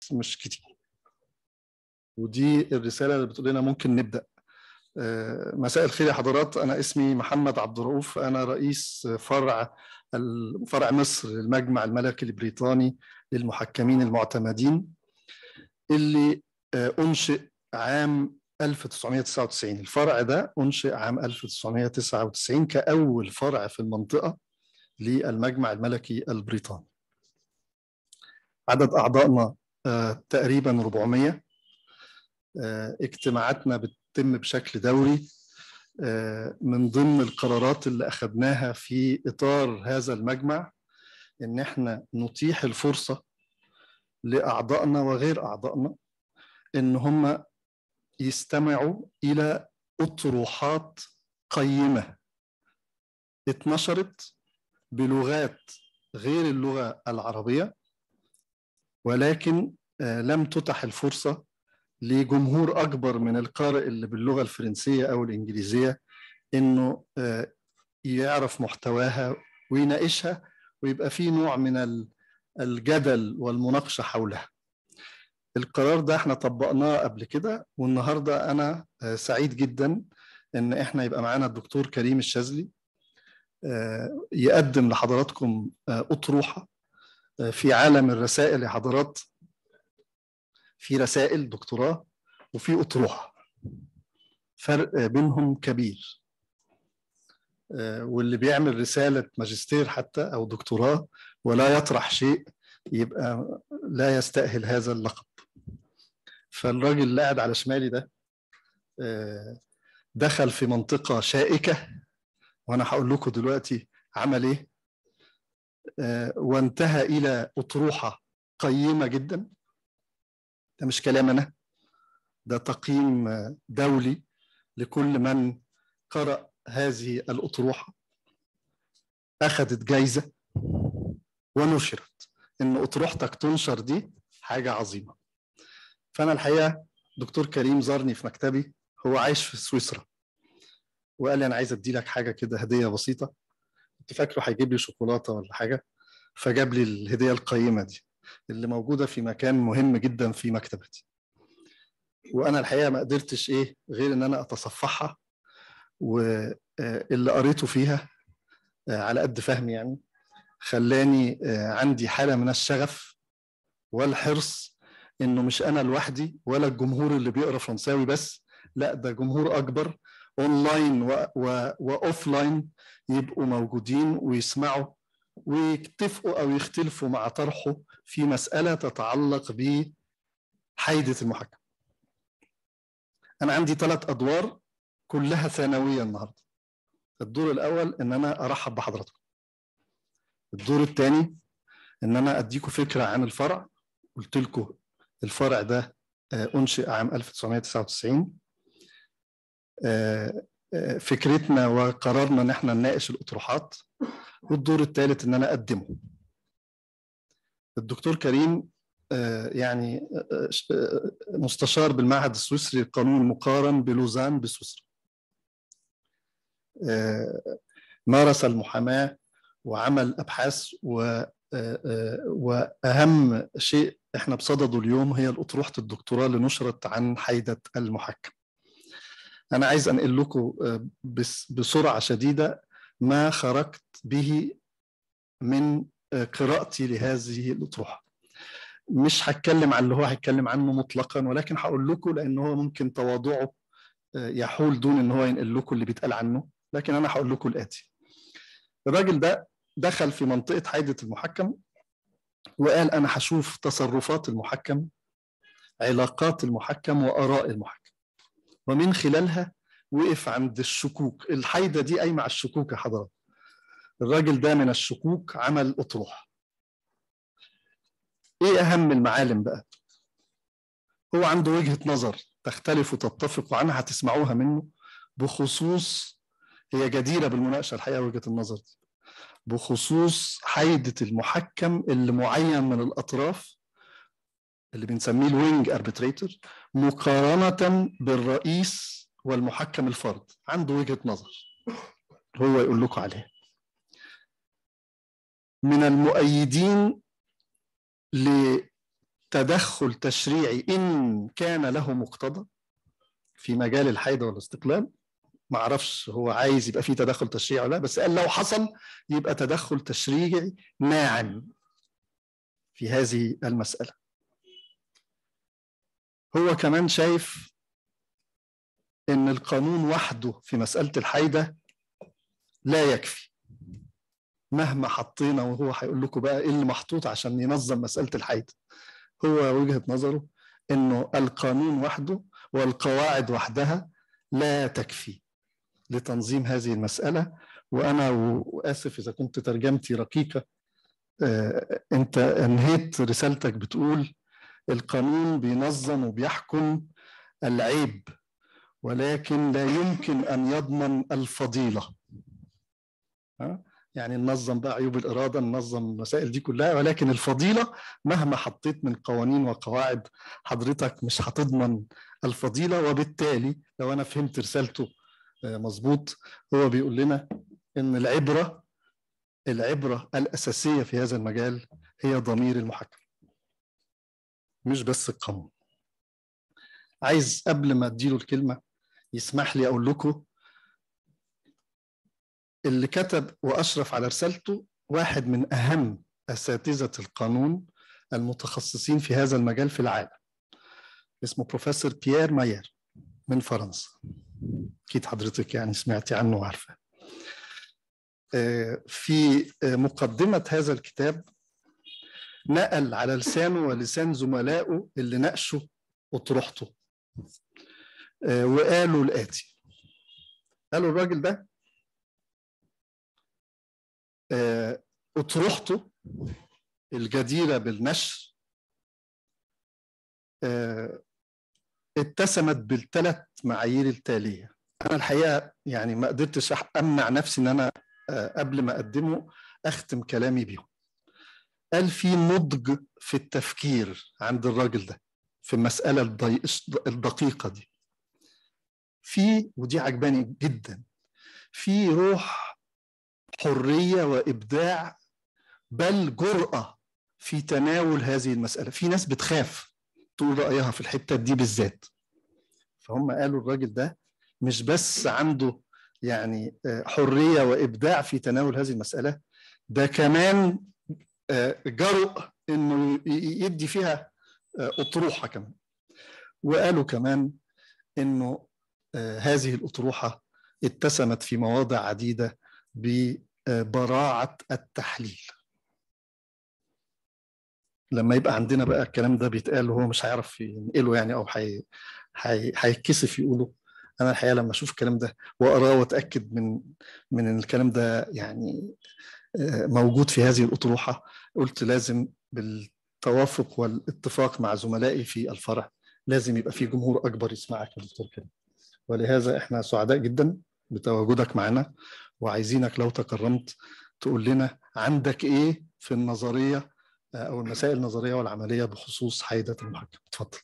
مش كتير ودي الرساله اللي بتقول لنا ممكن نبدا مساء الخير يا حضرات انا اسمي محمد عبد الرؤوف انا رئيس فرع فرع مصر للمجمع الملكي البريطاني للمحكمين المعتمدين اللي انشئ عام 1999 الفرع ده انشئ عام 1999 كاول فرع في المنطقه للمجمع الملكي البريطاني عدد اعضائنا تقريبا 400 اجتماعاتنا بتتم بشكل دوري من ضمن القرارات اللي اخذناها في اطار هذا المجمع ان احنا نتيح الفرصه لاعضائنا وغير اعضائنا ان هم يستمعوا الى اطروحات قيمه اتنشرت بلغات غير اللغه العربيه ولكن لم تتح الفرصه لجمهور اكبر من القارئ اللي باللغه الفرنسيه او الانجليزيه انه يعرف محتواها ويناقشها ويبقى في نوع من الجدل والمناقشه حولها. القرار ده احنا طبقناه قبل كده والنهارده انا سعيد جدا ان احنا يبقى معانا الدكتور كريم الشاذلي يقدم لحضراتكم اطروحه في عالم الرسائل يا حضرات في رسائل دكتوراه وفي اطروحه فرق بينهم كبير واللي بيعمل رساله ماجستير حتى او دكتوراه ولا يطرح شيء يبقى لا يستاهل هذا اللقب فالراجل اللي قاعد على شمالي ده دخل في منطقه شائكه وانا هقول لكم دلوقتي عمل ايه وانتهى الى اطروحه قيمه جدا ده مش كلام انا ده تقييم دولي لكل من قرأ هذه الأطروحة أخذت جايزة ونشرت إن أطروحتك تنشر دي حاجة عظيمة فأنا الحقيقة دكتور كريم زارني في مكتبي هو عايش في سويسرا وقال لي أنا عايز أدي لك حاجة كده هدية بسيطة كنت فاكره هيجيب لي شوكولاتة ولا حاجة فجاب لي الهدية القيمة دي اللي موجودة في مكان مهم جدا في مكتبتي وأنا الحقيقة ما قدرتش إيه غير إن أنا أتصفحها واللي قريته فيها على قد فهمي يعني خلاني عندي حالة من الشغف والحرص إنه مش أنا لوحدي ولا الجمهور اللي بيقرأ فرنساوي بس لا ده جمهور أكبر أونلاين وأوفلاين يبقوا موجودين ويسمعوا ويتفقوا او يختلفوا مع طرحه في مساله تتعلق بحيده المحكم. انا عندي ثلاث ادوار كلها ثانويه النهارده. الدور الاول ان انا ارحب بحضراتكم. الدور الثاني ان انا اديكم فكره عن الفرع قلت لكم الفرع ده انشئ عام 1999 فكرتنا وقررنا ان احنا نناقش الاطروحات والدور الثالث ان انا اقدمه الدكتور كريم يعني مستشار بالمعهد السويسري للقانون المقارن بلوزان بسويسرا مارس المحاماه وعمل ابحاث و واهم شيء احنا بصدده اليوم هي الاطروحه الدكتوراه اللي نشرت عن حيده المحكم انا عايز انقل لكم بسرعه شديده ما خرجت به من قراءتي لهذه الأطروحة مش هتكلم عن اللي هو هيتكلم عنه مطلقا ولكن هقول لكم لأن هو ممكن تواضعه يحول دون ان هو ينقل لكم اللي بيتقال عنه لكن انا هقول لكم الاتي الراجل ده دخل في منطقه حيده المحكم وقال انا هشوف تصرفات المحكم علاقات المحكم واراء المحكم ومن خلالها وقف عند الشكوك الحيده دي قايمه على الشكوك يا حضرات الراجل ده من الشكوك عمل اطروحه ايه اهم المعالم بقى هو عنده وجهه نظر تختلف وتتفق عنها هتسمعوها منه بخصوص هي جديره بالمناقشه الحقيقه وجهه النظر دي بخصوص حيده المحكم اللي معين من الاطراف اللي بنسميه الوينج اربيتريتور مقارنه بالرئيس والمحكم الفرد عنده وجهه نظر هو يقول لكم عليها من المؤيدين تدخل تشريعي إن كان له مقتضى في مجال الحيدة والاستقلال ما اعرفش هو عايز يبقى فيه تدخل تشريعي ولا لا بس قال لو حصل يبقى تدخل تشريعي ناعم في هذه المسألة هو كمان شايف ان القانون وحده في مسألة الحيدة لا يكفي مهما حطينا وهو هيقول لكم بقى ايه اللي محطوط عشان ينظم مسألة الحيدة هو وجهة نظره انه القانون وحده والقواعد وحدها لا تكفي لتنظيم هذه المسألة وأنا وآسف إذا كنت ترجمتي رقيقة أنت أنهيت رسالتك بتقول القانون بينظم وبيحكم العيب ولكن لا يمكن أن يضمن الفضيلة يعني ننظم بقى عيوب الإرادة ننظم المسائل دي كلها ولكن الفضيلة مهما حطيت من قوانين وقواعد حضرتك مش هتضمن الفضيلة وبالتالي لو أنا فهمت رسالته مظبوط هو بيقول لنا ان العبره العبره الاساسيه في هذا المجال هي ضمير المحكم مش بس القانون عايز قبل ما اديله الكلمه يسمح لي اقول لكم اللي كتب واشرف على رسالته واحد من اهم اساتذه القانون المتخصصين في هذا المجال في العالم اسمه بروفيسور بيير ماير من فرنسا اكيد حضرتك يعني سمعتي عنه وعارفه في مقدمه هذا الكتاب نقل على لسانه ولسان زملائه اللي ناقشوا اطروحته وقالوا الاتي قالوا الراجل ده اطروحته الجديره بالنشر اتسمت بالثلاث معايير التاليه انا الحقيقه يعني ما قدرتش امنع نفسي ان انا قبل ما اقدمه اختم كلامي بيهم قال في نضج في التفكير عند الراجل ده في المساله الدقيقه دي في ودي عجباني جدا في روح حريه وابداع بل جراه في تناول هذه المساله في ناس بتخاف تقول رايها في الحته دي بالذات فهم قالوا الراجل ده مش بس عنده يعني حريه وابداع في تناول هذه المساله ده كمان جرؤ انه يدي فيها اطروحه كمان وقالوا كمان انه هذه الاطروحه اتسمت في مواضع عديده ببراعه التحليل لما يبقى عندنا بقى الكلام ده بيتقال وهو مش هيعرف ينقله يعني او هيتكسف يقوله انا الحقيقه لما اشوف الكلام ده واقراه واتاكد من من ان الكلام ده يعني موجود في هذه الاطروحه قلت لازم بالتوافق والاتفاق مع زملائي في الفرع لازم يبقى في جمهور اكبر يسمعك يا دكتور كريم ولهذا احنا سعداء جدا بتواجدك معنا وعايزينك لو تكرمت تقول لنا عندك ايه في النظريه او المسائل النظريه والعمليه بخصوص حيده المحكم اتفضل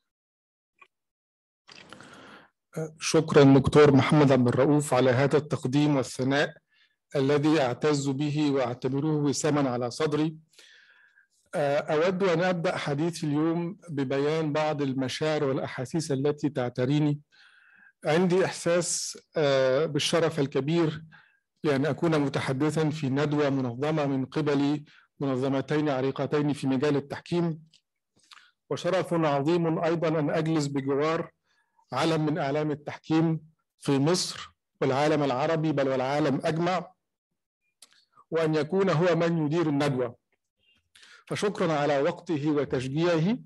شكرا دكتور محمد عبد الرؤوف على هذا التقديم والثناء الذي اعتز به واعتبره وساما على صدري اود ان ابدا حديثي اليوم ببيان بعض المشاعر والاحاسيس التي تعتريني عندي احساس بالشرف الكبير لان اكون متحدثا في ندوه منظمه من قبل منظمتين عريقتين في مجال التحكيم وشرف عظيم ايضا ان اجلس بجوار علم من اعلام التحكيم في مصر والعالم العربي بل والعالم اجمع وان يكون هو من يدير الندوه فشكرا على وقته وتشجيعه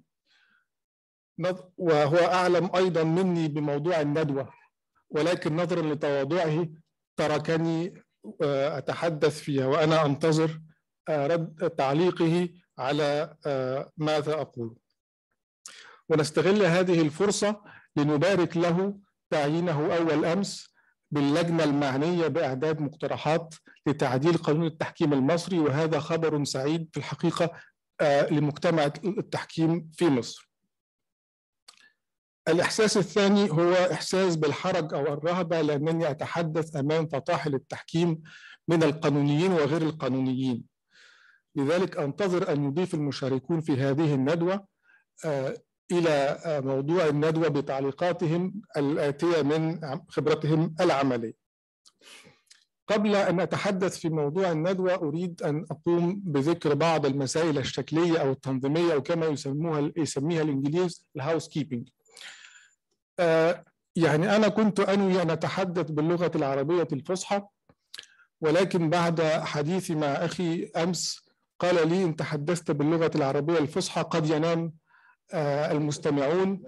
وهو اعلم ايضا مني بموضوع الندوه ولكن نظرا لتواضعه تركني اتحدث فيها وانا انتظر رد تعليقه على ماذا اقول ونستغل هذه الفرصه لنبارك له تعيينه اول امس باللجنه المعنيه باعداد مقترحات لتعديل قانون التحكيم المصري وهذا خبر سعيد في الحقيقه لمجتمع التحكيم في مصر. الاحساس الثاني هو احساس بالحرج او الرهبه لانني اتحدث امام فطاحل التحكيم من القانونيين وغير القانونيين. لذلك انتظر ان يضيف المشاركون في هذه الندوه إلى موضوع الندوة بتعليقاتهم الآتية من خبرتهم العملية قبل أن أتحدث في موضوع الندوة أريد أن أقوم بذكر بعض المسائل الشكلية أو التنظيمية أو كما يسموها يسميها الإنجليز الهاوس كيبنج يعني أنا كنت أنوي أن أتحدث باللغة العربية الفصحى ولكن بعد حديثي مع أخي أمس قال لي إن تحدثت باللغة العربية الفصحى قد ينام المستمعون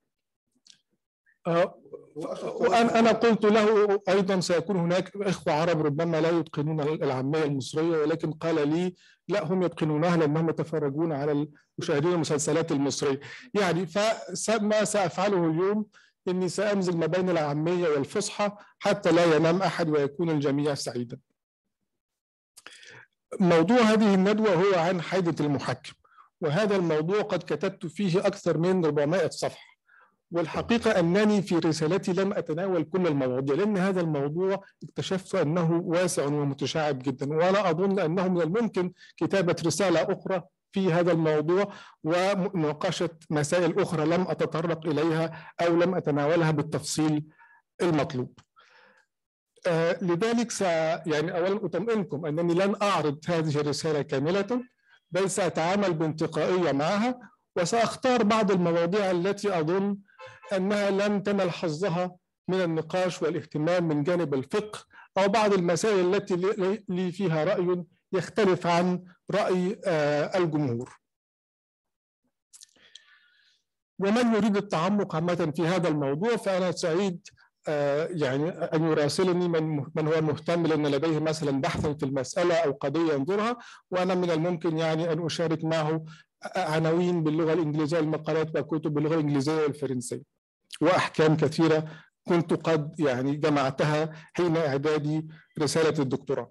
وأنا أنا قلت له أيضا سيكون هناك إخوة عرب ربما لا يتقنون العامية المصرية ولكن قال لي لا هم يتقنونها لأنهم يتفرجون على مشاهدين المسلسلات المصرية يعني فما سأفعله اليوم إني سأمزج ما بين العامية والفصحى حتى لا ينام أحد ويكون الجميع سعيدا موضوع هذه الندوة هو عن حيدة المحكم وهذا الموضوع قد كتبت فيه أكثر من 400 صفحة والحقيقة أنني في رسالتي لم أتناول كل المواضيع لأن هذا الموضوع اكتشفت أنه واسع ومتشعب جدا وأنا أظن أنه من الممكن كتابة رسالة أخرى في هذا الموضوع ومناقشة مسائل أخرى لم أتطرق إليها أو لم أتناولها بالتفصيل المطلوب آه لذلك س يعني أولا أطمئنكم أنني لن أعرض هذه الرسالة كاملة بل سأتعامل بانتقائية معها وسأختار بعض المواضيع التي أظن أنها لم تنل حظها من النقاش والاهتمام من جانب الفقه أو بعض المسائل التي لي فيها رأي يختلف عن رأي الجمهور ومن يريد التعمق عامة في هذا الموضوع فأنا سعيد يعني أن يراسلني من من هو مهتم لأن لديه مثلا بحثا في المسألة أو قضية ينظرها وأنا من الممكن يعني أن أشارك معه عناوين باللغة الإنجليزية المقالات وكتب باللغة الإنجليزية والفرنسية وأحكام كثيرة كنت قد يعني جمعتها حين إعدادي رسالة الدكتوراه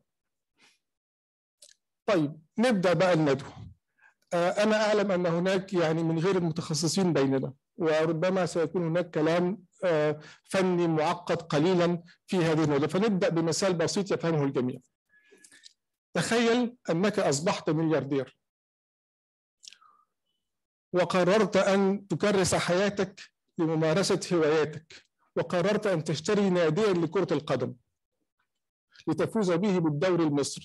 طيب نبدأ بقى الندوة أنا أعلم أن هناك يعني من غير المتخصصين بيننا وربما سيكون هناك كلام فني معقد قليلا في هذه الندوة فنبدأ بمثال بسيط يفهمه الجميع تخيل أنك أصبحت ملياردير وقررت أن تكرس حياتك لممارسة هواياتك وقررت أن تشتري ناديا لكرة القدم لتفوز به بالدوري المصري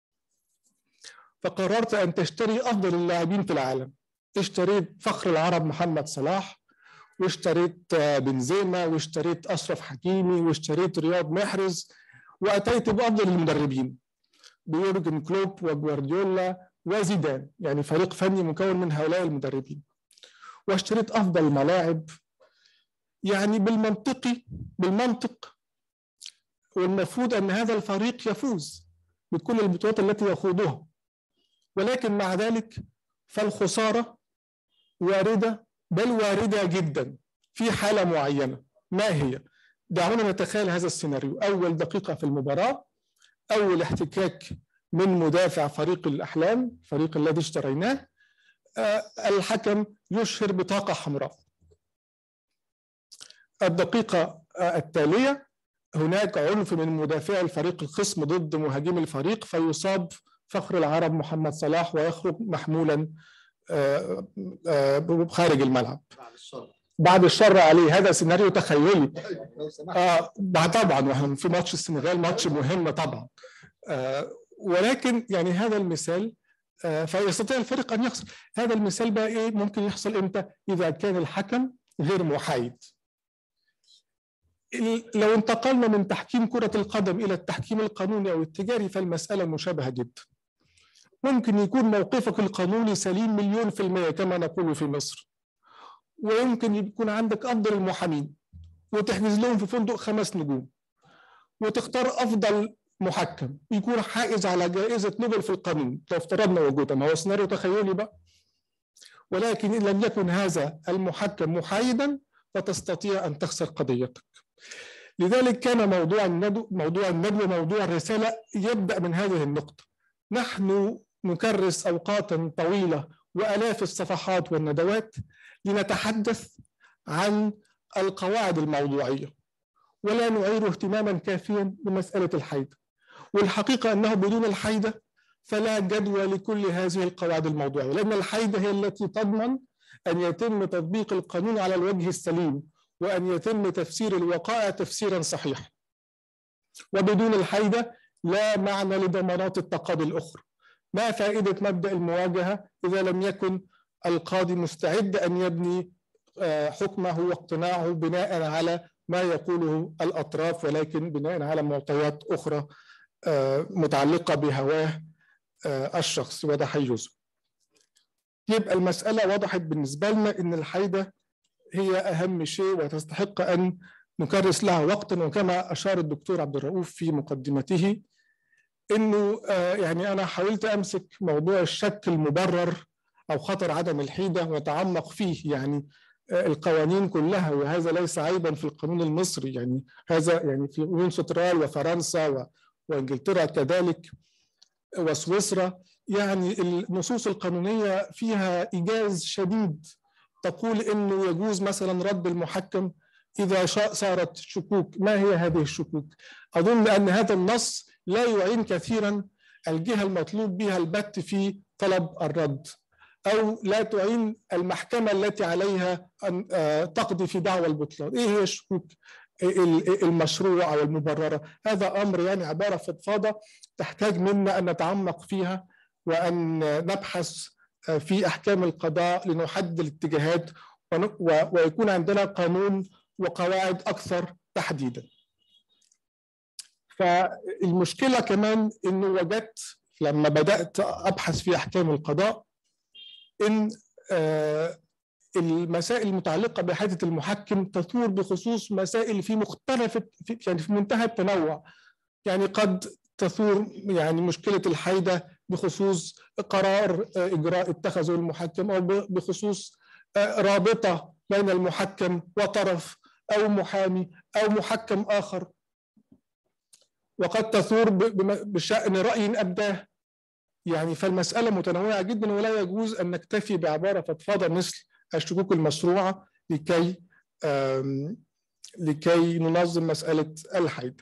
فقررت أن تشتري أفضل اللاعبين في العالم اشتريت فخر العرب محمد صلاح واشتريت بنزيما واشتريت أشرف حكيمي واشتريت رياض محرز وأتيت بأفضل المدربين بيورجن كلوب وجوارديولا وزيدان يعني فريق فني مكون من هؤلاء المدربين واشتريت أفضل الملاعب يعني بالمنطقي بالمنطق والمفروض أن هذا الفريق يفوز بكل البطولات التي يخوضها ولكن مع ذلك فالخسارة واردة بل واردة جدا في حالة معينة ما هي؟ دعونا نتخيل هذا السيناريو أول دقيقة في المباراة أول احتكاك من مدافع فريق الأحلام فريق الذي اشتريناه الحكم يشهر بطاقة حمراء الدقيقة التالية هناك عنف من مدافع الفريق الخصم ضد مهاجم الفريق فيصاب فخر العرب محمد صلاح ويخرج محمولا خارج الملعب بعد الشر بعد الشر عليه هذا سيناريو تخيلي آه طبعا واحنا في ماتش السنغال ماتش مهم طبعا آه ولكن يعني هذا المثال آه فيستطيع الفريق ان يخسر هذا المثال بقى ايه ممكن يحصل امتى اذا كان الحكم غير محايد لو انتقلنا من تحكيم كرة القدم إلى التحكيم القانوني أو التجاري فالمسألة مشابهة جدا ممكن يكون موقفك القانوني سليم مليون في المية كما نقول في مصر ويمكن يكون عندك أفضل المحامين وتحجز لهم في فندق خمس نجوم وتختار أفضل محكم يكون حائز على جائزة نوبل في القانون لو افترضنا وجودها هو سيناريو تخيلي بقى ولكن إن لم يكن هذا المحكم محايدا فتستطيع أن تخسر قضيتك لذلك كان موضوع الندو موضوع الندوة موضوع الرسالة يبدأ من هذه النقطة نحن نكرس أوقاتا طويلة وآلاف الصفحات والندوات لنتحدث عن القواعد الموضوعية ولا نعير اهتماما كافيا بمسألة الحيدة والحقيقة أنه بدون الحيدة فلا جدوى لكل هذه القواعد الموضوعية لأن الحيدة هي التي تضمن أن يتم تطبيق القانون على الوجه السليم وأن يتم تفسير الوقائع تفسيرا صحيحا وبدون الحيدة لا معنى لضمانات التقاضي الأخرى ما فائدة مبدأ المواجهة إذا لم يكن القاضي مستعد أن يبني حكمه واقتناعه بناء على ما يقوله الأطراف ولكن بناء على معطيات أخرى متعلقة بهواه الشخص وتحيزه يبقى المسألة وضحت بالنسبة لنا أن الحيدة هي أهم شيء وتستحق أن نكرس لها وقتا وكما أشار الدكتور عبد الرؤوف في مقدمته أنه يعني أنا حاولت أمسك موضوع الشك المبرر أو خطر عدم الحيدة وأتعمق فيه يعني القوانين كلها وهذا ليس عيبا في القانون المصري يعني هذا يعني في قانون سترال وفرنسا وانجلترا كذلك وسويسرا يعني النصوص القانونيه فيها ايجاز شديد تقول انه يجوز مثلا رد المحكم اذا صارت شكوك ما هي هذه الشكوك اظن ان هذا النص لا يعين كثيرا الجهه المطلوب بها البت في طلب الرد او لا تعين المحكمه التي عليها ان تقضي في دعوى البطلان ايه هي الشكوك المشروع او المبرره هذا امر يعني عباره فضفاضه تحتاج منا ان نتعمق فيها وان نبحث في احكام القضاء لنحدد الاتجاهات ويكون عندنا قانون وقواعد اكثر تحديدا فالمشكله كمان انه وجدت لما بدات ابحث في احكام القضاء ان المسائل المتعلقه بحاجه المحكم تثور بخصوص مسائل في مختلف في يعني في منتهى التنوع يعني قد تثور يعني مشكله الحيده بخصوص قرار اجراء اتخذه المحكم او بخصوص رابطه بين المحكم وطرف او محامي او محكم اخر وقد تثور بشان راي ابداه يعني فالمساله متنوعه جدا ولا يجوز ان نكتفي بعباره فضفاضه مثل الشكوك المشروعه لكي لكي ننظم مساله الحيض.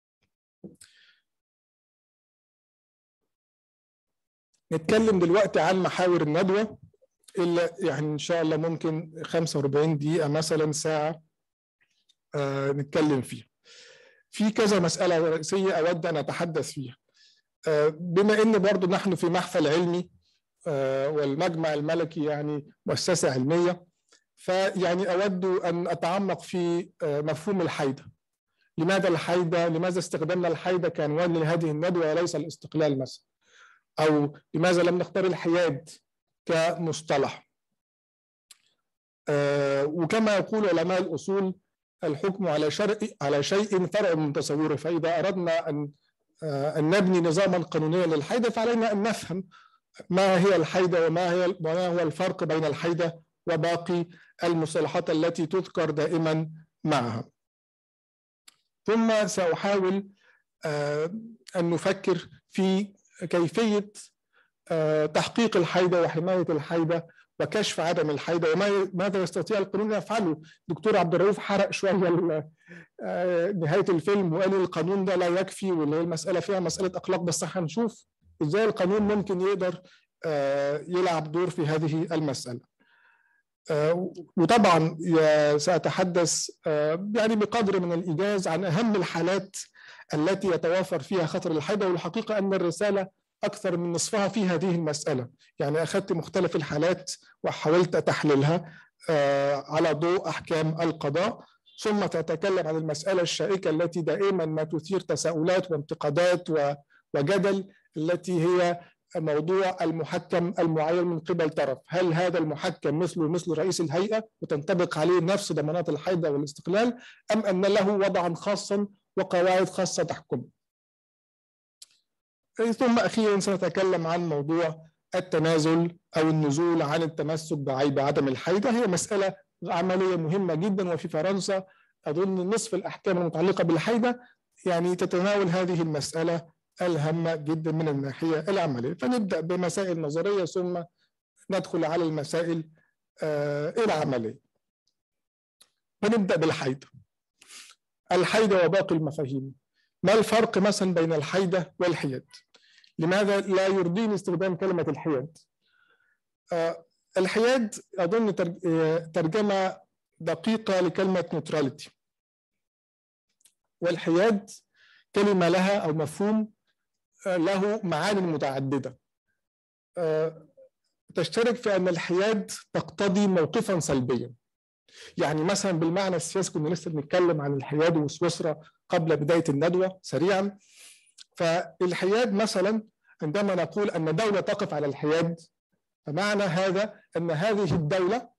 نتكلم دلوقتي عن محاور الندوه الا يعني ان شاء الله ممكن 45 دقيقه مثلا ساعه نتكلم فيها. في كذا مساله رئيسيه اود ان اتحدث فيها. بما ان برضو نحن في محفل علمي والمجمع الملكي يعني مؤسسه علميه فيعني اود ان اتعمق في مفهوم الحيده لماذا الحيده لماذا استخدمنا الحيده كعنوان لهذه الندوه وليس الاستقلال مثلا او لماذا لم نختار الحياد كمصطلح وكما يقول علماء الاصول الحكم على شرع على شيء فرع من تصوره فاذا اردنا ان أن نبني نظاما قانونيا للحيدة فعلينا أن نفهم ما هي الحيدة وما هي وما هو الفرق بين الحيدة وباقي المصطلحات التي تذكر دائما معها. ثم سأحاول أن نفكر في كيفية تحقيق الحيدة وحماية الحيدة وكشف عدم الحيدة وماذا يستطيع القانون يفعله دكتور عبد الرؤوف حرق شوية نهاية الفيلم وقال القانون ده لا يكفي واللي هي المسألة فيها مسألة أخلاق بس هنشوف إزاي القانون ممكن يقدر يلعب دور في هذه المسألة وطبعا سأتحدث يعني بقدر من الإيجاز عن أهم الحالات التي يتوافر فيها خطر الحيدة والحقيقة أن الرسالة أكثر من نصفها في هذه المسألة يعني أخذت مختلف الحالات وحاولت أتحللها على ضوء أحكام القضاء ثم تتكلم عن المسألة الشائكة التي دائما ما تثير تساؤلات وانتقادات وجدل التي هي موضوع المحكم المعين من قبل طرف هل هذا المحكم مثله مثل رئيس الهيئة وتنطبق عليه نفس ضمانات الحيدة والاستقلال أم أن له وضعا خاصا وقواعد خاصة تحكمه ثم أخيرا سنتكلم عن موضوع التنازل أو النزول عن التمسك بعيب عدم الحيدة هي مسألة عملية مهمة جدا وفي فرنسا أظن نصف الأحكام المتعلقة بالحيدة يعني تتناول هذه المسألة الهامة جدا من الناحية العملية فنبدأ بمسائل نظرية ثم ندخل على المسائل العملية فنبدأ بالحيدة الحيدة وباقي المفاهيم ما الفرق مثلا بين الحيدة والحياد لماذا لا يرضيني استخدام كلمة الحياد الحياد اظن ترجمه دقيقه لكلمه نيوتراليتي والحياد كلمه لها او مفهوم له معاني متعدده تشترك في ان الحياد تقتضي موقفا سلبيا يعني مثلا بالمعنى السياسي كنا لسه بنتكلم عن الحياد وسويسرا قبل بدايه الندوه سريعا فالحياد مثلا عندما نقول ان دوله تقف على الحياد فمعنى هذا ان هذه الدوله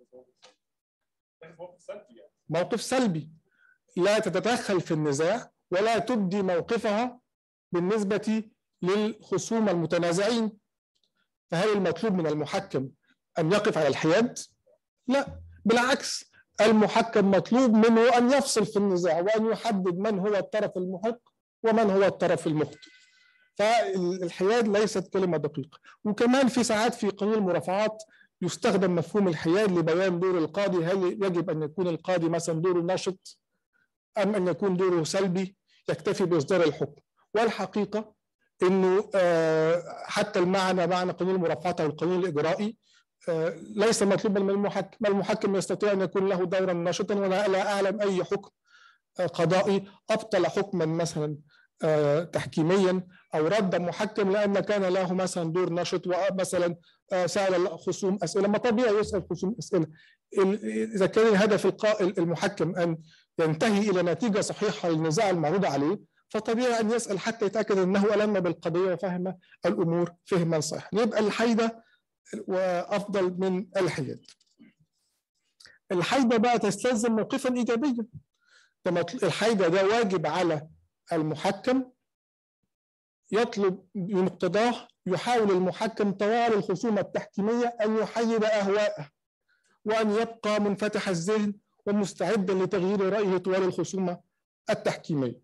موقف سلبي لا تتدخل في النزاع ولا تبدي موقفها بالنسبه للخصوم المتنازعين فهل المطلوب من المحكم ان يقف على الحياد؟ لا بالعكس المحكم مطلوب منه ان يفصل في النزاع وان يحدد من هو الطرف المحق ومن هو الطرف المخطئ. فالحياد ليست كلمه دقيقه، وكمان في ساعات في قانون المرافعات يستخدم مفهوم الحياد لبيان دور القاضي هل يجب ان يكون القاضي مثلا دوره نشط ام ان يكون دوره سلبي يكتفي باصدار الحكم والحقيقه انه حتى المعنى معنى قانون المرافعات او القانون الاجرائي ليس مطلوبا من المحكم المحكم يستطيع ان يكون له دورا نشطا ولا لا اعلم اي حكم قضائي ابطل حكما مثلا تحكيميا او رد محكم لان كان له مثلا دور نشط ومثلا سال الخصوم اسئله ما طبيعي يسال الخصوم اسئله اذا كان الهدف المحكم ان ينتهي الى نتيجه صحيحه للنزاع المعروض عليه فطبيعي ان يسال حتى يتاكد انه الم بالقضيه وفهم الامور فهما صحيحا يبقى الحيده وافضل من الحياد الحيده بقى تستلزم موقفا ايجابيا الحيده ده واجب على المحكم يطلب بمقتضاه يحاول المحكم طوال الخصومة التحكيمية أن يحيد أهواءه وأن يبقى منفتح الذهن ومستعدا لتغيير رأيه طوال الخصومة التحكيمية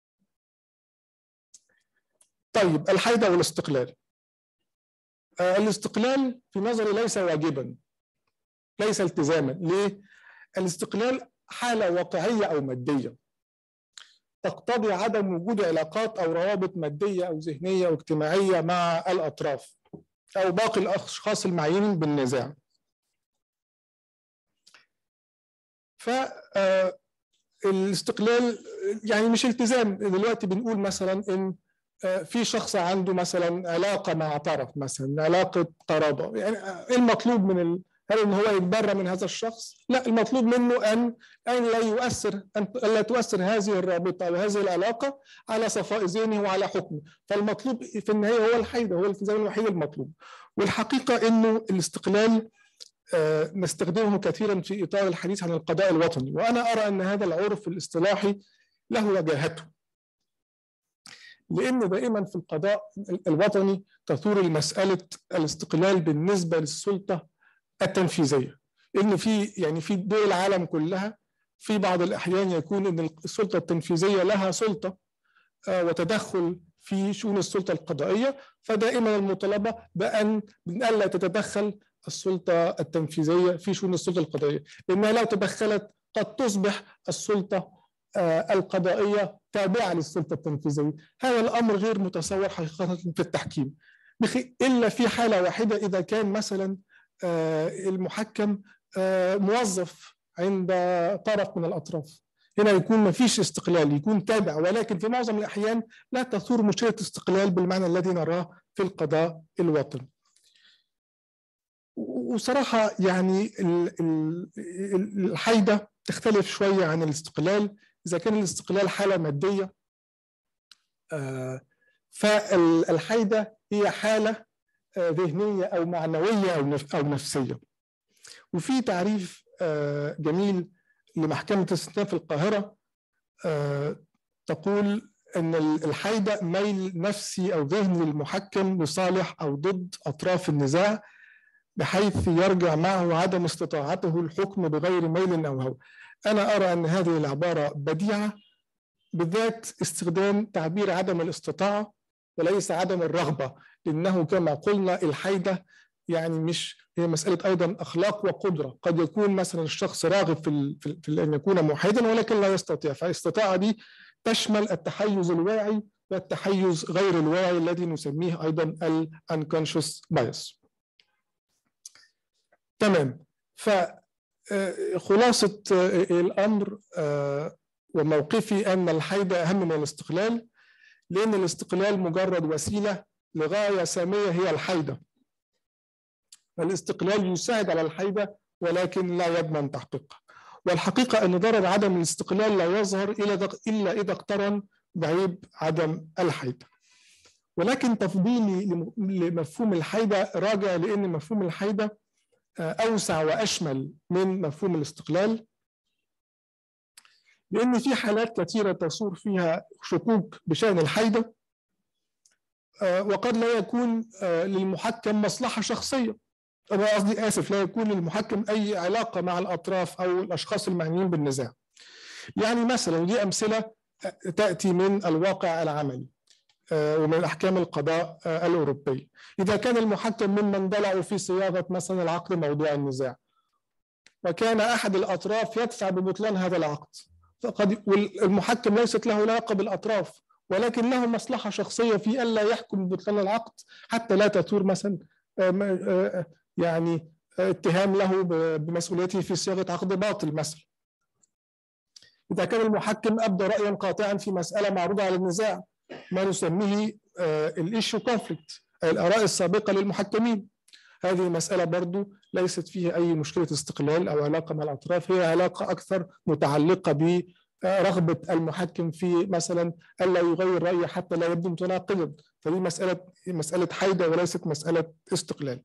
طيب الحيدة والاستقلال آه الاستقلال في نظري ليس واجبا ليس التزاما ليه؟ الاستقلال حالة واقعية أو مادية تقتضي عدم وجود علاقات أو روابط مادية أو ذهنية أو اجتماعية مع الأطراف أو باقي الأشخاص المعينين بالنزاع فالاستقلال يعني مش التزام دلوقتي بنقول مثلا ان في شخص عنده مثلا علاقه مع طرف مثلا علاقه قرابه يعني ايه المطلوب من ال... هل ان هو يتبرى من هذا الشخص؟ لا المطلوب منه ان ان لا يؤثر ان لا تؤثر هذه الرابطه او هذه العلاقه على صفاء ذهنه وعلى حكمه، فالمطلوب في النهايه هو الحيده هو الالتزام الوحيد المطلوب. والحقيقه انه الاستقلال آه نستخدمه كثيرا في اطار الحديث عن القضاء الوطني، وانا ارى ان هذا العرف الاصطلاحي له وجاهته. لان دائما في القضاء الوطني تثور المساله الاستقلال بالنسبه للسلطه التنفيذيه ان في يعني في دول العالم كلها في بعض الاحيان يكون ان السلطه التنفيذيه لها سلطه وتدخل في شؤون السلطه القضائيه فدائما المطالبه بان الا تتدخل السلطه التنفيذيه في شؤون السلطه القضائيه لانها لو تدخلت قد تصبح السلطه القضائيه تابعه للسلطه التنفيذيه هذا الامر غير متصور حقيقه في التحكيم الا في حاله واحده اذا كان مثلا المحكم موظف عند طرف من الاطراف هنا يكون ما فيش استقلال يكون تابع ولكن في معظم الاحيان لا تثور مشكله استقلال بالمعنى الذي نراه في القضاء الوطني وصراحة يعني الحيدة تختلف شوية عن الاستقلال إذا كان الاستقلال حالة مادية فالحيدة هي حالة ذهنية أو معنوية أو نفسية وفي تعريف جميل لمحكمة الاستئناف في القاهرة تقول أن الحيدة ميل نفسي أو ذهني للمحكم لصالح أو ضد أطراف النزاع بحيث يرجع معه عدم استطاعته الحكم بغير ميل أو هوى أنا أرى أن هذه العبارة بديعة بالذات استخدام تعبير عدم الاستطاعة وليس عدم الرغبة لأنه كما قلنا الحيدة يعني مش هي مسألة أيضا أخلاق وقدرة قد يكون مثلا الشخص راغب في, ال في, في أن يكون موحدا ولكن لا يستطيع فالاستطاعة دي تشمل التحيز الواعي والتحيز غير الواعي الذي نسميه أيضا ال unconscious bias تمام فخلاصة الأمر وموقفي أن الحيدة أهم من الاستقلال لأن الاستقلال مجرد وسيلة لغاية سامية هي الحيدة الاستقلال يساعد على الحيدة ولكن لا يضمن تحقيقها والحقيقة أن ضرر عدم الاستقلال لا يظهر إلا إذا اقترن بعيب عدم الحيدة ولكن تفضيلي لمفهوم الحيدة راجع لأن مفهوم الحيدة أوسع وأشمل من مفهوم الاستقلال لأن في حالات كثيرة تصور فيها شكوك بشأن الحيدة وقد لا يكون للمحكم مصلحة شخصية أنا قصدي آسف لا يكون للمحكم أي علاقة مع الأطراف أو الأشخاص المعنيين بالنزاع يعني مثلا ودي أمثلة تأتي من الواقع العملي ومن أحكام القضاء الأوروبية إذا كان المحكم ممن ضلعوا في صياغة مثلا العقد موضوع النزاع وكان أحد الأطراف يدفع ببطلان هذا العقد فقد والمحكم ليست له علاقة بالأطراف ولكن له مصلحة شخصية في ألا يحكم ببطلان العقد حتى لا تثور مثلا يعني اتهام له بمسؤوليته في صياغة عقد باطل مثلا إذا كان المحكم أبدى رأيا قاطعا في مسألة معروضة على النزاع ما نسميه الايشو كونفليكت الآراء السابقة للمحكمين هذه مسألة برضو ليست فيها أي مشكلة استقلال أو علاقة مع الأطراف هي علاقة أكثر متعلقة برغبة المحكم في مثلا ألا يغير رأيه حتى لا يبدو متناقضا فدي مسألة مسألة حيدة وليست مسألة استقلال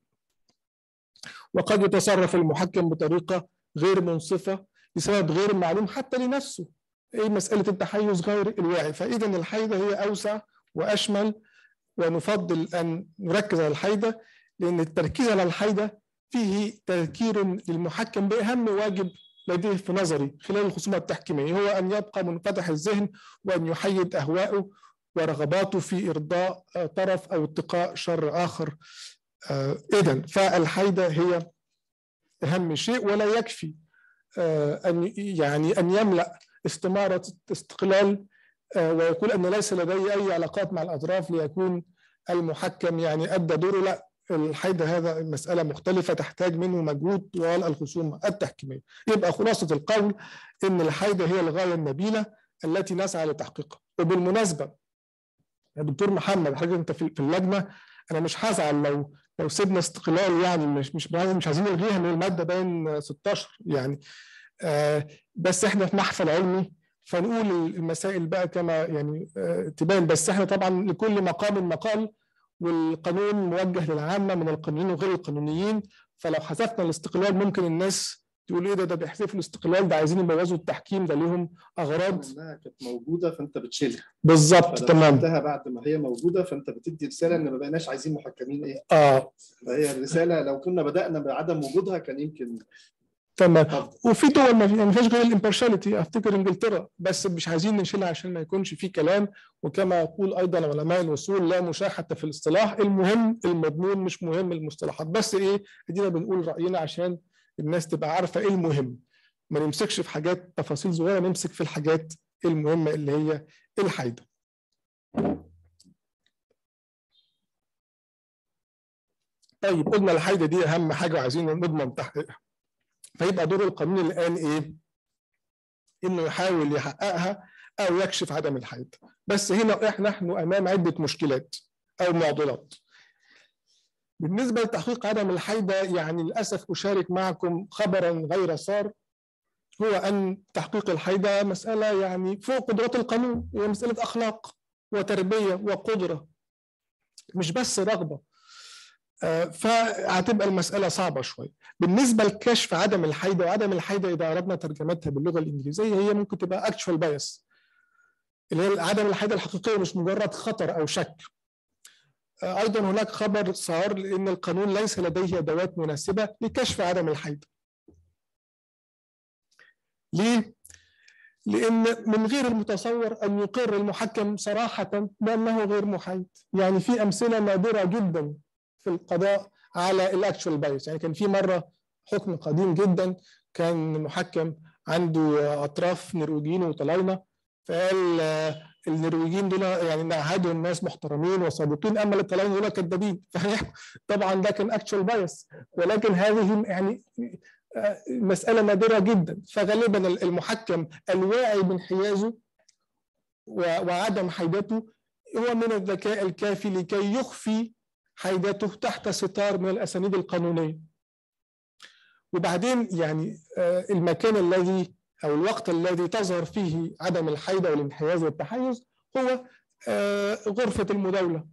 وقد يتصرف المحكم بطريقة غير منصفة بسبب غير معلوم حتى لنفسه ايه مسألة التحيز غير الواعي فإذا الحيدة هي أوسع وأشمل ونفضل أن نركز على الحيدة لأن التركيز على الحيدة فيه تذكير للمحكم بأهم واجب لديه في نظري خلال الخصومة التحكيمية هو أن يبقى منفتح الذهن وأن يحيد أهواءه ورغباته في إرضاء طرف أو اتقاء شر آخر إذا فالحيدة هي أهم شيء ولا يكفي أن يعني أن يملأ استمارة استقلال ويقول أن ليس لدي أي علاقات مع الأطراف ليكون المحكم يعني أدى دوره لا الحيدة هذا مسألة مختلفة تحتاج منه مجهود طوال الخصومة التحكيمية يبقى خلاصة القول أن الحيدة هي الغاية النبيلة التي نسعى لتحقيقها وبالمناسبة يا دكتور محمد حضرتك أنت في اللجنة أنا مش هزعل لو لو سيبنا استقلال يعني مش مش مش عايزين نلغيها من المادة باين 16 يعني آه بس احنا في محفل علمي فنقول المسائل بقى كما يعني آه تبان بس احنا طبعا لكل مقام مقال والقانون موجه للعامه من القانونيين وغير القانونيين فلو حذفنا الاستقلال ممكن الناس تقول ايه ده ده بيحذفوا الاستقلال ده عايزين يبوظوا التحكيم ده ليهم اغراض انها كانت موجوده فانت بتشيلها بالظبط تمام بعد ما هي موجوده فانت بتدي رساله ان ما بقيناش عايزين محكمين ايه اه فهي الرساله لو كنا بدانا بعدم وجودها كان يمكن تمام وفي دول ما فيهاش غير الامبارشاليتي افتكر انجلترا بس مش عايزين نشيلها عشان ما يكونش في كلام وكما يقول ايضا علماء الوصول لا مشاحه في الاصطلاح المهم المضمون مش مهم المصطلحات بس ايه ادينا بنقول راينا عشان الناس تبقى عارفه ايه المهم ما نمسكش في حاجات تفاصيل صغيره نمسك في الحاجات المهمه اللي هي الحيده طيب قلنا الحيده دي اهم حاجه وعايزين نضمن تحقيقها فيبقى دور القانون الان ايه؟ انه يحاول يحققها او يكشف عدم الحيد بس هنا احنا نحن امام عده مشكلات او معضلات بالنسبه لتحقيق عدم الحيده يعني للاسف اشارك معكم خبرا غير سار هو ان تحقيق الحيده مساله يعني فوق قدرات القانون هي مساله اخلاق وتربيه وقدره مش بس رغبه فهتبقى المسألة صعبة شوية بالنسبة لكشف عدم الحيدة وعدم الحيدة إذا أردنا ترجمتها باللغة الإنجليزية هي ممكن تبقى actual bias اللي هي عدم الحيدة الحقيقية مش مجرد خطر أو شك أيضا هناك خبر صار لأن القانون ليس لديه أدوات مناسبة لكشف عدم الحيدة ليه؟ لأن من غير المتصور أن يقر المحكم صراحة بأنه غير محايد يعني في أمثلة نادرة جدا في القضاء على الاكشوال بايس يعني كان في مره حكم قديم جدا كان محكم عنده اطراف نرويجيين وطلاينه فقال آه، النرويجيين دول يعني نعهدهم ناس محترمين وصادقين اما الايطاليين دول كذابين طبعا ده كان اكشوال بايس ولكن هذه يعني آه، مساله نادره جدا فغالبا المحكم الواعي بانحيازه و- وعدم حيدته هو من الذكاء الكافي لكي يخفي حيدته تحت ستار من الاسانيد القانونيه وبعدين يعني آه، المكان الذي او الوقت الذي تظهر فيه عدم الحيده والانحياز والتحيز هو آه، غرفه المداوله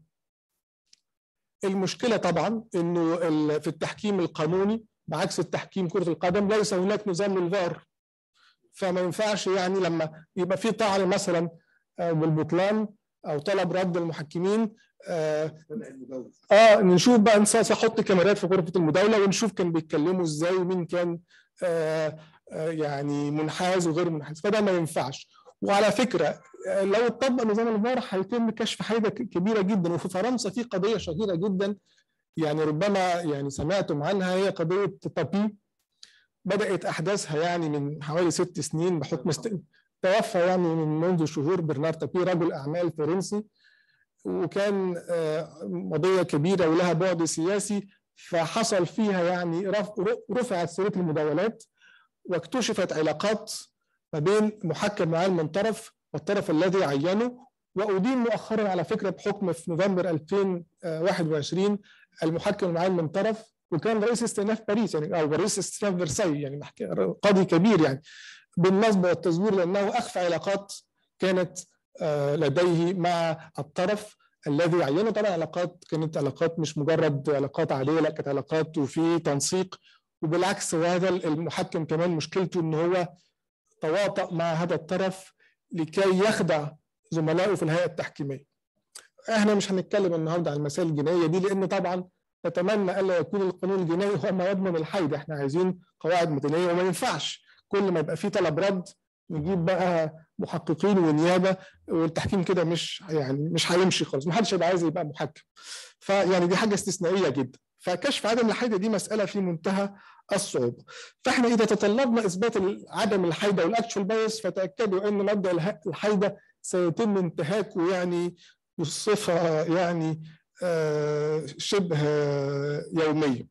المشكله طبعا انه ال- في التحكيم القانوني بعكس التحكيم كره القدم ليس هناك نظام للفار فما ينفعش يعني لما يبقى في طعن مثلا آه، بالبطلان او طلب رد المحكمين آه، اه نشوف بقى نسا- احط كاميرات في غرفه المداوله ونشوف كان بيتكلموا ازاي ومين كان آه آه يعني منحاز وغير منحاز فده ما ينفعش وعلى فكره آه، لو اتطبق نظام الفار هيتم كشف حيده ك- كبيره جدا وفي فرنسا في قضيه شهيره جدا يعني ربما يعني سمعتم عنها هي قضيه تابي بدات احداثها يعني من حوالي ست سنين بحكم است... توفى يعني من منذ شهور برنار تابي رجل اعمال فرنسي وكان آه، قضيه كبيره ولها بعد سياسي فحصل فيها يعني رف- رفعت سيره المداولات واكتشفت علاقات ما بين محكم معين من طرف والطرف الذي عينه وأدين مؤخرا على فكرة بحكم في نوفمبر 2021 المحكم معين من طرف وكان رئيس استئناف باريس يعني أو رئيس استئناف فرساي يعني محك- قاضي كبير يعني بالنصب والتزوير لأنه أخفى علاقات كانت آه، لديه مع الطرف الذي عينه طبعا علاقات كانت علاقات مش مجرد علاقات عاديه لا كانت علاقات وفي تنسيق وبالعكس وهذا المحكم كمان مشكلته ان هو تواطأ مع هذا الطرف لكي يخدع زملائه في الهيئه التحكيميه. احنا مش هنتكلم النهارده عن المسائل الجنائيه دي لان طبعا نتمنى الا يكون القانون الجنائي هو ما يضمن الحيد، احنا عايزين قواعد مدنيه وما ينفعش كل ما يبقى في طلب رد نجيب بقى محققين ونيابه والتحكيم كده مش يعني مش هيمشي خالص، ما حدش هيبقى عايز يبقى محكم. فيعني دي حاجه استثنائيه جدا. فكشف عدم الحيده دي مساله في منتهى الصعوبه. فاحنا اذا تطلبنا اثبات عدم الحيده والاكشوال بايس فتاكدوا ان مبدا اله- الحيده سيتم انتهاكه يعني بصفه يعني آه، شبه يوميه.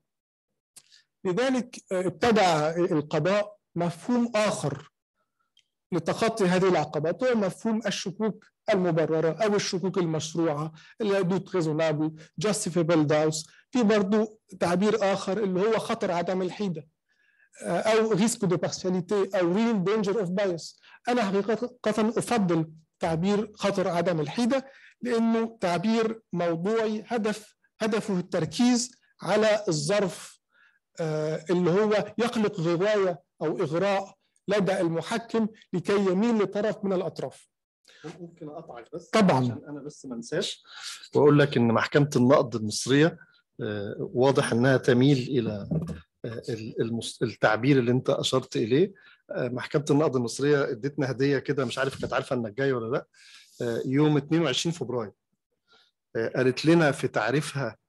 لذلك آه، ابتدع القضاء مفهوم اخر لتخطي هذه العقبات هو مفهوم الشكوك المبرره او الشكوك المشروعه اللي دوت ريزونابل جاستيفيبل داوس في برضو تعبير اخر اللي هو خطر عدم الحيده آه، او ريسك دو بارسياليتي او ريل دينجر اوف بايس انا حقيقه افضل تعبير خطر عدم الحيده لانه تعبير موضوعي هدف هدفه التركيز على الظرف آه، اللي هو يخلق غوايه او اغراء لدى المحكم لكي يميل لطرف من الاطراف ممكن اقطعك بس طبعاً. عشان انا بس ما انساش واقول لك ان محكمه النقد المصريه آه، واضح انها تميل الى آه، المس- التعبير اللي انت اشرت اليه آه، محكمه النقد المصريه ادتنا هديه كده مش عارف كانت عارفه انك جاي ولا لا آه، يوم 22 فبراير آه، قالت لنا في تعريفها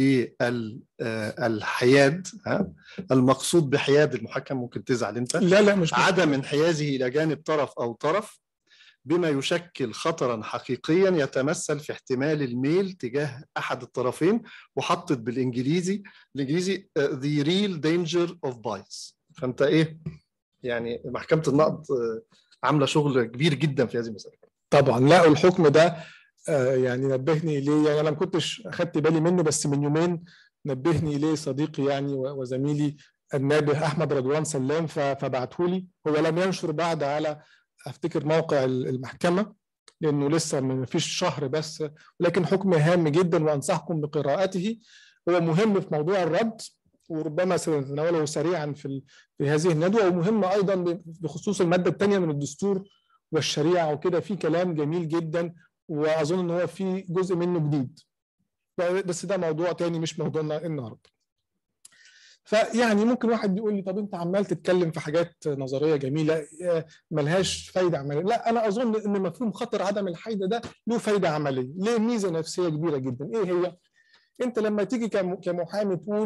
للحياد المقصود بحياد المحكم ممكن تزعل انت لا لا مش عدم انحيازه الى جانب طرف او طرف بما يشكل خطرا حقيقيا يتمثل في احتمال الميل تجاه احد الطرفين وحطت بالانجليزي الانجليزي uh, the real danger of bias فانت ايه يعني محكمه النقد uh, عامله شغل كبير جدا في هذه المساله طبعا لا الحكم ده آه، يعني نبهني اليه يعني انا ما كنتش اخدت بالي منه بس من يومين نبهني اليه صديقي يعني و- وزميلي النابه احمد رضوان سلام ف- فبعته لي هو لم ينشر بعد على افتكر موقع ال- المحكمه لانه لسه ما فيش شهر بس لكن حكم هام جدا وانصحكم بقراءته هو مهم في موضوع الرد وربما سنتناوله سريعا في ال- في هذه الندوه ومهم ايضا ب- بخصوص الماده الثانيه من الدستور والشريعه وكده في كلام جميل جدا واظن ان هو في جزء منه جديد بس ده موضوع تاني مش موضوعنا النهارده فيعني ممكن واحد يقول لي طب انت عمال تتكلم في حاجات نظريه جميله آه، ملهاش فايده عمليه لا انا اظن ان مفهوم خطر عدم الحيده ده له فايده عمليه ليه ميزه نفسيه كبيره جدا ايه هي انت لما تيجي كم- كمحامي تقول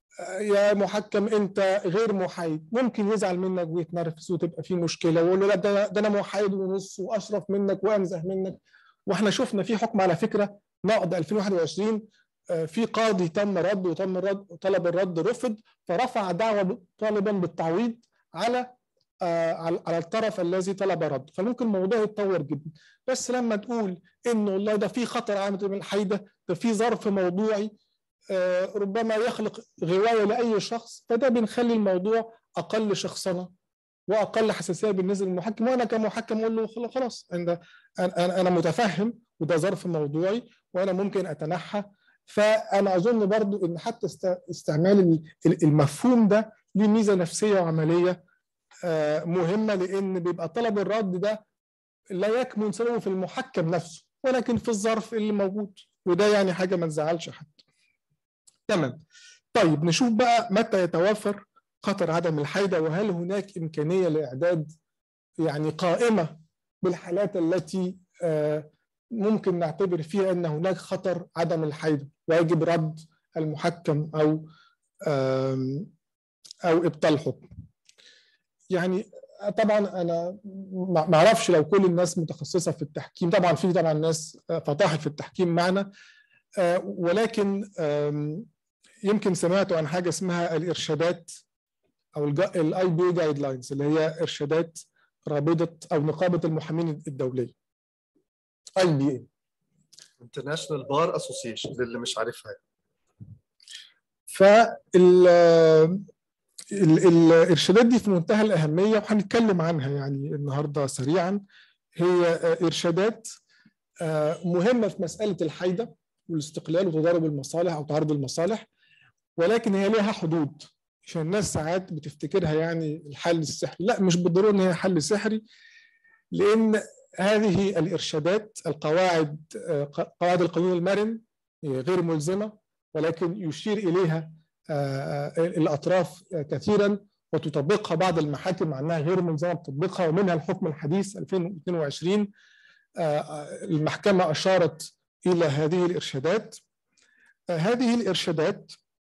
يا محكم انت غير محايد ممكن يزعل منك ويتنرفز وتبقى في مشكله ويقول له لا ده, ده انا محايد ونص واشرف منك وانزه منك واحنا شفنا في حكم على فكره نقض 2021 في قاضي تم رد وتم الرد طلب الرد رفض فرفع دعوه طالبا بالتعويض على على الطرف الذي طلب رد فممكن الموضوع يتطور جدا بس لما تقول انه والله ده في خطر على الحيده ده في ظرف موضوعي ربما يخلق غوايه لاي شخص فده بنخلي الموضوع اقل شخصنه واقل حساسيه بالنسبه للمحكم وانا كمحكم اقول له خلاص انا انا متفهم وده ظرف موضوعي وانا ممكن اتنحى فانا اظن برضو ان حتى استعمال المفهوم ده ليه ميزه نفسيه وعمليه مهمه لان بيبقى طلب الرد ده لا يكمن سببه في المحكم نفسه ولكن في الظرف اللي موجود وده يعني حاجه ما تزعلش حد تمام طيب نشوف بقى متى يتوفر خطر عدم الحيدة وهل هناك إمكانية لإعداد يعني قائمة بالحالات التي ممكن نعتبر فيها أن هناك خطر عدم الحيدة ويجب رد المحكم أو أو إبطال الحكم يعني طبعا انا ما اعرفش لو كل الناس متخصصه في التحكيم طبعا في طبعا ناس فطاحل في التحكيم معنا ولكن يمكن سمعتوا عن حاجه اسمها الارشادات او الاي بي جايد لاينز اللي هي ارشادات رابطه او نقابه المحامين الدوليه اي بي اي انترناشونال بار اسوسيشن للي مش عارفها فال الارشادات دي في منتهى الاهميه وهنتكلم عنها يعني النهارده سريعا هي ارشادات مهمه في مساله الحيده والاستقلال وتضارب المصالح او تعارض المصالح ولكن هي لها حدود عشان الناس ساعات بتفتكرها يعني الحل السحري لا مش بالضروره ان هي حل سحري لان هذه الارشادات القواعد قواعد القانون المرن غير ملزمه ولكن يشير اليها الاطراف كثيرا وتطبقها بعض المحاكم مع انها غير ملزمه بتطبيقها ومنها الحكم الحديث 2022 المحكمه اشارت الى هذه الارشادات هذه الارشادات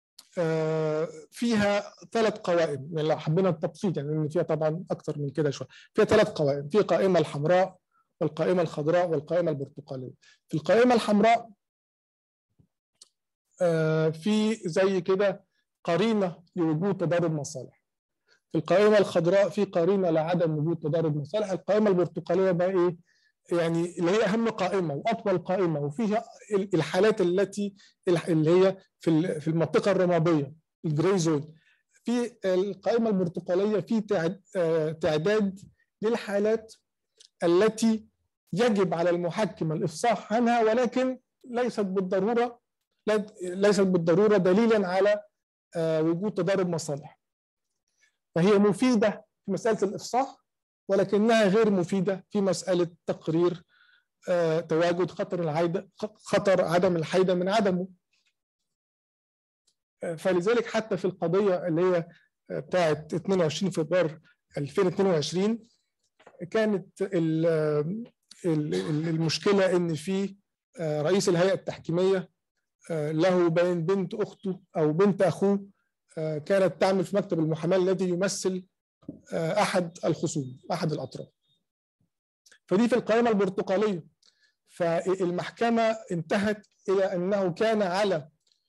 فيها ثلاث قوائم يعني لو حبينا التبسيط يعني ان فيها طبعا اكثر من كده شويه فيها ثلاث قوائم في قائمه الحمراء والقائمه الخضراء والقائمه البرتقاليه في القائمه الحمراء في زي كده قرينه لوجود تضارب مصالح في القائمه الخضراء في قرينه لعدم وجود تضارب مصالح القائمه البرتقاليه بقى ايه يعني اللي هي اهم قائمه واطول قائمه وفيها الحالات التي اللي هي في في المنطقه الرماديه الجراي زون في القائمه البرتقاليه في تعداد للحالات التي يجب على المحكم الافصاح عنها ولكن ليست بالضروره ليست بالضروره دليلا على وجود تضارب مصالح فهي مفيده في مساله الافصاح ولكنها غير مفيده في مساله تقرير تواجد خطر العيدة خطر عدم الحيده من عدمه فلذلك حتى في القضيه اللي هي بتاعه 22 فبراير 2022 كانت المشكله ان في رئيس الهيئه التحكيميه له بين بنت اخته او بنت اخوه كانت تعمل في مكتب المحاماه الذي يمثل احد الخصوم احد الاطراف فدي في القائمه البرتقاليه فالمحكمه انتهت الى انه كان على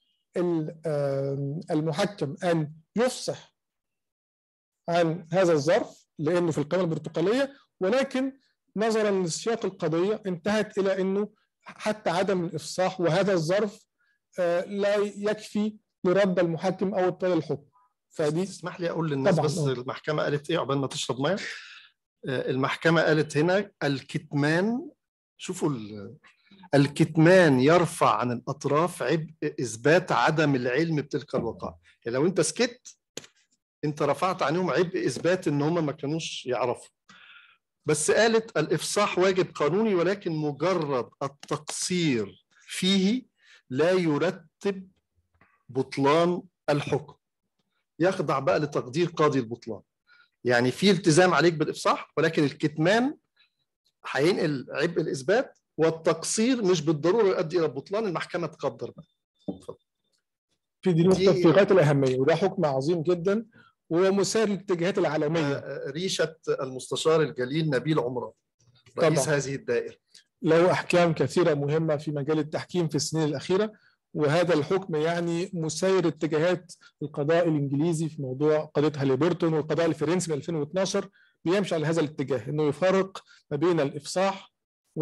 المحكم ان يفصح عن هذا الظرف لانه في القائمه البرتقاليه ولكن نظرا لسياق القضيه انتهت الى انه حتى عدم الافصاح وهذا الظرف لا يكفي لرد المحكم او ابطال الحكم فدي اسمح لي اقول للناس بس أوه. المحكمه قالت ايه عقبال ما تشرب ميه المحكمه قالت هنا الكتمان شوفوا الكتمان يرفع عن الاطراف عبء اثبات عدم العلم بتلك الوقائع يعني لو انت سكت انت رفعت عنهم عبء اثبات ان هم ما كانوش يعرفوا بس قالت الافصاح واجب قانوني ولكن مجرد التقصير فيه لا يرتب بطلان الحكم يخضع بقى لتقدير قاضي البطلان يعني في التزام عليك بالافصاح ولكن الكتمان هينقل عبء الاثبات والتقصير مش بالضروره يؤدي الى البطلان المحكمه تقدر بقى في دي نقطه في غايه الاهميه وده حكم عظيم جدا ومسار للاتجاهات العالميه ريشه المستشار الجليل نبيل عمران رئيس طبعا. هذه الدائره له احكام كثيره مهمه في مجال التحكيم في السنين الاخيره وهذا الحكم يعني مسير اتجاهات القضاء الانجليزي في موضوع قضيه هاليبرتون والقضاء الفرنسي من 2012 بيمشي على هذا الاتجاه انه يفرق ما بين الافصاح و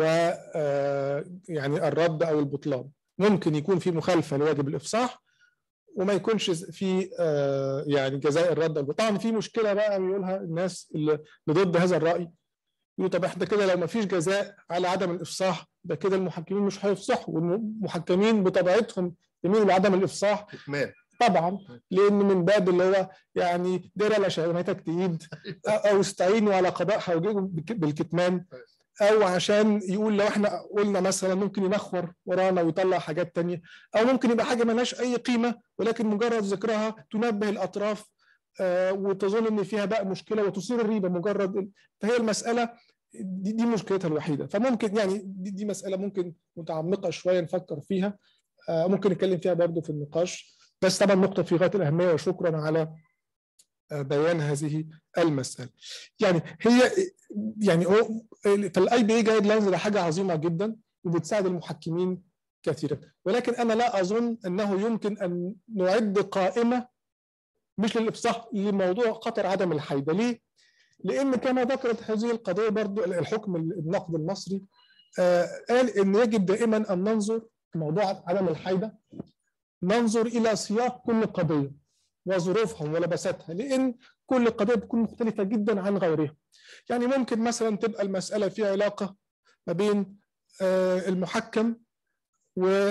يعني الرد او البطلان ممكن يكون في مخالفه لواجب الافصاح وما يكونش في يعني جزاء الرد او طبعا في مشكله بقى بيقولها الناس اللي ضد هذا الراي يقولوا طب احنا كده لو ما فيش جزاء على عدم الافصاح ده كده المحكمين مش هيفصحوا والمحكمين بطبيعتهم يميلوا لعدم الافصاح كتمان طبعا لان من باب اللي هو يعني دير لا شهوتك تجيد او استعينوا على قضاء حوجكم بالكتمان او عشان يقول لو احنا قلنا مثلا ممكن ينخور ورانا ويطلع حاجات تانية او ممكن يبقى حاجه ملهاش اي قيمه ولكن مجرد ذكرها تنبه الاطراف آه وتظن ان فيها بقى مشكله وتصير الريبه مجرد فهي المساله دي, دي مشكلتها الوحيده فممكن يعني دي, دي مساله ممكن متعمقه شويه نفكر فيها آه ممكن نتكلم فيها برضه في النقاش بس طبعا نقطه في غايه الاهميه وشكرا على بيان هذه المساله. يعني هي يعني فالاي بي اي جايد لاينز ده حاجه عظيمه جدا وبتساعد المحكمين كثيرا ولكن انا لا اظن انه يمكن ان نعد قائمه مش للافصاح لموضوع خطر عدم الحيده ليه؟ لان كما ذكرت هذه القضيه برضو الحكم النقد المصري آه قال ان يجب دائما ان ننظر في موضوع عدم الحيده ننظر الى سياق كل قضيه وظروفها ولبساتها لان كل قضيه بتكون مختلفه جدا عن غيرها يعني ممكن مثلا تبقى المساله فيها علاقه ما بين المحكم و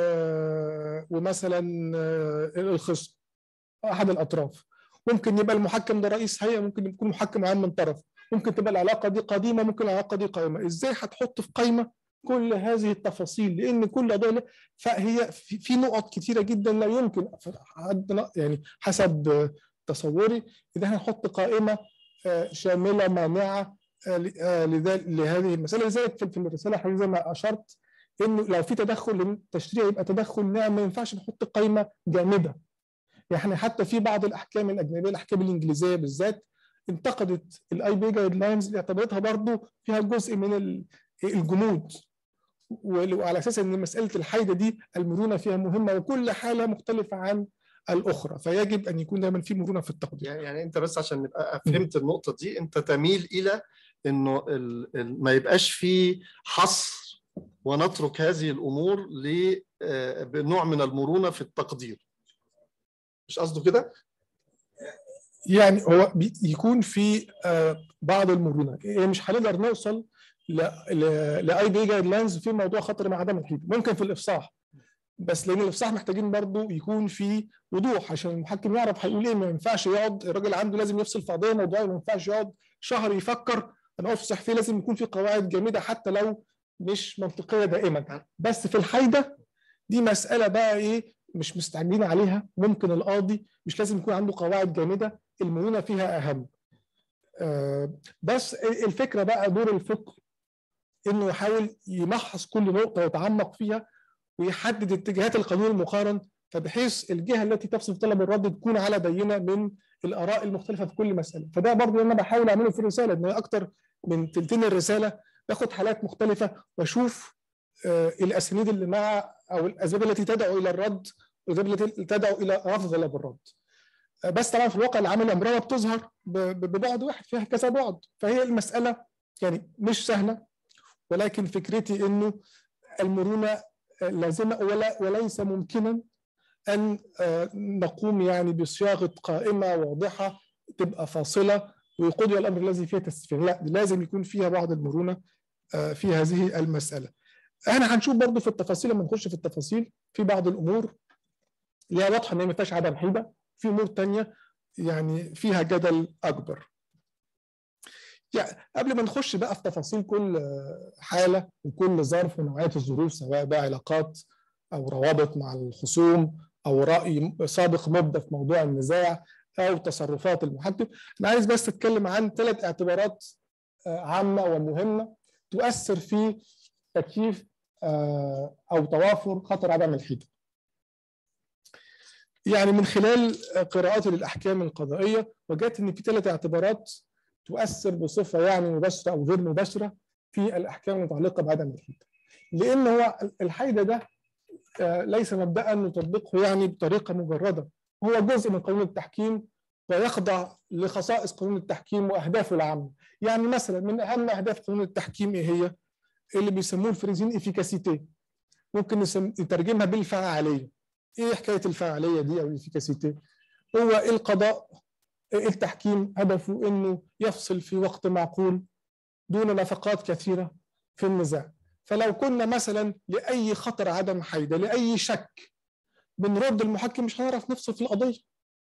ومثلا الخصم احد الاطراف ممكن يبقى المحكم ده رئيس هيئه ممكن يكون محكم عام من طرف ممكن تبقى العلاقه دي قديمه ممكن العلاقه دي قائمه ازاي هتحط في قائمه كل هذه التفاصيل لان كل قضيه فهي في نقط كثيره جدا لا يمكن يعني حسب تصوري اذا هنحط قائمه شامله مانعه لهذه المساله لذلك في الرساله حضرتك زي ما اشرت انه لو في تدخل للتشريع يبقى تدخل ناعم ما ينفعش نحط قائمه جامده يعني حتى في بعض الاحكام الاجنبيه الاحكام الانجليزيه بالذات انتقدت الاي بي جايد لاينز اعتبرتها برضه فيها جزء من الجمود وعلى اساس ان مساله الحيده دي المرونه فيها مهمه وكل حاله مختلفه عن الاخرى فيجب ان يكون دايما في مرونه في التقدير يعني انت بس عشان نبقى فهمت النقطه دي انت تميل الى انه ما يبقاش في حصر ونترك هذه الامور لنوع من المرونه في التقدير مش قصده كده يعني هو يكون في بعض المرونه مش هنقدر نوصل لاي بي جايد لاينز في موضوع خطر مع عدم الحيطه ممكن في الافصاح بس لان الافصاح محتاجين برضه يكون في وضوح عشان المحكم يعرف هيقول ايه ما ينفعش يقعد الراجل عنده لازم يفصل في قضيه موضوعيه ما ينفعش يقعد شهر يفكر انا افصح فيه لازم يكون في قواعد جامده حتى لو مش منطقيه دائما بس في الحيده دي مساله بقى ايه مش مستعجلين عليها ممكن القاضي مش لازم يكون عنده قواعد جامده المرونه فيها اهم آه بس الفكره بقى دور الفقه انه يحاول يمحص كل نقطه ويتعمق فيها ويحدد اتجاهات القانون المقارن فبحيث الجهه التي تفصل في طلب الرد تكون على بينه من الاراء المختلفه في كل مساله فده برضه انا بحاول اعمله في الرساله ان اكتر من ثلثين الرساله باخد حالات مختلفه واشوف آه الاسانيد اللي مع او الاسباب التي تدعو الى الرد والاسباب التي تدعو الى رفض طلب الرد آه بس طبعا في الواقع العمل عمرها بتظهر ببعد واحد فيها كذا بعد فهي المساله يعني مش سهله ولكن فكرتي انه المرونه لازمه ولا وليس ممكنا ان نقوم يعني بصياغه قائمه واضحه تبقى فاصله ويقضي الامر الذي فيها تسفيه لا لازم يكون فيها بعض المرونه في هذه المساله احنا هنشوف برضو في التفاصيل لما نخش في التفاصيل في بعض الامور اللي هي واضحه ان هي ما فيهاش عدم حيبه في امور ثانيه يعني فيها جدل اكبر يعني قبل ما نخش بقى في تفاصيل كل حاله وكل ظرف ونوعيه الظروف سواء بقى علاقات او روابط مع الخصوم او راي سابق مبدا في موضوع النزاع او تصرفات المحكم انا عايز بس اتكلم عن ثلاث اعتبارات عامه ومهمه تؤثر في تكييف او توافر خطر عدم الحيطه يعني من خلال قراءاتي للاحكام القضائيه وجدت ان في ثلاث اعتبارات تؤثر بصفه يعني مباشره او غير مباشره في الاحكام المتعلقه بعدم الحيده. لان هو الحيده ده ليس مبدأ نطبقه يعني بطريقه مجرده هو جزء من قانون التحكيم ويخضع لخصائص قانون التحكيم واهدافه العامه يعني مثلا من اهم اهداف قانون التحكيم ايه هي اللي بيسموه الفريزين افيكاسيتي ممكن نترجمها بالفعاليه ايه حكايه الفعاليه دي او الافيكاسيتي هو القضاء التحكيم هدفه انه يفصل في وقت معقول دون نفقات كثيره في النزاع فلو كنا مثلا لاي خطر عدم حيده لاي شك بنرد المحكم مش هنعرف نفصل في القضيه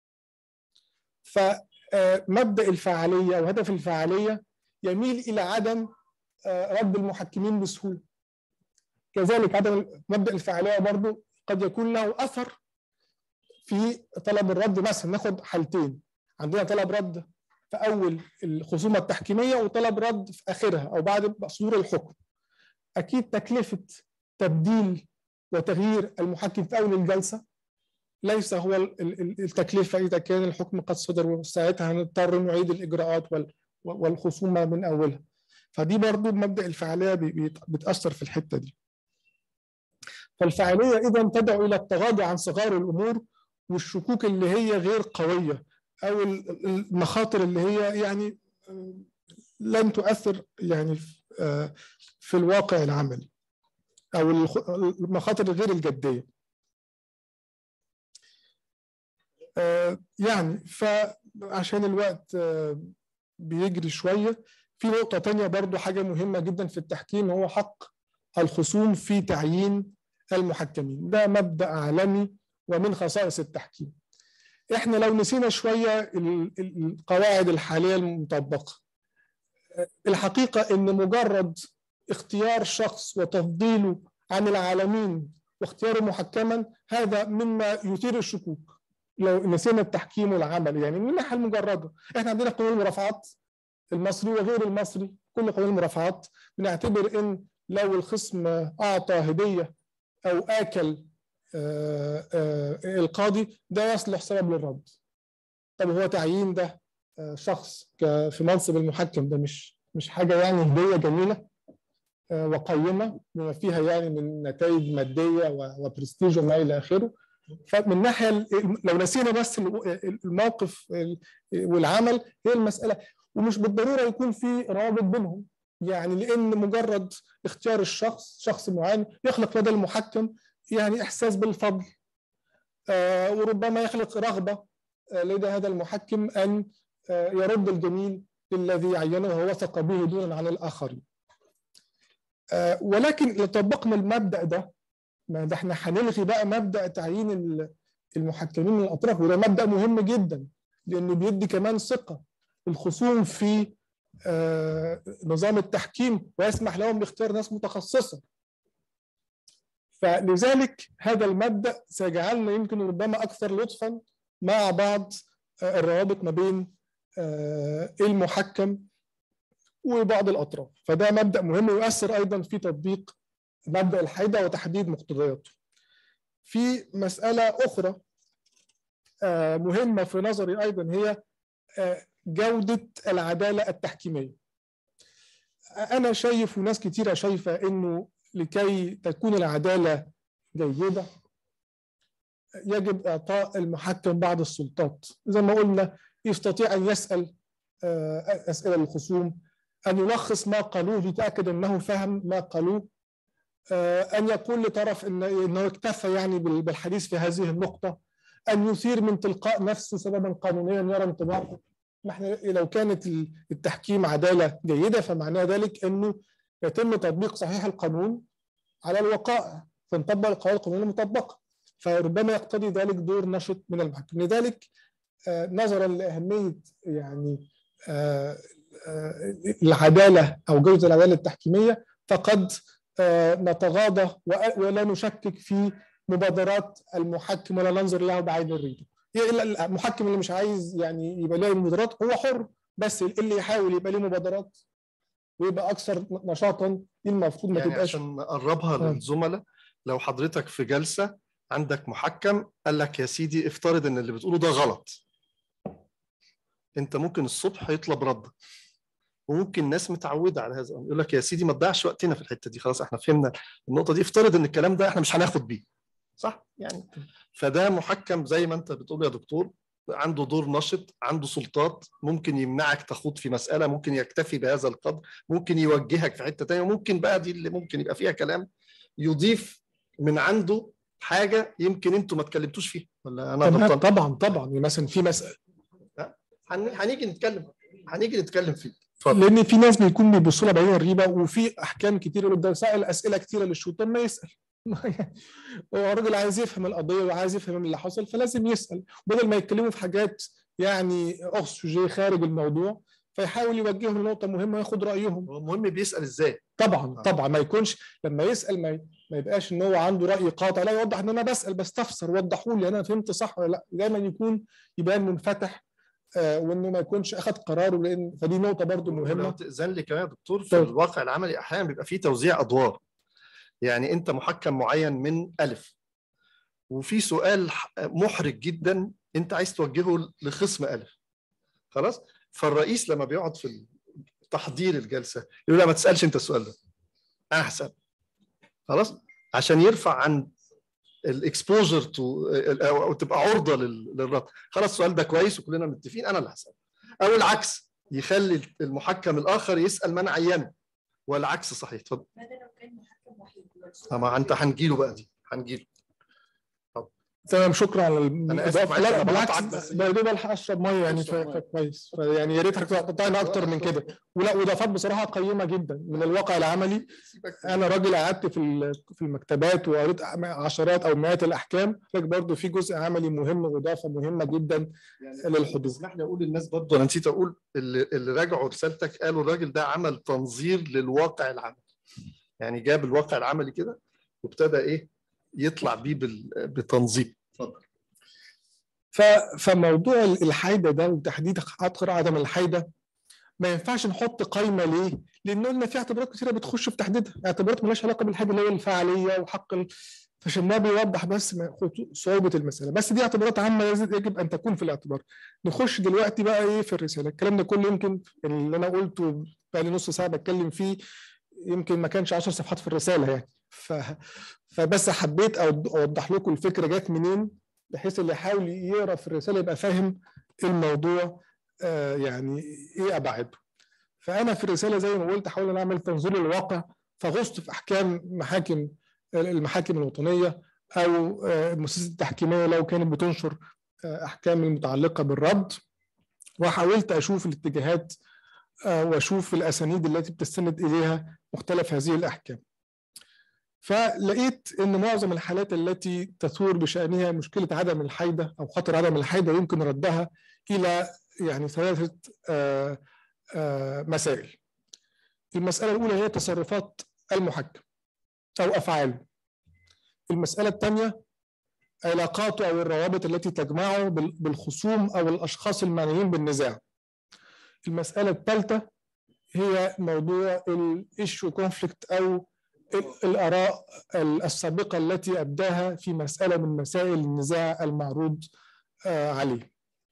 فمبدا الفعاليه او هدف الفعاليه يميل الى عدم رد المحكمين بسهوله كذلك عدم مبدا الفعاليه برضه قد يكون له اثر في طلب الرد مثلا ناخد حالتين عندنا طلب رد في اول الخصومه التحكيميه وطلب رد في اخرها او بعد صدور الحكم اكيد تكلفه تبديل وتغيير المحكم في اول الجلسه ليس هو التكلفه اذا كان الحكم قد صدر وساعتها هنضطر نعيد الاجراءات والخصومه من اولها فدي برضو مبدا الفعاليه بتاثر في الحته دي فالفعاليه اذا تدعو الى التغاضي عن صغار الامور والشكوك اللي هي غير قويه او المخاطر اللي هي يعني لن تؤثر يعني في الواقع العملي او المخاطر غير الجديه يعني فعشان الوقت بيجري شويه في نقطه تانية برضو حاجه مهمه جدا في التحكيم هو حق الخصوم في تعيين المحكمين ده مبدا عالمي ومن خصائص التحكيم احنا لو نسينا شويه القواعد الحاليه المطبقه الحقيقه ان مجرد اختيار شخص وتفضيله عن العالمين واختياره محكما هذا مما يثير الشكوك لو نسينا التحكيم والعمل يعني من الناحيه المجرده احنا عندنا قانون المرافعات المصري وغير المصري كل قانون المرافعات بنعتبر ان لو الخصم اعطى هديه او اكل آآ آآ القاضي ده يصلح سبب للرد طب هو تعيين ده شخص في منصب المحكم ده مش مش حاجه يعني هديه جميله وقيمه بما فيها يعني من نتائج ماديه وبرستيج وما الى اخره فمن ناحيه لو نسينا بس الموقف والعمل هي المساله ومش بالضروره يكون في روابط بينهم يعني لان مجرد اختيار الشخص شخص معين يخلق لدى المحكم يعني احساس بالفضل آه وربما يخلق رغبه آه لدى هذا المحكم ان آه يرد الجميل للذي عينه ووثق به دونا عن الاخرين. ولكن لو طبقنا المبدا ده ما ده احنا هنلغي بقى مبدا تعيين المحكمين من الاطراف وده مبدا مهم جدا لانه بيدي كمان ثقه الخصوم في نظام التحكيم ويسمح لهم باختيار ناس متخصصه فلذلك هذا المبدا سيجعلنا يمكن ربما اكثر لطفا مع بعض الروابط ما بين المحكم وبعض الاطراف فده مبدا مهم ويؤثر ايضا في تطبيق مبدا الحيده وتحديد مقتضياته في مساله اخرى مهمه في نظري ايضا هي جوده العداله التحكيميه انا شايف وناس كتيره شايفه انه لكي تكون العداله جيده يجب اعطاء المحكم بعض السلطات زي ما قلنا يستطيع ان يسال اسئله للخصوم ان يلخص ما قالوه ليتاكد انه فهم ما قالوه ان يقول لطرف إن انه اكتفى يعني بالحديث في هذه النقطه ان يثير من تلقاء نفسه سببا قانونيا يرى انطباقه ما احنا لو كانت التحكيم عداله جيده فمعناه ذلك انه يتم تطبيق صحيح القانون على الوقائع فنطبق القواعد القانونيه المطبقه فربما يقتضي ذلك دور نشط من المحكم لذلك نظرا لاهميه يعني العداله او جوده العداله التحكيميه فقد نتغاضى ولا نشكك في مبادرات المحكم ولا ننظر له بعين الريبه المحكم اللي مش عايز يعني يبقى له مبادرات هو حر بس اللي يحاول يبقى له مبادرات ويبقى اكثر نشاطا دي المفروض ما يعني تبقاش عشان نقربها آه. للزملاء لو حضرتك في جلسه عندك محكم قال لك يا سيدي افترض ان اللي بتقوله ده غلط انت ممكن الصبح يطلب رد وممكن ناس متعوده على هذا يقول لك يا سيدي ما تضيعش وقتنا في الحته دي خلاص احنا فهمنا النقطه دي افترض ان الكلام ده احنا مش هناخد بيه صح يعني فده محكم زي ما انت بتقول يا دكتور عنده دور نشط عنده سلطات ممكن يمنعك تخوض في مساله ممكن يكتفي بهذا القدر ممكن يوجهك في حته ثانيه وممكن بقى دي اللي ممكن يبقى فيها كلام يضيف من عنده حاجه يمكن انتوا ما اتكلمتوش فيها ولا انا طبعا غلطان طبعا طبعا يعني مثلا في مسألة هن- هنيجي نتكلم هنيجي نتكلم فيه اتفضل لان في ناس بيكون بيبصوا لها بعين الريبه وفي احكام كتير يقول ده سائل اسئله كتيره للشوط طب ما يسال هو الراجل عايز يفهم القضيه وعايز يفهم اللي حصل فلازم يسال بدل ما يتكلموا في حاجات يعني اكسجين خارج الموضوع فيحاول يوجههم لنقطه مهمه وياخد رايهم هو المهم بيسال ازاي طبعا آه. طبعا ما يكونش لما يسال ما, ما يبقاش ان هو عنده راي قاطع لا يوضح ان انا بسال بستفسر وضحوا لي انا فهمت صح ولا لا دايما يكون يبان منفتح آه وانه ما يكونش اخذ قراره لان فدي نقطه برضو لو مهمه تأذن لي كمان يا دكتور في طبعا. الواقع العملي احيانا بيبقى فيه توزيع ادوار يعني انت محكم معين من الف وفي سؤال ح- محرج جدا انت عايز توجهه لخصم الف خلاص فالرئيس لما بيقعد في تحضير الجلسه يقول لا ما تسالش انت السؤال ده انا هسال خلاص عشان يرفع عن الاكسبوجر تو او تبقى عرضه لل- للرد خلاص السؤال ده كويس وكلنا متفقين انا اللي هسال او العكس يخلي المحكم الاخر يسال من عينه والعكس صحيح اتفضل ماذا لو كان محكم وحيد ما انت هنجيله بقى دي هنجيله تمام شكرا على أنا آسف، الإضافة. معلش لا أنا بالعكس بقطعك بس. ده ده بلحق اشرب ميه يعني ف- اشرب مية. فكويس فيعني يا ريت تقطعنا اكتر من كده ولا واضافات بصراحه قيمه جدا من الواقع العملي سيبك انا راجل قعدت في ال- في المكتبات وقريت عشرات او مئات الاحكام لكن برضه في جزء عملي مهم واضافه مهمه جدا يعني للحدود اسمح لي اقول للناس برضه انا نسيت اقول اللي, اللي راجعوا رسالتك قالوا الراجل ده عمل تنظير للواقع العملي يعني جاب الواقع العملي كده وابتدى ايه يطلع بيه بال- بتنظيم اتفضل ف- فموضوع الحيده ده وتحديد اخر عدم الحيده ما ينفعش نحط قايمه ليه؟ لان قلنا في اعتبارات كثيره بتخش في تحديدها، اعتبارات مالهاش علاقه بالحاجه اللي هي الفعاليه وحق ال... فعشان ده بيوضح بس ما- خطو- صعوبه المساله، بس دي اعتبارات عامه لازم يجب ان تكون في الاعتبار. نخش دلوقتي بقى ايه في الرساله، الكلام ده كله يمكن اللي انا قلته بقى لي نص ساعه بتكلم فيه يمكن ما كانش 10 صفحات في الرساله يعني. ف... فبس حبيت أوض- اوضح لكم الفكره جت منين بحيث اللي يحاول يقرا في الرساله يبقى فاهم الموضوع آه، يعني ايه ابعاده. فانا في الرساله زي ما قلت احاول ان اعمل تنظير للواقع فغصت في احكام محاكم المحاكم الوطنيه او آه، المؤسسات التحكيميه لو كانت بتنشر آه، احكام المتعلقه بالرد وحاولت اشوف الاتجاهات آه، واشوف الاسانيد التي بتستند اليها مختلف هذه الاحكام. فلقيت ان معظم الحالات التي تثور بشانها مشكله عدم الحيده او خطر عدم الحيده يمكن ردها الى يعني ثلاثه آه، آه، مسائل. المساله الاولى هي تصرفات المحكم او افعاله. المساله الثانيه علاقاته او الروابط التي تجمعه بال- بالخصوم او الاشخاص المعنيين بالنزاع. المساله الثالثه هي موضوع الايشو كونفليكت او ال- الاراء ال- السابقه التي ابداها في مساله من مسائل النزاع المعروض آه، عليه.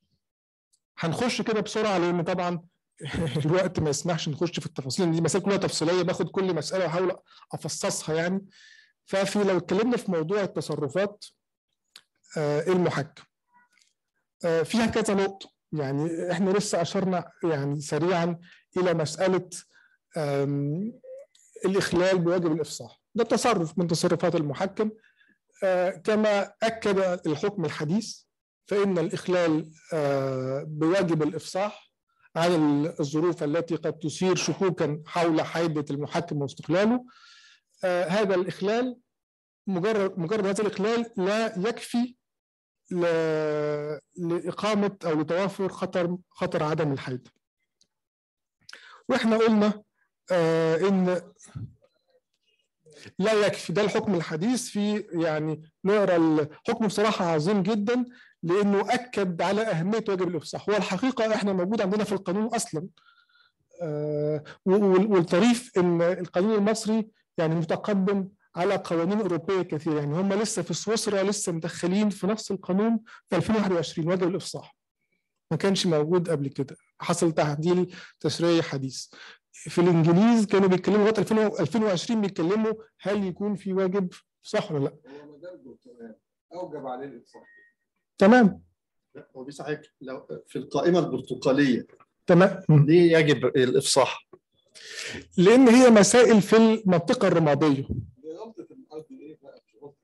هنخش كده بسرعه لان طبعا الوقت ما يسمحش نخش في التفاصيل دي مسائل كلها تفصيليه باخد كل مساله واحاول افصصها يعني ففي لو اتكلمنا في موضوع التصرفات آه، المحكم آه، فيها كذا نقطه يعني احنا لسه اشرنا يعني سريعا الى مساله آم، الاخلال بواجب الافصاح ده تصرف من تصرفات المحكم آه، كما اكد الحكم الحديث فان الاخلال آه، بواجب الافصاح عن الظروف التي قد تثير شكوكا حول حيدة المحكم واستقلاله آه، هذا الإخلال مجرد مجرد هذا الإخلال لا يكفي ل- لإقامة أو لتوافر خطر خطر عدم الحيدة واحنا قلنا آه، ان لا يكفي ده الحكم الحديث في يعني نقرا الحكم بصراحه عظيم جدا لانه اكد على اهميه واجب الافصاح والحقيقه احنا موجود عندنا في القانون اصلا آه، وال- والطريف ان القانون المصري يعني متقدم على قوانين اوروبيه كثيره يعني هم لسه في سويسرا لسه مدخلين في نفس القانون في 2021 واجب الافصاح ما كانش موجود قبل كده حصل تعديل تشريعي حديث في الانجليز كانوا بيتكلموا لغايه 2000 2020 بيتكلموا هل يكون في واجب صح ولا لا هو مجال البرتغال اوجب عليه الافصاح تمام لا، هو بيساعدك لو في القائمه البرتقاليه تمام ليه يجب الافصاح؟ لان هي مسائل في المنطقه الرماديه دي غلطه الار دي ايه بقى مش غلطه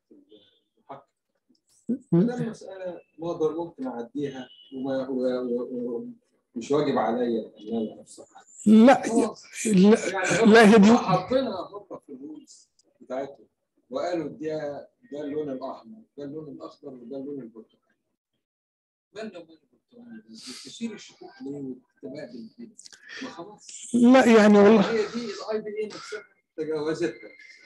المحكم ده مساله ما اقدر ممكن اعديها وما و- و- و- مش واجب عليا ان انا افصح لا خلاص لا, يعني لا هي دي حاطينها هم في الرولز بتاعتهم وقالوا ده ده اللون الاحمر ده اللون الاخضر وده اللون البرتقالي مالنا ومال البرتقالي تشيل الشكوك ليه وتتبادل كده ما خلاص لا يعني والله هي دي الاي بي اي نفسها تجاوزتها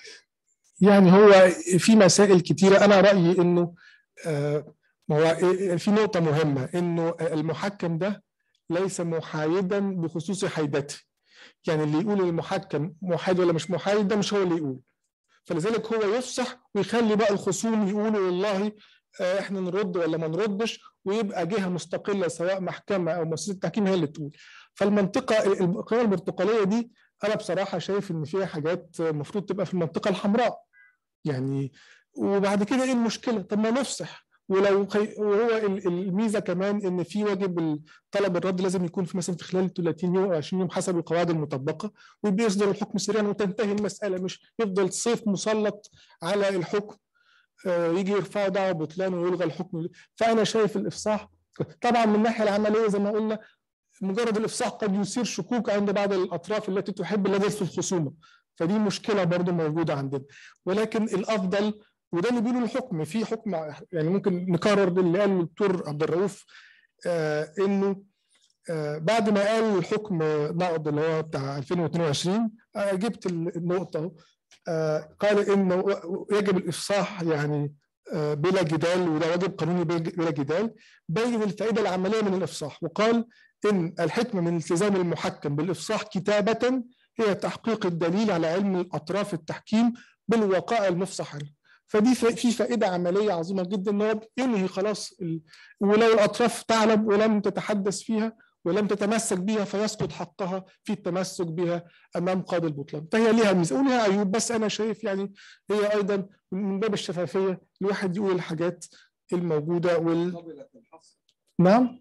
يعني هو في مسائل كتيرة أنا رأيي إنه آه، ما هو في نقطة مهمة إنه المحكم ده ليس محايدا بخصوص حيدته يعني اللي يقول المحكم محايد ولا مش محايد ده مش هو اللي يقول فلذلك هو يفصح ويخلي بقى الخصوم يقولوا والله آه، احنا نرد ولا ما نردش ويبقى جهه مستقله سواء محكمه او مؤسسه التحكيم هي اللي تقول فالمنطقه القوى البرتقاليه دي انا بصراحه شايف ان فيها حاجات المفروض تبقى في المنطقه الحمراء يعني وبعد كده ايه المشكله طب ما نفصح ولو خي... وهو ال- الميزه كمان ان في واجب طلب الرد لازم يكون في مثلا في خلال 30 يوم او 20 يوم حسب القواعد المطبقه وبيصدر الحكم سريعا وتنتهي المساله مش يفضل سيف مسلط على الحكم آه، يجي يرفعوا دعوه بطلان ويلغى الحكم فانا شايف الافصاح طبعا من الناحيه العمليه زي ما قلنا مجرد الافصاح قد يثير شكوك عند بعض الاطراف التي تحب اللجوء في الخصومه فدي مشكله برضو موجوده عندنا ولكن الافضل وده اللي بيقوله الحكم في حكم يعني ممكن نكرر اللي قاله الدكتور عبد الرؤوف آه انه آه بعد ما قال الحكم نقض اللي هو بتاع 2022 آه جبت النقطه اهو آه قال انه يجب الافصاح يعني آه بلا جدال وده واجب قانوني بلا جدال بين الفائده العمليه من الافصاح وقال ان الحكمه من التزام المحكم بالافصاح كتابه هي تحقيق الدليل على علم الاطراف التحكيم بالوقائع المفصح عنه فدي في فائده عمليه عظيمه جدا ان هو ينهي خلاص ال... ولو الاطراف تعلم ولم تتحدث فيها ولم تتمسك بها فيسقط حقها في التمسك بها امام قاضي البطلان فهي ليها ميزه ولها عيوب بس انا شايف يعني هي ايضا من باب الشفافيه الواحد يقول الحاجات الموجوده وال قبلت الحصر نعم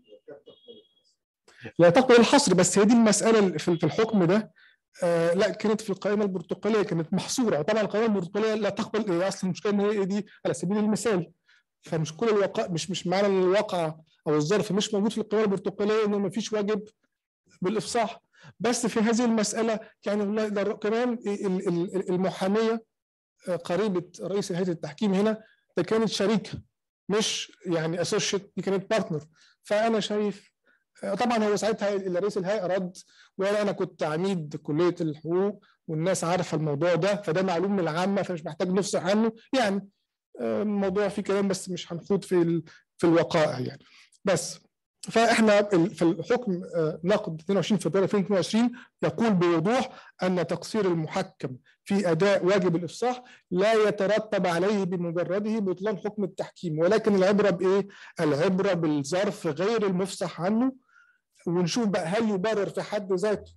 لا تقبل الحصر بس هي دي المساله في الحكم ده آه لا كانت في القائمه البرتقاليه كانت محصوره طبعا القائمه البرتقاليه لا تقبل هي اصلا المشكله ان هي دي على سبيل المثال فمش كل الواقع مش مش معنى ان الواقع او الظرف مش موجود في القائمه البرتقاليه انه ما فيش واجب بالافصاح بس في هذه المساله يعني والله ده كمان المحاميه قريبه رئيس هيئه التحكيم هنا ده كانت شريكه مش يعني اسوشيت دي كانت بارتنر فانا شايف طبعا هو ساعتها رئيس الهيئه رد وانا انا كنت عميد كليه الحقوق والناس عارفه الموضوع ده فده معلوم للعامه فمش محتاج نفصح عنه يعني الموضوع فيه كلام بس مش هنخوض في في الوقائع يعني بس فاحنا في الحكم نقد 22 فبراير 2022 يقول بوضوح ان تقصير المحكم في اداء واجب الافصاح لا يترتب عليه بمجرده بطلان حكم التحكيم ولكن العبره بايه؟ العبره بالظرف غير المفصح عنه ونشوف بقى هل يبرر في حد ذاته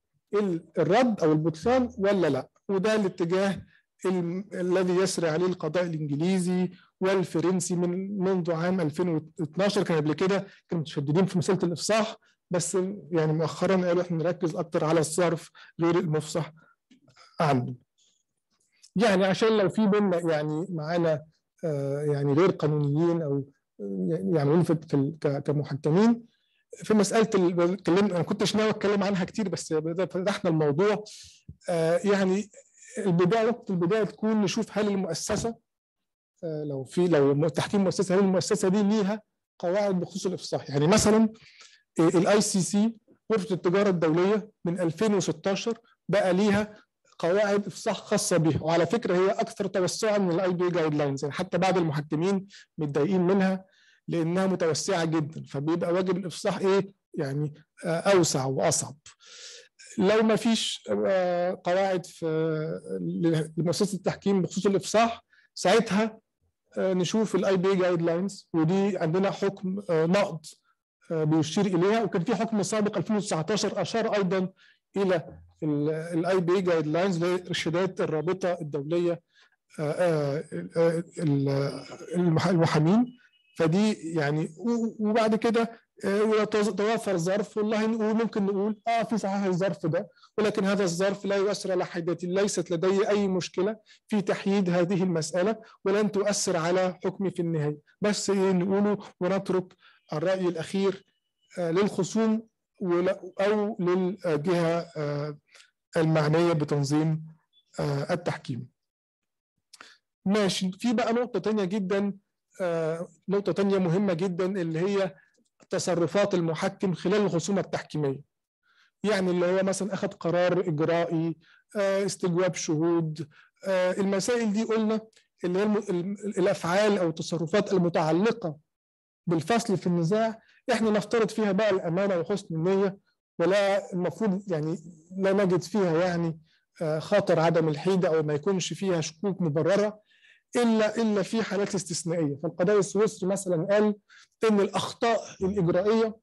الرد او البطلان ولا لا وده الاتجاه الذي يسري عليه القضاء الانجليزي والفرنسي من منذ عام 2012 كان قبل كده كانوا متشددين في مساله الافصاح بس يعني مؤخرا قالوا احنا نركز اكتر على الصرف غير المفصح عنه. يعني عشان لو في بينا يعني معانا آه يعني غير قانونيين او يعملون في كمحكمين في مساله اتكلمت انا كنتش ناوي اتكلم عنها كتير بس فتحنا الموضوع آه يعني البدايه وقت البدايه تكون نشوف هل المؤسسه آه لو في لو تحكيم مؤسسه هل المؤسسه دي ليها قواعد بخصوص الافصاح يعني مثلا الاي سي سي غرفه التجاره الدوليه من 2016 بقى ليها قواعد افصاح خاصه بها وعلى فكره هي اكثر توسعا من الاي بي جايد لاينز يعني حتى بعض المحكمين متضايقين منها لانها متوسعه جدا فبيبقى واجب الافصاح ايه يعني اوسع واصعب لو ما فيش آه، قواعد في لمؤسسه التحكيم بخصوص الافصاح ساعتها آه، نشوف الاي بي جايد لاينز ودي عندنا حكم آه، نقض آه، بيشير اليها وكان في حكم سابق 2019 اشار ايضا الى الاي بي جايد لاينز لارشادات الرابطه الدوليه آه، آه، آه، المح- المحامين فدي يعني و- وبعد كده آه، إذا توز- توافر ظرف والله نقول ممكن نقول اه في صحيح الظرف ده ولكن هذا الظرف لا يؤثر على حيدتي ليست لدي اي مشكله في تحييد هذه المساله ولن تؤثر على حكمي في النهايه بس ايه نقوله ونترك الراي الاخير آه، للخصوم ولا- او للجهه آه، المعنيه بتنظيم آه، التحكيم ماشي في بقى نقطه تانية جدا آه، نقطه تانية مهمه جدا اللي هي تصرفات المحكم خلال الخصومه التحكيميه يعني اللي هو مثلا اخذ قرار اجرائي آه، استجواب شهود آه، المسائل دي قلنا اللي هي الم- الم- الافعال او التصرفات المتعلقه بالفصل في النزاع احنا نفترض فيها بقى الامانه وحسن النيه ولا المفروض يعني لا نجد فيها يعني آه، خطر عدم الحيده او ما يكونش فيها شكوك مبرره الا الا في حالات استثنائيه فالقضاء السويسري مثلا قال ان الاخطاء الاجرائيه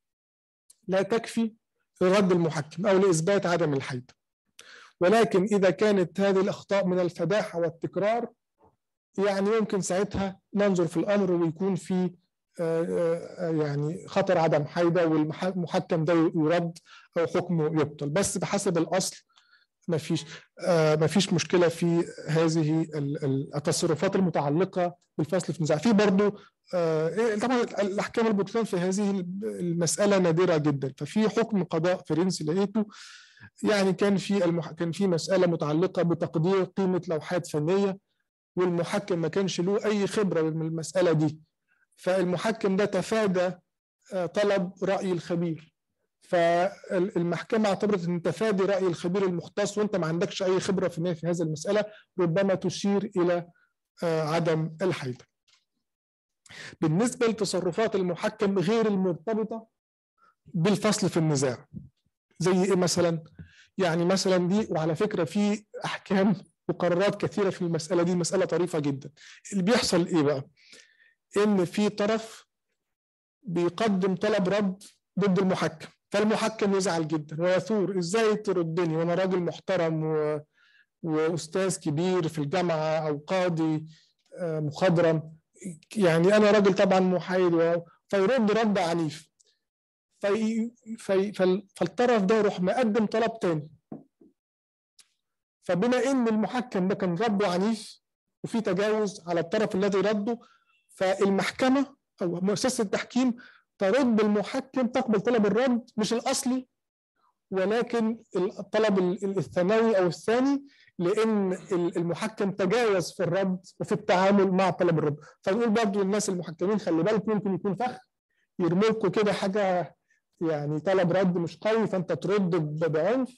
لا تكفي لرد المحكم او لاثبات عدم الحيده ولكن اذا كانت هذه الاخطاء من الفداحه والتكرار يعني ممكن ساعتها ننظر في الامر ويكون في آه، آه، يعني خطر عدم حيده والمحكم ده يرد او حكمه يبطل بس بحسب الاصل ما فيش آه، ما فيش مشكله في هذه ال- ال- التصرفات المتعلقه بالفصل في النزاع في برضو آه، طبعا الاحكام البطلان في هذه المساله نادره جدا ففي حكم قضاء فرنسي لقيته يعني كان في المح... كان في مساله متعلقه بتقدير قيمه لوحات فنيه والمحكم ما كانش له اي خبره من المساله دي فالمحكم ده تفادى آه، طلب راي الخبير فالمحكمه اعتبرت ان تفادي راي الخبير المختص وانت ما عندكش اي خبره فنيه في هذه المساله ربما تشير الى آه، عدم الحيده. بالنسبه لتصرفات المحكم غير المرتبطه بالفصل في النزاع زي ايه مثلا؟ يعني مثلا دي وعلى فكره في احكام وقرارات كثيره في المساله دي مساله طريفه جدا. اللي بيحصل ايه بقى؟ ان في طرف بيقدم طلب رد ضد المحكم فالمحكم يزعل جدا ويثور ازاي تردني وانا راجل محترم و... واستاذ كبير في الجامعه او قاضي آه، مخضرم يعني انا راجل طبعا محايد و... فيرد رد عنيف في... في... فال... فالطرف ده يروح مقدم طلب تاني فبما ان المحكم ده كان رده عنيف وفي تجاوز على الطرف الذي رده فالمحكمه او مؤسسه التحكيم ترد المحكم تقبل طلب الرد مش الاصلي ولكن الطلب ال- الثانوي او الثاني لان ال- المحكم تجاوز في الرد وفي التعامل مع طلب الرد فنقول برضو للناس المحكمين خلي بالك ممكن يكون فخ يرموا لكم كده حاجه يعني طلب رد مش قوي فانت ترد ب- بعنف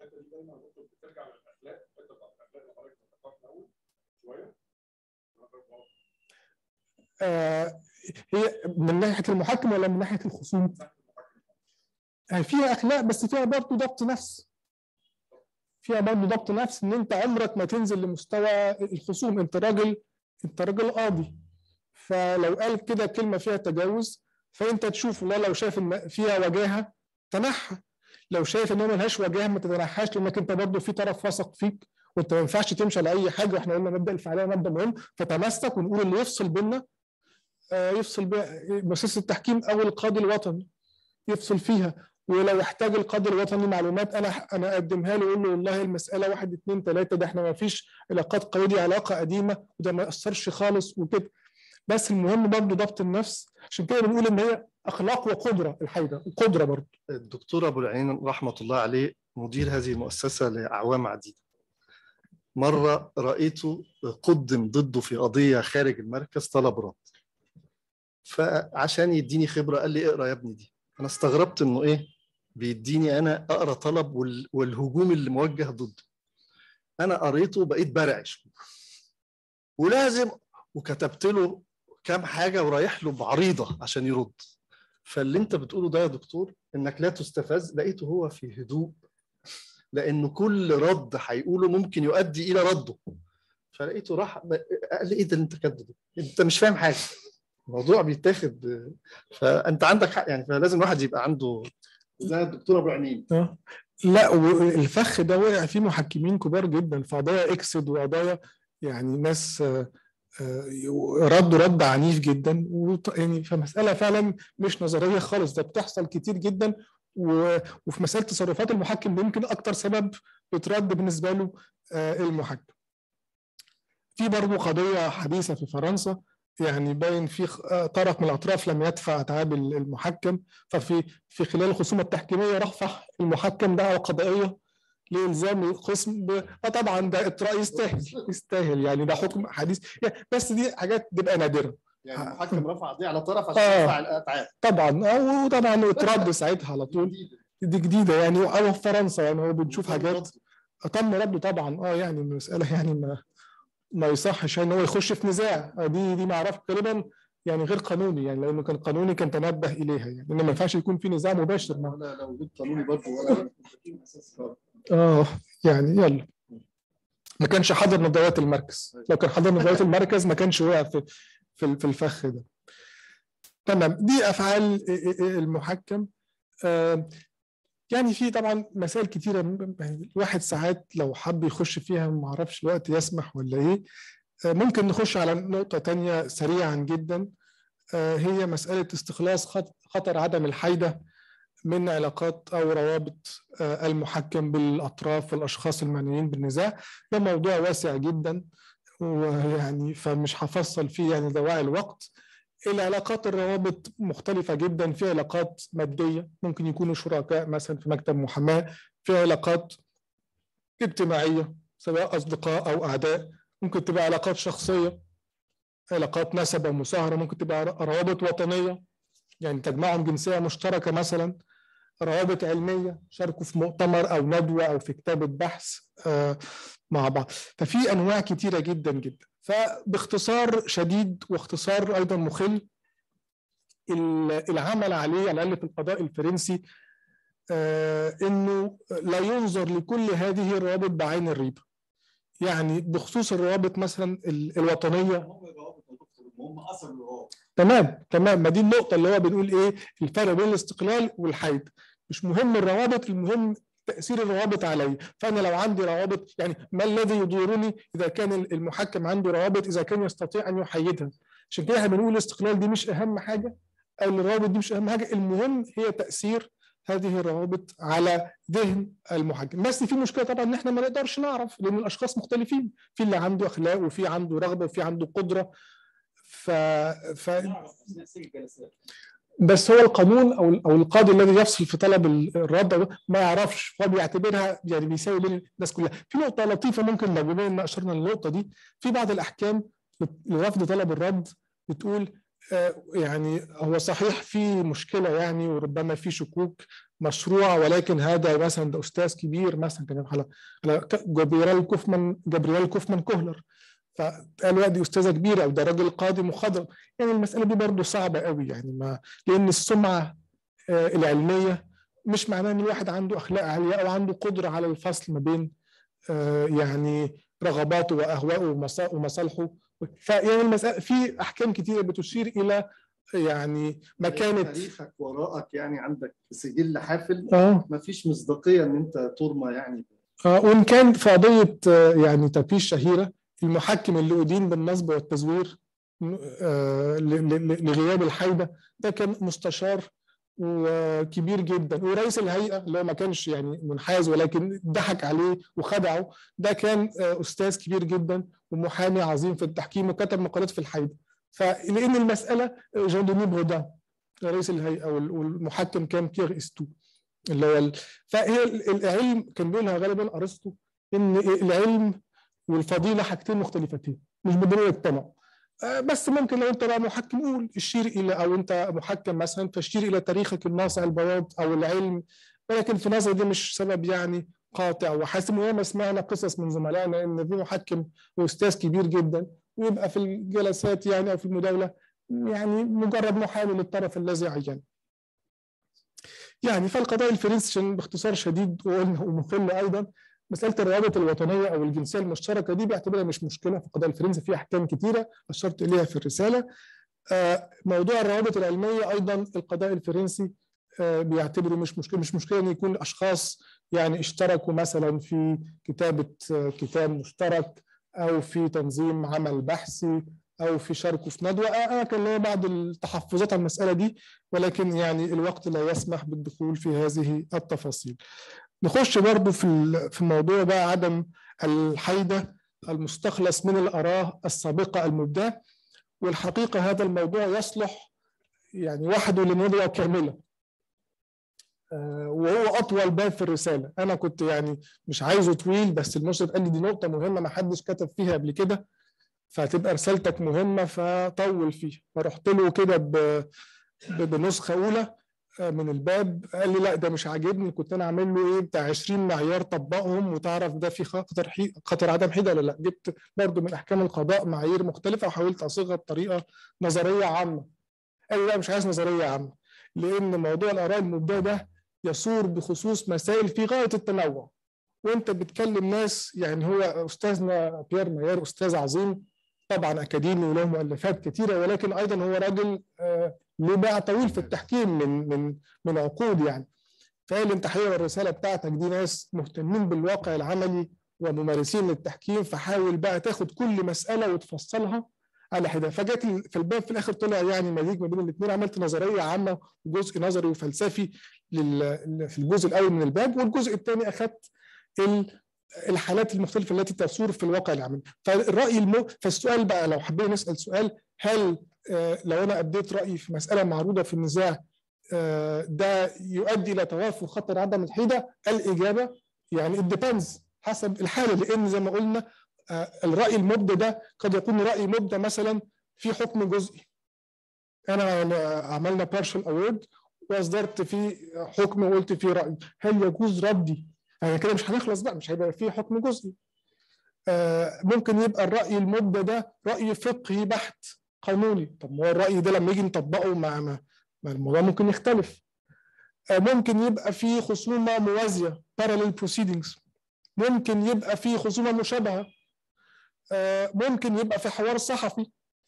آه، هي من ناحيه المحكم ولا من ناحيه الخصوم؟ آه، فيها اخلاق بس فيها برضه ضبط نفس فيها برضه ضبط نفس ان انت عمرك ما تنزل لمستوى الخصوم انت راجل انت راجل قاضي فلو قال كده كلمه فيها تجاوز فانت تشوف والله لو شايف ان فيها وجاهه تنحى لو شايف ان هو ملهاش وجاهه ما تتنحاش لانك انت برضه في طرف واثق فيك وانت ما ينفعش تمشي على اي حاجه واحنا قلنا مبدا الفعاليه مبدا مهم فتمسك ونقول اللي يفصل بينا آه، يفصل بها مؤسسه التحكيم او القاضي الوطني يفصل فيها ولو احتاج القاضي الوطني معلومات انا انا اقدمها له اقول له والله المساله واحد اثنين ثلاثه ده احنا ما فيش علاقات قويه دي علاقه قديمه وده ما ياثرش خالص وكده بس المهم برضه ضبط النفس عشان كده بنقول ان هي اخلاق وقدره الحقيقه وقدره برضه الدكتور ابو العين رحمه الله عليه مدير هذه المؤسسه لاعوام عديده مره رايته قدم ضده في قضيه خارج المركز طلب رد فعشان يديني خبره قال لي اقرا يا ابني دي انا استغربت انه ايه بيديني انا اقرا طلب وال- والهجوم اللي موجه ضده انا قريته بقيت برعش ولازم وكتبت له كام حاجه ورايح له بعريضه عشان يرد فاللي انت بتقوله ده يا دكتور انك لا تستفز لقيته هو في هدوء لانه كل رد هيقوله ممكن يؤدي الى رده فلقيته راح قال لي ايه ده اللي انت كاتبه ده؟ انت مش فاهم حاجه الموضوع بيتاخد فانت عندك حق يعني فلازم الواحد يبقى عنده زي الدكتور ابو عينين اه لا والفخ ده وقع فيه محكمين كبار جدا في قضايا اكسد وقضايا يعني ناس آه، آه، ردوا رد عنيف جدا وط- يعني فمسألة فعلا مش نظرية خالص ده بتحصل كتير جدا و- وفي مسألة تصرفات المحكم ده يمكن أكتر سبب بترد بالنسبة له آه، المحكم في برضه قضية حديثة في فرنسا يعني باين في خ- آه، طرف من الأطراف لم يدفع أتعاب ال- المحكم ففي في خلال الخصومة التحكيمية رفع المحكم دعوى قضائية لإلزام الخصم ب... آه طبعا ده إطراء يستاهل يستاهل يعني ده حكم حديث يعني بس دي حاجات تبقى نادرة يعني المحكم رفع قضيه على طرف عشان آه. يدفع الاتعاب طبعا آه، وطبعا اترد ساعتها على طول دي جديدة يعني أو في فرنسا يعني هو بنشوف حاجات تم رده طبعا اه يعني المساله يعني ما ما يصحش ان هو يخش في نزاع آه دي دي ما اعرف غالبا يعني غير قانوني يعني لانه كان قانوني كان تنبه اليها يعني انه ما ينفعش يكون في نزاع مباشر مع ولا لو وجود قانوني برضه ولا اه يعني يلا ما كانش حاضر ندوات المركز لو كان حاضر ندوات المركز ما كانش وقع في في في الفخ ده تمام دي افعال المحكم آه، يعني في طبعا مسائل كتيره م- يعني الواحد ساعات لو حب يخش فيها ما اعرفش الوقت يسمح ولا ايه آه، ممكن نخش على نقطه تانية سريعا جدا آه، هي مساله استخلاص خط- خطر عدم الحيده من علاقات او روابط آه، المحكم بالاطراف والاشخاص المعنيين بالنزاع ده موضوع واسع جدا ويعني فمش هفصل فيه يعني دواعي الوقت العلاقات الروابط مختلفة جدا في علاقات مادية ممكن يكونوا شركاء مثلا في مكتب محاماة في علاقات اجتماعية سواء أصدقاء أو أعداء ممكن تبقى علاقات شخصية علاقات نسب أو مصاهرة ممكن تبقى روابط وطنية يعني تجمعهم جنسية مشتركة مثلا روابط علمية شاركوا في مؤتمر أو ندوة أو في كتابة بحث آه، مع بعض ففي أنواع كتيرة جدا جدا فباختصار شديد واختصار أيضا مخل ال- العمل عليه على الأقل في القضاء الفرنسي آه، انه لا ينظر لكل هذه الروابط بعين الريبه يعني بخصوص الروابط مثلا ال- الوطنيه هم الروابط يا دكتور هم اثر الروابط تمام تمام ما دي النقطه اللي هو بنقول ايه الفرق بين الاستقلال والحيد مش مهم الروابط المهم تاثير الروابط علي فانا لو عندي روابط يعني ما الذي يضيرني اذا كان المحكم عنده روابط اذا كان يستطيع ان يحيدها عشان كده احنا بنقول الاستقلال دي مش اهم حاجه او الروابط دي مش اهم حاجه المهم هي تاثير هذه الروابط على ذهن المحكم بس في مشكله طبعا ان احنا ما نقدرش نعرف لان الاشخاص مختلفين في اللي عنده اخلاق وفي عنده رغبه وفي عنده قدره ف... ف... نعرف اثناء سير الجلسات بس هو القانون او او القاضي الذي يفصل في طلب الرد ما يعرفش هو بيعتبرها يعني بيساوي بين الناس كلها في نقطه لطيفه ممكن لو بما ان اشرنا للنقطه دي في بعض الاحكام لرفض طلب الرد بتقول آه، يعني هو صحيح في مشكله يعني وربما في شكوك مشروع ولكن هذا مثلا ده استاذ كبير مثلا كان على على جابرييل كوفمان جابرييل كوفمان كوهلر فقال لا دي استاذه كبيره او ده راجل قاضي مخضرم يعني المساله دي برضه صعبه قوي يعني ما لان السمعه آه، العلميه مش معناه ان الواحد عنده اخلاق عاليه او عنده قدره على الفصل ما بين آه، يعني رغباته واهوائه ومصا- ومصالحه فيعني المسألة في احكام كتيره بتشير الى يعني مكانه تاريخك وراءك يعني عندك سجل حافل اه ما فيش مصداقيه ان انت ترمى يعني آه، وان كان في قضيه آه، يعني تفيش شهيره المحكم اللي ادين بالنصب والتزوير آه، ل- ل- لغياب الحيده ده كان مستشار وكبير جدا ورئيس الهيئه اللي هو ما كانش يعني منحاز ولكن ضحك عليه وخدعه ده كان آه، استاذ كبير جدا ومحامي عظيم في التحكيم وكتب مقالات في الحيده فلان المساله آه، جان دوني برودان رئيس الهيئه وال- والمحكم كان بيير استو اللي هو ال- فهي ال- العلم كان بيقولها غالبا ارسطو ان العلم والفضيله حاجتين مختلفتين مش بالضروره يجتمعوا آه، بس ممكن لو انت بقى محكم قول اشير الى او انت محكم مثلا فاشير الى تاريخك الناصع البياض او العلم ولكن في نظري ده مش سبب يعني قاطع وحاسم وياما سمعنا قصص من زملائنا ان في محكم واستاذ كبير جدا ويبقى في الجلسات يعني او في المداوله يعني مجرد محامي للطرف الذي عين يعني فالقضاء الفرنسي عشان باختصار شديد وقلنا ومخل ايضا مساله الروابط الوطنيه او الجنسيه المشتركه دي بعتبرها مش مشكله في القضاء الفرنسي فيها احكام كثيره اشرت اليها في الرساله آه، موضوع الروابط العلميه ايضا القضاء الفرنسي آه، بيعتبره مش مشكله مش مشكله ان يكون اشخاص يعني اشتركوا مثلا في كتابه آه، كتاب مشترك او في تنظيم عمل بحثي او في شاركوا في ندوه انا كان لي بعض التحفظات على المساله دي ولكن يعني الوقت لا يسمح بالدخول في هذه التفاصيل. نخش برضو في ال- في موضوع بقى عدم الحيده المستخلص من الاراء السابقه المبداه والحقيقه هذا الموضوع يصلح يعني وحده لندوه كامله. آه، وهو اطول باب في الرساله، انا كنت يعني مش عايزه طويل بس المشرف قال لي دي نقطه مهمه ما حدش كتب فيها قبل كده فهتبقى رسالتك مهمه فطول فيها فرحت له كده ب- ب- بنسخه اولى آه، من الباب قال لي لا ده مش عاجبني كنت انا عامل له ايه بتاع 20 معيار طبقهم وتعرف ده في خطر حي... خطر عدم حيده ولا لا جبت برضو من احكام القضاء معايير مختلفه وحاولت اصيغها بطريقه نظريه عامه قال لي لا مش عايز نظريه عامه لان موضوع الاراء المبداه ده يصور بخصوص مسائل في غايه التنوع وانت بتكلم ناس يعني هو استاذنا بيير ماير استاذ عظيم طبعا اكاديمي وله مؤلفات كثيره ولكن ايضا هو راجل آه، له باع طويل في التحكيم من من من عقود يعني فقال لي انت حقيقه الرساله بتاعتك دي ناس مهتمين بالواقع العملي وممارسين للتحكيم فحاول بقى تاخد كل مساله وتفصلها على حده فجات ال- في الباب في الاخر طلع يعني مزيج ما بين الاثنين عملت نظريه عامه وجزء نظري وفلسفي لل- في الجزء الاول من الباب والجزء الثاني اخذت ال- الحالات المختلفه التي تثور في الواقع العملي فالراي المو... فالسؤال بقى لو حبينا نسال سؤال هل آه، لو انا ابديت رايي في مساله معروضه في النزاع آه، ده يؤدي الى توافر خطر عدم الحيده الاجابه يعني it depends حسب الحاله لان زي ما قلنا آه، الراي المبدى ده قد يكون راي مبدى مثلا في حكم جزئي انا أنا عملنا partial award واصدرت فيه حكم وقلت فيه راي هل يجوز ردي يعني كده مش هنخلص بقى مش هيبقى فيه حكم جزئي آه، ممكن يبقى الراي المبدى ده راي فقهي بحت قانوني طب ما هو الراي ده لما يجي نطبقه مع مع مع الموضوع ممكن يختلف آه، ممكن يبقى في خصومه موازيه parallel proceedings ممكن يبقى في خصومه مشابهه آه، ممكن يبقى في حوار صحفي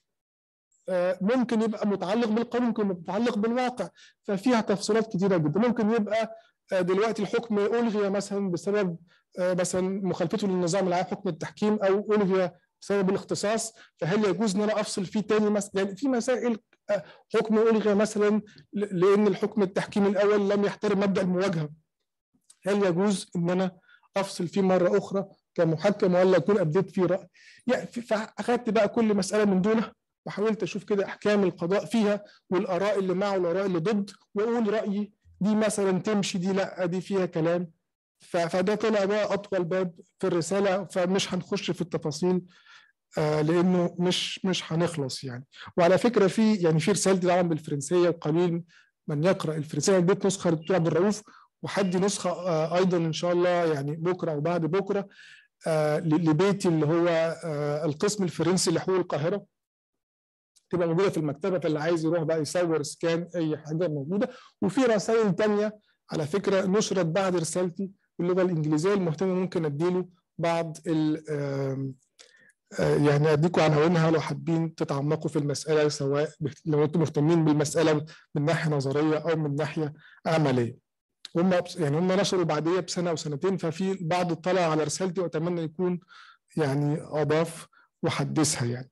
آه، ممكن يبقى متعلق بالقانون ممكن يبقى متعلق بالواقع ففيها تفصيلات كتيره جدا ممكن يبقى آه، دلوقتي الحكم الغي مثلا بسبب آه، مثلا مخالفته للنظام العام حكم التحكيم او الغي بسبب الاختصاص فهل يجوز ان انا افصل فيه تاني مثلا يعني في مسائل آه، حكم الغي مثلا ل- لان الحكم التحكيم الاول لم يحترم مبدا المواجهه هل يجوز ان انا افصل فيه مره اخرى كمحكم ولا اكون ابديت فيه راي يعني ف- فاخدت بقى كل مساله من دول وحاولت اشوف كده احكام القضاء فيها والاراء اللي مع والاراء اللي ضد واقول رايي دي مثلا تمشي دي لا دي فيها كلام ف- فده طلع بقى اطول باب في الرساله فمش هنخش في التفاصيل آه لانه مش مش هنخلص يعني وعلى فكره في يعني في رسالتي طبعا بالفرنسيه وقليل من يقرا الفرنسيه اديت نسخه للدكتور عبد الرؤوف وحدي نسخه آه ايضا ان شاء الله يعني بكره او بعد بكره آه ل- لبيتي اللي هو آه القسم الفرنسي لحقوق القاهره تبقى موجوده في المكتبه فاللي عايز يروح بقى يصور سكان اي حاجه موجوده وفي رسائل تانية على فكره نشرت بعد رسالتي باللغه الانجليزيه المهتم ممكن اديله بعض ال آم، آه، يعني اديكم عناوينها لو حابين تتعمقوا في المساله سواء بت- لو انتم مهتمين بالمساله من ناحيه نظريه او من ناحيه عمليه. هم بس- يعني هم نشروا بعديه بسنه او سنتين ففي بعض اطلع على رسالتي واتمنى يكون يعني اضاف وحدثها يعني.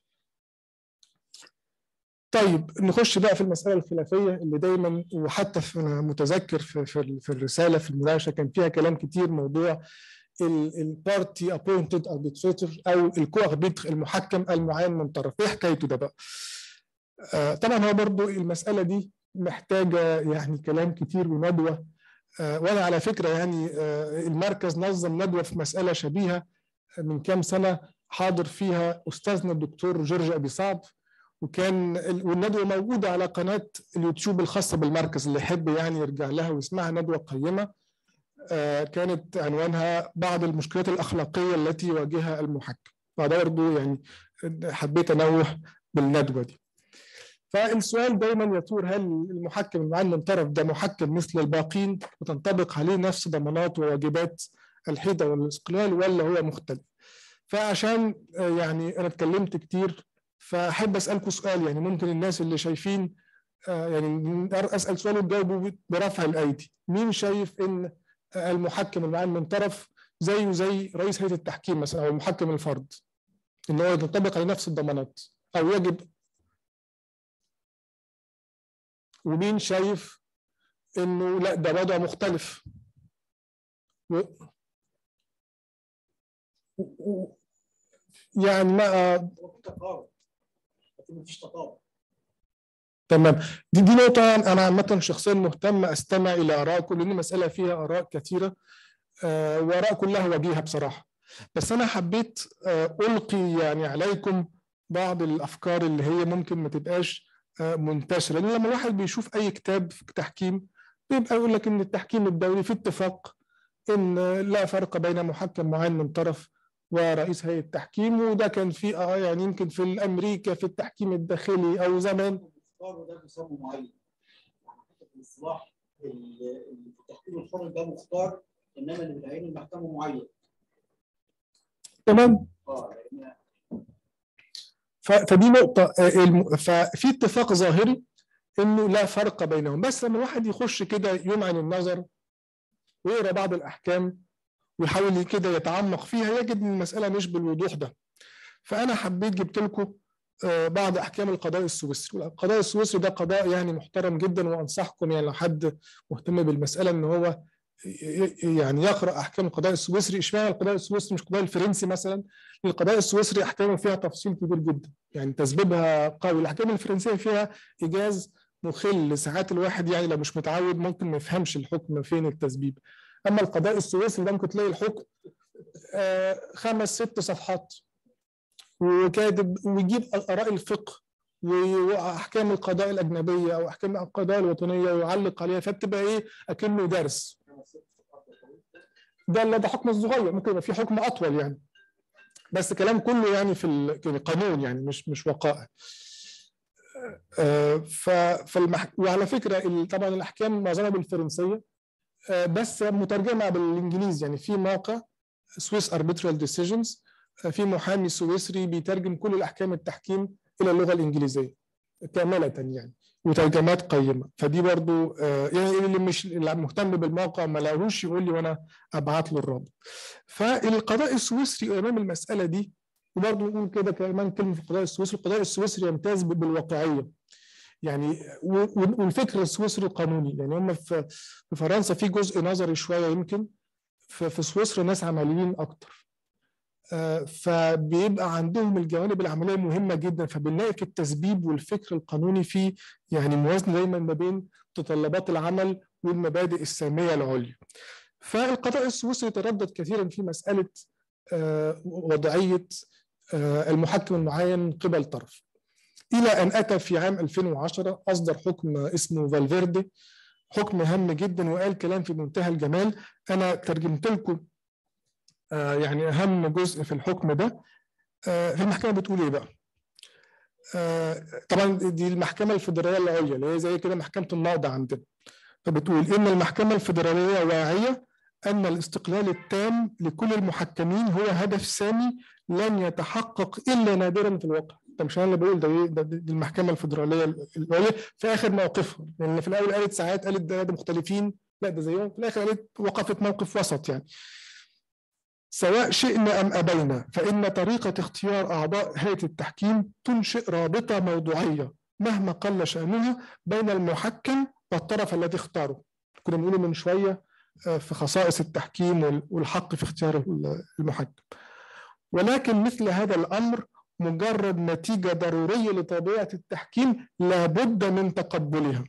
طيب نخش بقى في المسألة الخلافية اللي دايما وحتى في أنا متذكر في, في, في الرسالة في المناقشة كان فيها كلام كتير موضوع البارتي ابوينتد اربيتريتور او الكو اربيتر المحكم المعين من طرف ايه حكايته ده بقى؟ آه طبعا هو برضو المسألة دي محتاجة يعني كلام كتير وندوة آه وانا على فكرة يعني آه المركز نظم ندوة في مسألة شبيهة من كام سنة حاضر فيها أستاذنا الدكتور جورج أبي صعب وكان ال- والندوه موجوده على قناه اليوتيوب الخاصه بالمركز اللي يحب يعني يرجع لها ويسمعها ندوه قيمه آه، كانت عنوانها بعض المشكلات الاخلاقيه التي يواجهها المحكم فده برضه يعني حبيت انوه بالندوه دي فالسؤال دايما يثور هل المحكم المعين من طرف ده محكم مثل الباقين وتنطبق عليه نفس ضمانات وواجبات الحيطه والاستقلال ولا هو مختلف؟ فعشان يعني انا اتكلمت كتير فاحب اسالكم سؤال يعني ممكن الناس اللي شايفين يعني اسال سؤال وتجاوبوا برفع الايدي مين شايف ان المحكم المعين من طرف زيه زي رئيس هيئه التحكيم مثلا او محكم الفرد ان هو ينطبق عليه نفس الضمانات او يجب ومين شايف انه لا ده وضع مختلف و... و... يعني ما تقارب لكن مفيش تقارب تمام دي دي نقطة أنا عامة شخصيا مهتم أستمع إلى آرائكم لأن المسألة فيها آراء كثيرة آه وآراء كلها وجيهة بصراحة بس أنا حبيت آه ألقي يعني عليكم بعض الأفكار اللي هي ممكن ما تبقاش آه منتشرة لأن لما الواحد بيشوف أي كتاب في تحكيم بيبقى يقول لك إن التحكيم الدولي في اتفاق إن لا فرق بين محكم معين من طرف ورئيس هيئة التحكيم وده كان في آه يعني يمكن في الأمريكا في التحكيم الداخلي أو زمان مختار وده بيسمى معين يعني حتى في الاصطلاح اللي في التحكيم الحر ده مختار انما اللي بتعين المحكمه معين تمام اه لان ف- فدي نقطة آه، الم- ففي اتفاق ظاهري انه لا فرق بينهم بس لما الواحد يخش كده يمعن النظر ويقرا بعض الاحكام ويحاول كده يتعمق فيها يجد ان المسألة مش بالوضوح ده فانا حبيت جبت لكم آه، بعض احكام القضاء السويسري القضاء السويسري ده قضاء يعني محترم جدا وانصحكم يعني لو حد مهتم بالمسألة ان هو ي- ي- يعني يقرا احكام القضاء السويسري اشمعنى القضاء السويسري مش القضاء الفرنسي مثلا القضاء السويسري احكامه فيها تفصيل كبير جدا يعني تسبيبها قوي الاحكام الفرنسيه فيها ايجاز مخل ساعات الواحد يعني لو مش متعود ممكن ما يفهمش الحكم فين التسبيب اما القضاء السويسري ده ممكن تلاقي الحكم آه، خمس ست صفحات وكاتب ويجيب اراء الفقه واحكام القضاء الاجنبيه او احكام القضاء الوطنيه ويعلق عليها فبتبقى ايه اكنه درس ده لا ده حكم صغير ممكن يبقى في حكم اطول يعني بس كلام كله يعني في القانون يعني مش مش وقائع آه، ف فالمح... وعلى فكره ال- طبعا الاحكام معظمها بالفرنسيه آه، بس مترجمه بالانجليزي يعني في موقع سويس اربيترال ديسيجنز في محامي سويسري بيترجم كل الاحكام التحكيم الى اللغه الانجليزيه كامله يعني وترجمات قيمه فدي برضو آه، يعني اللي مش اللي مهتم بالموقع ما لاقوش يقول لي وانا ابعت له الرابط فالقضاء السويسري امام المساله دي وبرضه نقول كده كمان كلمه في القضاء السويسري القضاء السويسري يمتاز بالواقعيه يعني و- و- والفكر السويسري قانوني يعني هم في في فرنسا في جزء نظري شويه يمكن في في سويسرا ناس عمليين اكتر آه، فبيبقى عندهم الجوانب العمليه مهمه جدا فبنلاقي في التسبيب والفكر القانوني في يعني موازنه دايما ما بين متطلبات العمل والمبادئ الساميه العليا. فالقضاء السويسري تردد كثيرا في مساله آه، وضعيه آه، المحكم المعين من قبل طرف. الى ان اتى في عام 2010 اصدر حكم اسمه فالفيردي حكم هام جدا وقال كلام في منتهى الجمال انا ترجمت لكم آه، يعني اهم جزء في الحكم ده آه، في المحكمه بتقول ايه بقى؟ آه، طبعا دي المحكمه الفيدراليه العليا اللي هي زي كده محكمه النهضه عندنا فبتقول ان المحكمه الفيدراليه واعيه ان الاستقلال التام لكل المحكمين هو هدف سامي لن يتحقق الا نادرا في الواقع ده مش انا اللي بقول ده إيه؟ ده دي المحكمه الفيدراليه العليا في اخر موقفها لان في الاول قالت ساعات قالت ده ده مختلفين لا ده زيهم في الاخر قالت وقفت موقف وسط يعني سواء شئنا أم أبينا فإن طريقة اختيار أعضاء هيئة التحكيم تنشئ رابطة موضوعية مهما قل شأنها بين المحكم والطرف الذي اختاره كنا بنقول من شوية آه، في خصائص التحكيم وال- والحق في اختيار المحكم ولكن مثل هذا الأمر مجرد نتيجة ضرورية لطبيعة التحكيم لابد من تقبلها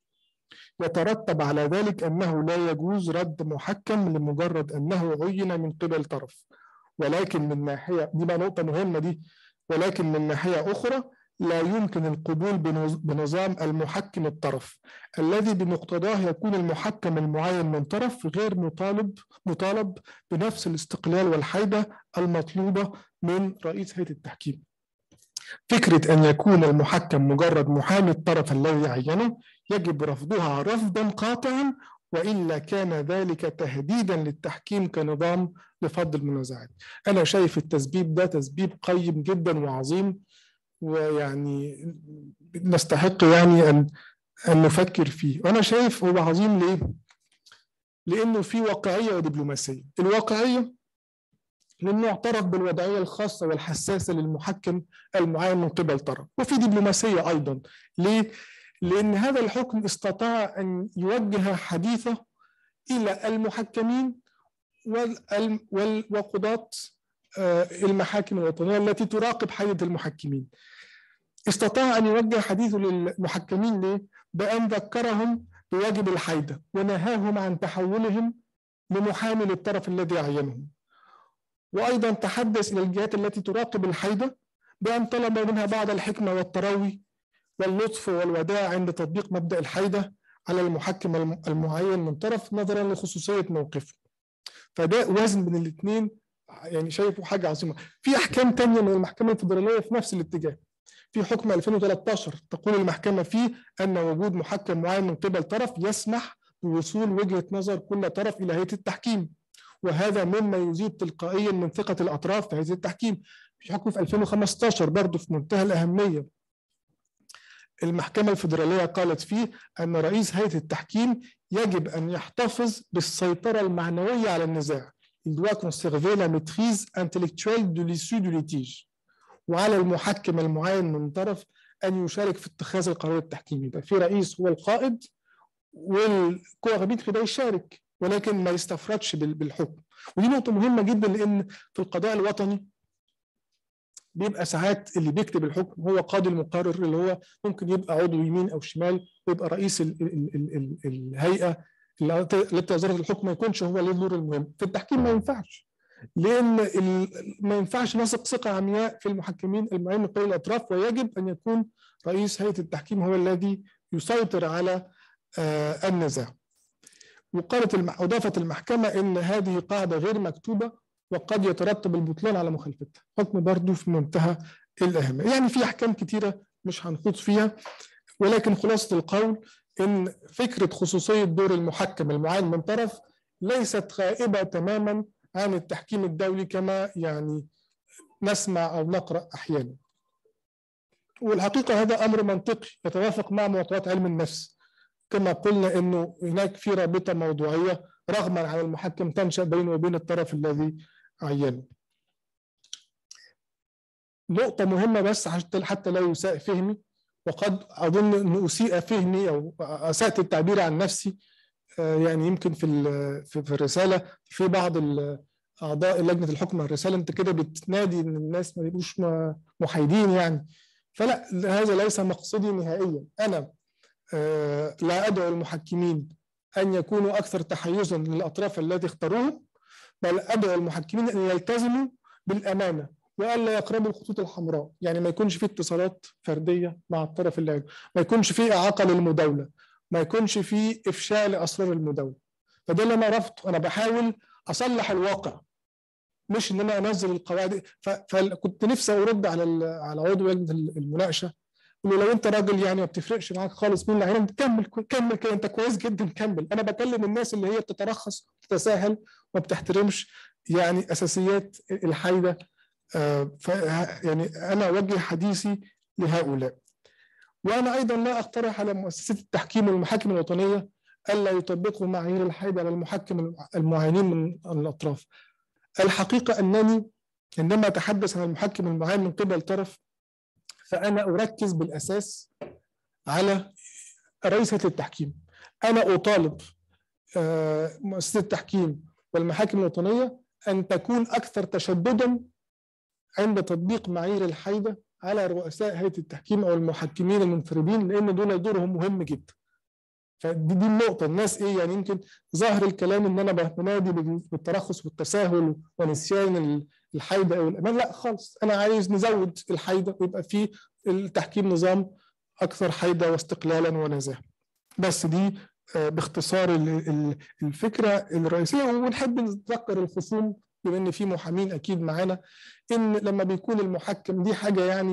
يترتب على ذلك أنه لا يجوز رد محكم لمجرد أنه عين من قبل طرف ولكن من ناحية دي بقى نقطة مهمة دي ولكن من ناحية أخرى لا يمكن القبول بنظ- بنظام المحكم الطرف الذي بمقتضاه يكون المحكم المعين من طرف غير مطالب مطالب بنفس الاستقلال والحيدة المطلوبة من رئيس هيئة التحكيم فكرة أن يكون المحكم مجرد محامي الطرف الذي عينه يجب رفضها رفضا قاطعا وإلا كان ذلك تهديدا للتحكيم كنظام لفض المنازعات أنا شايف التسبيب ده تسبيب قيم جدا وعظيم ويعني نستحق يعني أن أن نفكر فيه وأنا شايف هو عظيم ليه؟ لأنه في واقعية ودبلوماسية الواقعية لأنه اعترف بالوضعية الخاصة والحساسة للمحكم المعين من قبل طرف وفي دبلوماسية أيضا ليه؟ لأن هذا الحكم استطاع أن يوجه حديثه إلى المحكمين وقضاة المحاكم الوطنية التي تراقب حياة المحكمين استطاع أن يوجه حديثه للمحكمين ليه؟ بأن ذكرهم بواجب الحيدة ونهاهم عن تحولهم لمحامي للطرف الذي عينهم وأيضا تحدث إلى الجهات التي تراقب الحيدة بأن طلب منها بعض الحكمة والتروي واللطف والوداع عند تطبيق مبدأ الحيدة على المحكم المعين من طرف نظرا لخصوصية موقفه فده وزن بين الاثنين يعني شايفه حاجة عظيمة في أحكام تانية من المحكمة الفederالية في نفس الاتجاه في حكم 2013 تقول المحكمة فيه أن وجود محكم معين من قبل طرف يسمح بوصول وجهة نظر كل طرف إلى هيئة التحكيم وهذا مما يزيد تلقائيا من ثقة الأطراف في هيئة التحكيم في حكم في 2015 برضه في منتهى الأهمية المحكمة الفيدرالية قالت فيه أن رئيس هيئة التحكيم يجب أن يحتفظ بالسيطرة المعنوية على النزاع. Il doit conserver la maîtrise intellectuelle de l'issue du litige. وعلى المحكم المعين من طرف أن يشارك في اتخاذ القرار التحكيمي. يبقى في رئيس هو القائد والكواربيتر ده يشارك ولكن ما يستفردش بالحكم. ودي نقطة مهمة جدا لأن في القضاء الوطني بيبقى ساعات اللي بيكتب الحكم هو قاضي المقرر اللي هو ممكن يبقى عضو يمين او شمال ويبقى رئيس ال ال ال ال الهيئه التي وزاره الحكم ما يكونش هو له الدور المهم في التحكيم ما ينفعش لان ما ينفعش نثق ثقه عمياء في المحكمين المعين من قبل الاطراف ويجب ان يكون رئيس هيئه التحكيم هو الذي يسيطر على آه النزاع وقالت المح... اضافت المحكمه ان هذه قاعده غير مكتوبه وقد يترتب البطلان على مخالفتها حكم برضه في منتهى الأهمية يعني في أحكام كتيرة مش هنخوض فيها ولكن خلاصة القول إن فكرة خصوصية دور المحكم المعين من طرف ليست غائبة تماما عن التحكيم الدولي كما يعني نسمع أو نقرأ أحيانا والحقيقة هذا أمر منطقي يتوافق مع معطيات علم النفس كما قلنا أنه هناك في رابطة موضوعية رغما عن المحكم تنشأ بينه وبين الطرف الذي عينه نقطة مهمة بس حتى لا يساء فهمي وقد أظن أن أسيء فهمي أو أسأت التعبير عن نفسي يعني يمكن في في الرسالة في بعض أعضاء لجنة الحكم الرسالة أنت كده بتنادي إن الناس ما يبقوش محايدين يعني فلا هذا ليس مقصدي نهائيا أنا لا أدعو المحكمين أن يكونوا أكثر تحيزا للأطراف التي اختاروهم بل أدعو المحكمين أن يلتزموا بالأمانة والا يقربوا الخطوط الحمراء يعني ما يكونش في اتصالات فرديه مع الطرف اللي ما يكونش في اعاقه للمداوله ما يكونش في افشاء لاسرار المداوله فده اللي انا رفضه انا بحاول اصلح الواقع مش ان انا انزل القواعد فكنت نفسي ارد على على عضو لجنه المناقشه قول له لو انت راجل يعني ما بتفرقش معاك خالص مين اللي هينام كمل كمل كده انت كويس جدا كمل انا بكلم الناس اللي هي بتترخص وتتساهل وما بتحترمش يعني اساسيات الحيده آه ف يعني انا اوجه حديثي لهؤلاء وانا ايضا لا اقترح على مؤسسات التحكيم والمحاكم الوطنيه الا يطبقوا معايير الحيده على المحكم المعينين من الاطراف الحقيقه انني عندما اتحدث عن المحكم المعين من قبل طرف فأنا أركز بالأساس على رئيسة التحكيم أنا أطالب مؤسسة التحكيم والمحاكم الوطنية أن تكون أكثر تشددا عند تطبيق معايير الحيدة على رؤساء هيئة التحكيم أو المحكمين المنفردين لأن دول دورهم مهم جدا فدي دي النقطة الناس إيه يعني يمكن ظاهر الكلام إن أنا بنادي بالترخص والتساهل ونسيان الحيدة أو الأمان لا خالص أنا عايز نزود الحيدة ويبقى في التحكيم نظام أكثر حيدة واستقلالا ونزاهة بس دي باختصار الفكرة الرئيسية ونحب نذكر الخصوم بما إن في محامين أكيد معانا إن لما بيكون المحكم دي حاجة يعني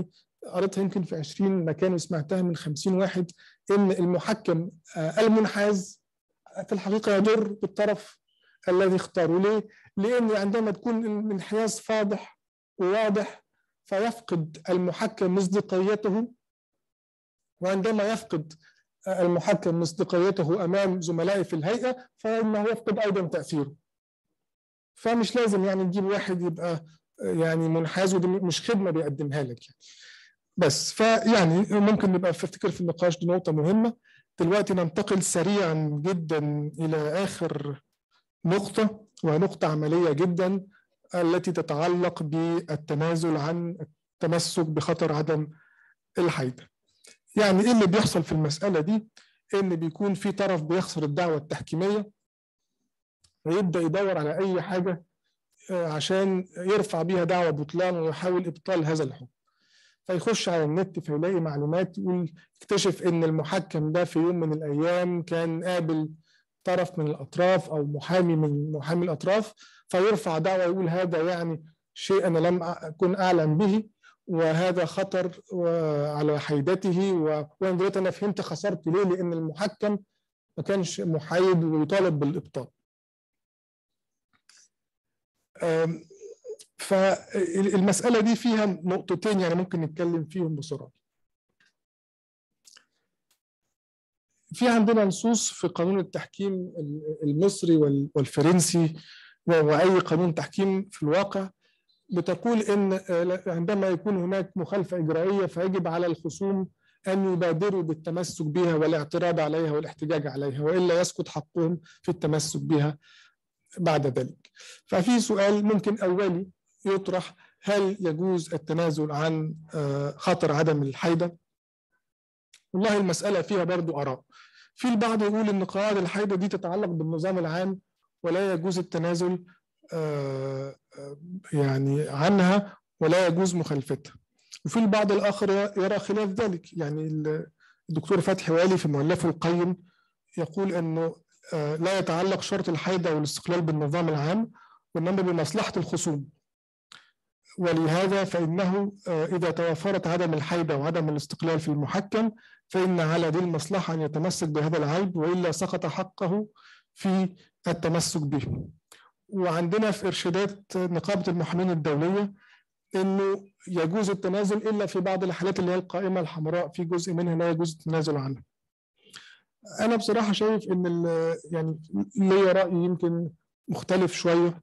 قريتها يمكن في 20 مكان وسمعتها من 50 واحد ان المحكم آه، المنحاز في الحقيقه يضر بالطرف الذي اختاره ليه؟ لان عندما تكون الانحياز فاضح وواضح فيفقد المحكم مصداقيته وعندما يفقد المحكم مصداقيته امام زملائه في الهيئه فانه يفقد ايضا تاثيره. فمش لازم يعني تجيب واحد يبقى يعني منحاز ودي مش خدمه بيقدمها لك يعني. بس فيعني ممكن نبقى افتكر في النقاش دي نقطه مهمه دلوقتي ننتقل سريعا جدا الى اخر نقطه ونقطه عمليه جدا التي تتعلق بالتنازل عن التمسك بخطر عدم الحيده. يعني ايه اللي بيحصل في المساله دي؟ ان بيكون في طرف بيخسر الدعوه التحكيميه فيبدا يدور على اي حاجه آه، عشان يرفع بيها دعوه بطلان ويحاول ابطال هذا الحكم. فيخش على النت فيلاقي معلومات يقول يكتشف ان المحكم ده في يوم من الايام كان قابل طرف من الاطراف او محامي من محامي الاطراف فيرفع دعوه يقول هذا يعني شيء انا لم اكن اعلم به وهذا خطر على حيدته و- وانا دلوقتي انا فهمت خسرت ليه لان المحكم ما كانش محايد ويطالب بالابطال. أم، فالمسألة دي فيها نقطتين يعني ممكن نتكلم فيهم بسرعة. في عندنا نصوص في قانون التحكيم المصري وال- والفرنسي و- وأي قانون تحكيم في الواقع بتقول ان آه، عندما يكون هناك مخالفه اجرائيه فيجب على الخصوم ان يبادروا بالتمسك بها والاعتراض عليها والاحتجاج عليها والا يسقط حقهم في التمسك بها بعد ذلك. ففي سؤال ممكن اولي يطرح هل يجوز التنازل عن آه، خطر عدم الحيده؟ والله المساله فيها برضو اراء. في البعض يقول ان قواعد الحيده دي تتعلق بالنظام العام ولا يجوز التنازل آه، آه، يعني عنها ولا يجوز مخالفتها وفي البعض الآخر يرى خلاف ذلك يعني ال- الدكتور فتحي والي في مؤلفه القيم يقول أنه آه، لا يتعلق شرط الحيدة والاستقلال بالنظام العام وإنما بمصلحة الخصوم ولهذا فإنه آه، إذا توفرت عدم الحيدة وعدم الاستقلال في المحكم فإن على ذي المصلحة أن يتمسك بهذا العيب وإلا سقط حقه في التمسك به وعندنا في ارشادات نقابه المحامين الدوليه انه يجوز التنازل الا في بعض الحالات اللي هي القائمه الحمراء في جزء منها لا يجوز التنازل عنها. انا بصراحه شايف ان ال- يعني ليا راي يمكن مختلف شويه.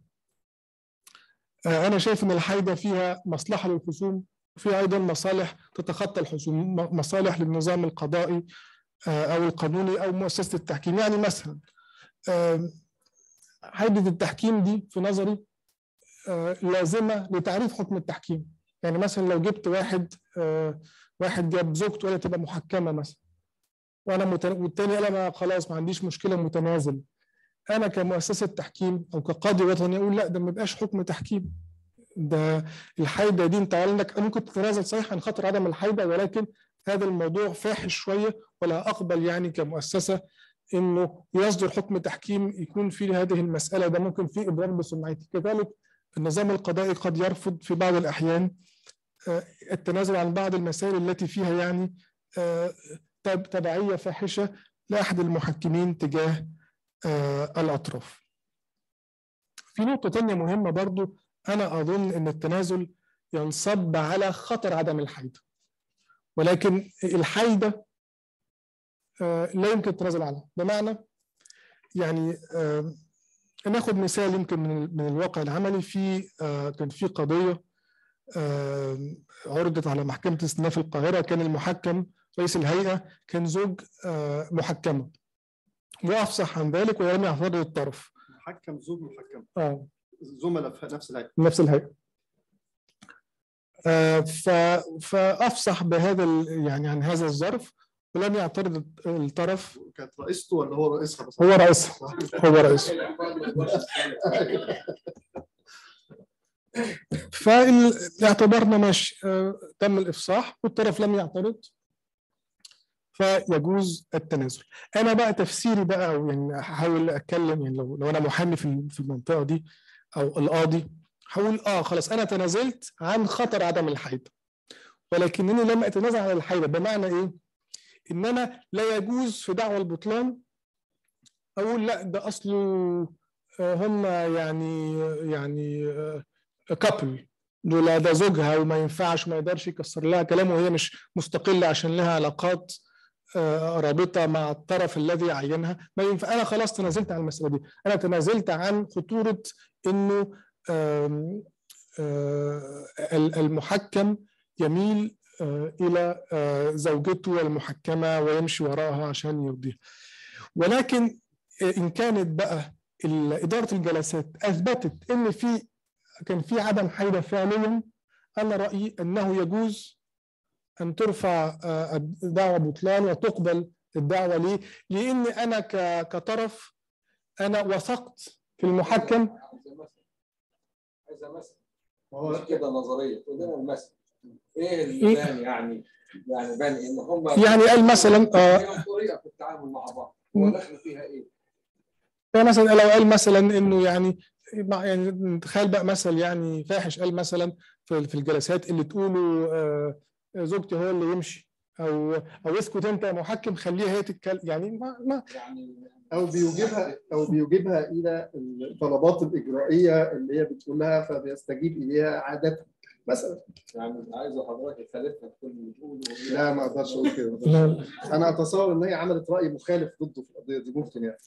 آه، انا شايف ان الحيده فيها مصلحه للخصوم وفي ايضا مصالح تتخطى الخصوم م- مصالح للنظام القضائي آه، او القانوني او مؤسسه التحكيم يعني مثلا آم، حيدة التحكيم دي في نظري آه، لازمة لتعريف حكم التحكيم يعني مثلا لو جبت واحد آه، واحد جاب زوجته ولا تبقى محكمة مثلا وانا متن... والتاني قال انا خلاص ما عنديش مشكلة متنازل انا كمؤسسة تحكيم او كقاضي وطني اقول لا ده ما يبقاش حكم تحكيم ده الحيدة دي انت عندك ممكن تتنازل صحيح عن خاطر عدم الحيدة ولكن هذا الموضوع فاحش شوية ولا اقبل يعني كمؤسسة انه يصدر حكم تحكيم يكون في هذه المساله ده ممكن في اضرار بسمعتي كذلك النظام القضائي قد يرفض في بعض الاحيان آه، التنازل عن بعض المسائل التي فيها يعني آه، تب- تبعيه فاحشه لاحد المحكمين تجاه آه، الاطراف. في نقطه ثانيه مهمه برضو انا اظن ان التنازل ينصب على خطر عدم الحيده. ولكن الحيده آه، لا يمكن التنازل عنها بمعنى يعني آه، ناخد مثال يمكن من من الواقع العملي في آه، كان في قضيه آه، عرضت على محكمه استئناف القاهره كان المحكم رئيس الهيئه كان زوج آه، محكمه وافصح عن ذلك ولم يعترض الطرف محكم زوج محكم اه زملاء في نفس الهيئه نفس الهيئه آه، ف- فافصح بهذا ال- يعني عن هذا الظرف ولم يعترض الطرف كانت رئيسته ولا هو رئيسها بس هو رئيسها هو رئيسها فاعتبرنا ماشي آه، تم الافصاح والطرف لم يعترض فيجوز التنازل انا بقى تفسيري بقى او يعني هحاول اتكلم يعني لو لو انا محامي في في المنطقه دي او القاضي هقول اه خلاص انا تنازلت عن خطر عدم الحيض ولكنني لم اتنازل عن الحيله بمعنى ايه؟ ان انا لا يجوز في دعوى البطلان اقول لا ده اصله آه، هم يعني يعني كابل دول ده زوجها وما ينفعش ما يقدرش يكسر لها كلامه وهي مش مستقله عشان لها علاقات آه، رابطه مع الطرف الذي عينها ما ينفع انا خلاص تنازلت عن المساله دي انا تنازلت عن خطوره انه آم، آه، المحكم يميل آه، الى آه، زوجته المحكمه ويمشي وراءها عشان يرضيها ولكن ان كانت بقى ال- اداره الجلسات اثبتت ان في كان في عدم حيله فعليا انا رايي انه يجوز ان ترفع آه، دعوى بطلان وتقبل الدعوه ليه؟ لان انا ك- كطرف انا وثقت في المحكم عايزه مثلا عايزه مثلا هو مش كده نظريه تقول لنا المثل ايه اللي بان يعني يعني بان ان هم يعني قال مثلا آه، ليهم طريقه في التعامل مع بعض هو دخل فيها ايه؟ يعني مثلا لو قال مثلا انه يعني مع- يعني تخيل بقى مثل يعني فاحش قال مثلا في في الجلسات اللي تقولوا آه، زوجتي هو اللي يمشي او او اسكت انت يا محكم خليها هي تتكلم يعني ما, ما يعني او بيوجبها او بيوجبها الى الطلبات الاجرائيه اللي هي بتقولها فبيستجيب اليها عاده مثلا يعني عايزه حضرتك يخالفها في كل اللي بتقوله لا ما اقدرش اقول كده ما أقدرش. لا انا اتصور ان هي عملت راي مخالف ضده في القضيه دي ممكن يعني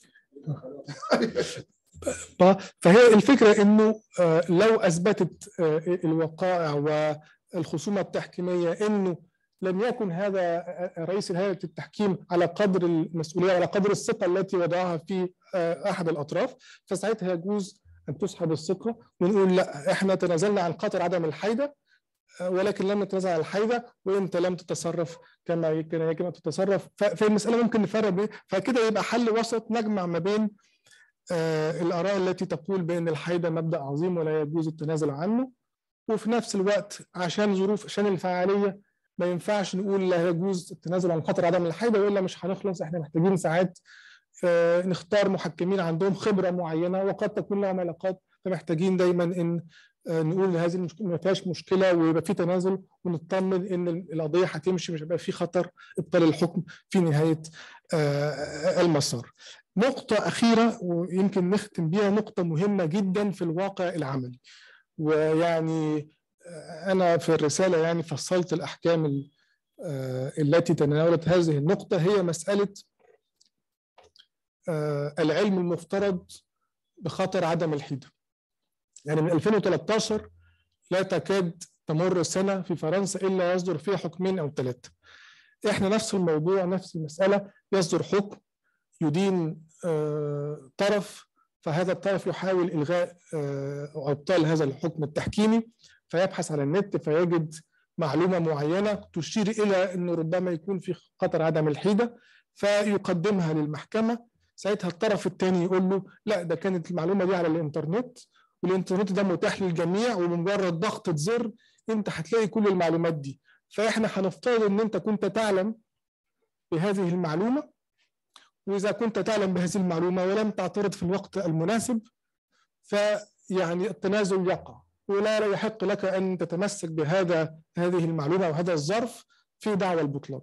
ف- فهي الفكره انه آه، لو اثبتت آه، الوقائع والخصومه التحكيميه انه لم يكن هذا آه، رئيس هيئه التحكيم على قدر المسؤوليه وعلى قدر الثقه التي وضعها في آه، احد الاطراف فساعتها يجوز ان تسحب الثقه ونقول لا احنا تنازلنا عن خطر عدم الحيده آه، ولكن لم نتنازل عن الحيده وانت لم تتصرف كما كان يجب ان تتصرف ف- فالمساله ممكن نفرق بين فكده يبقى حل وسط نجمع ما بين آه، الآراء التي تقول بأن الحيدة مبدأ عظيم ولا يجوز التنازل عنه وفي نفس الوقت عشان ظروف عشان الفعالية ما ينفعش نقول لا يجوز التنازل عن خطر عدم الحيدة وإلا مش هنخلص احنا محتاجين ساعات آه، نختار محكمين عندهم خبرة معينة وقد تكون لهم علاقات فمحتاجين دايما ان آه، نقول هذه المشكلة ما فيهاش مشكلة ويبقى في تنازل ونطمن ان القضية هتمشي مش هيبقى في خطر ابطال الحكم في نهاية آه، المسار. نقطة أخيرة ويمكن نختم بيها نقطة مهمة جدا في الواقع العملي ويعني آه، أنا في الرسالة يعني فصلت الأحكام ال- آه، التي تناولت هذه النقطة هي مسألة آه، العلم المفترض بخطر عدم الحيدة يعني من 2013 لا تكاد تمر سنة في فرنسا إلا يصدر فيها حكمين أو ثلاثة إحنا نفس الموضوع نفس المسألة يصدر حكم يدين آه، طرف فهذا الطرف يحاول إلغاء آه، أو إبطال هذا الحكم التحكيمي فيبحث على النت فيجد معلومة معينة تشير إلى أنه ربما يكون في خطر عدم الحيدة فيقدمها للمحكمة ساعتها الطرف الثاني يقول له لا ده كانت المعلومة دي على الإنترنت والإنترنت ده متاح للجميع وبمجرد ضغطة زر أنت هتلاقي كل المعلومات دي فإحنا هنفترض أن أنت كنت تعلم بهذه المعلومة وإذا كنت تعلم بهذه المعلومة ولم تعترض في الوقت المناسب فيعني التنازل يقع ولا يحق لك أن تتمسك بهذا هذه المعلومة أو هذا الظرف في دعوى البطلان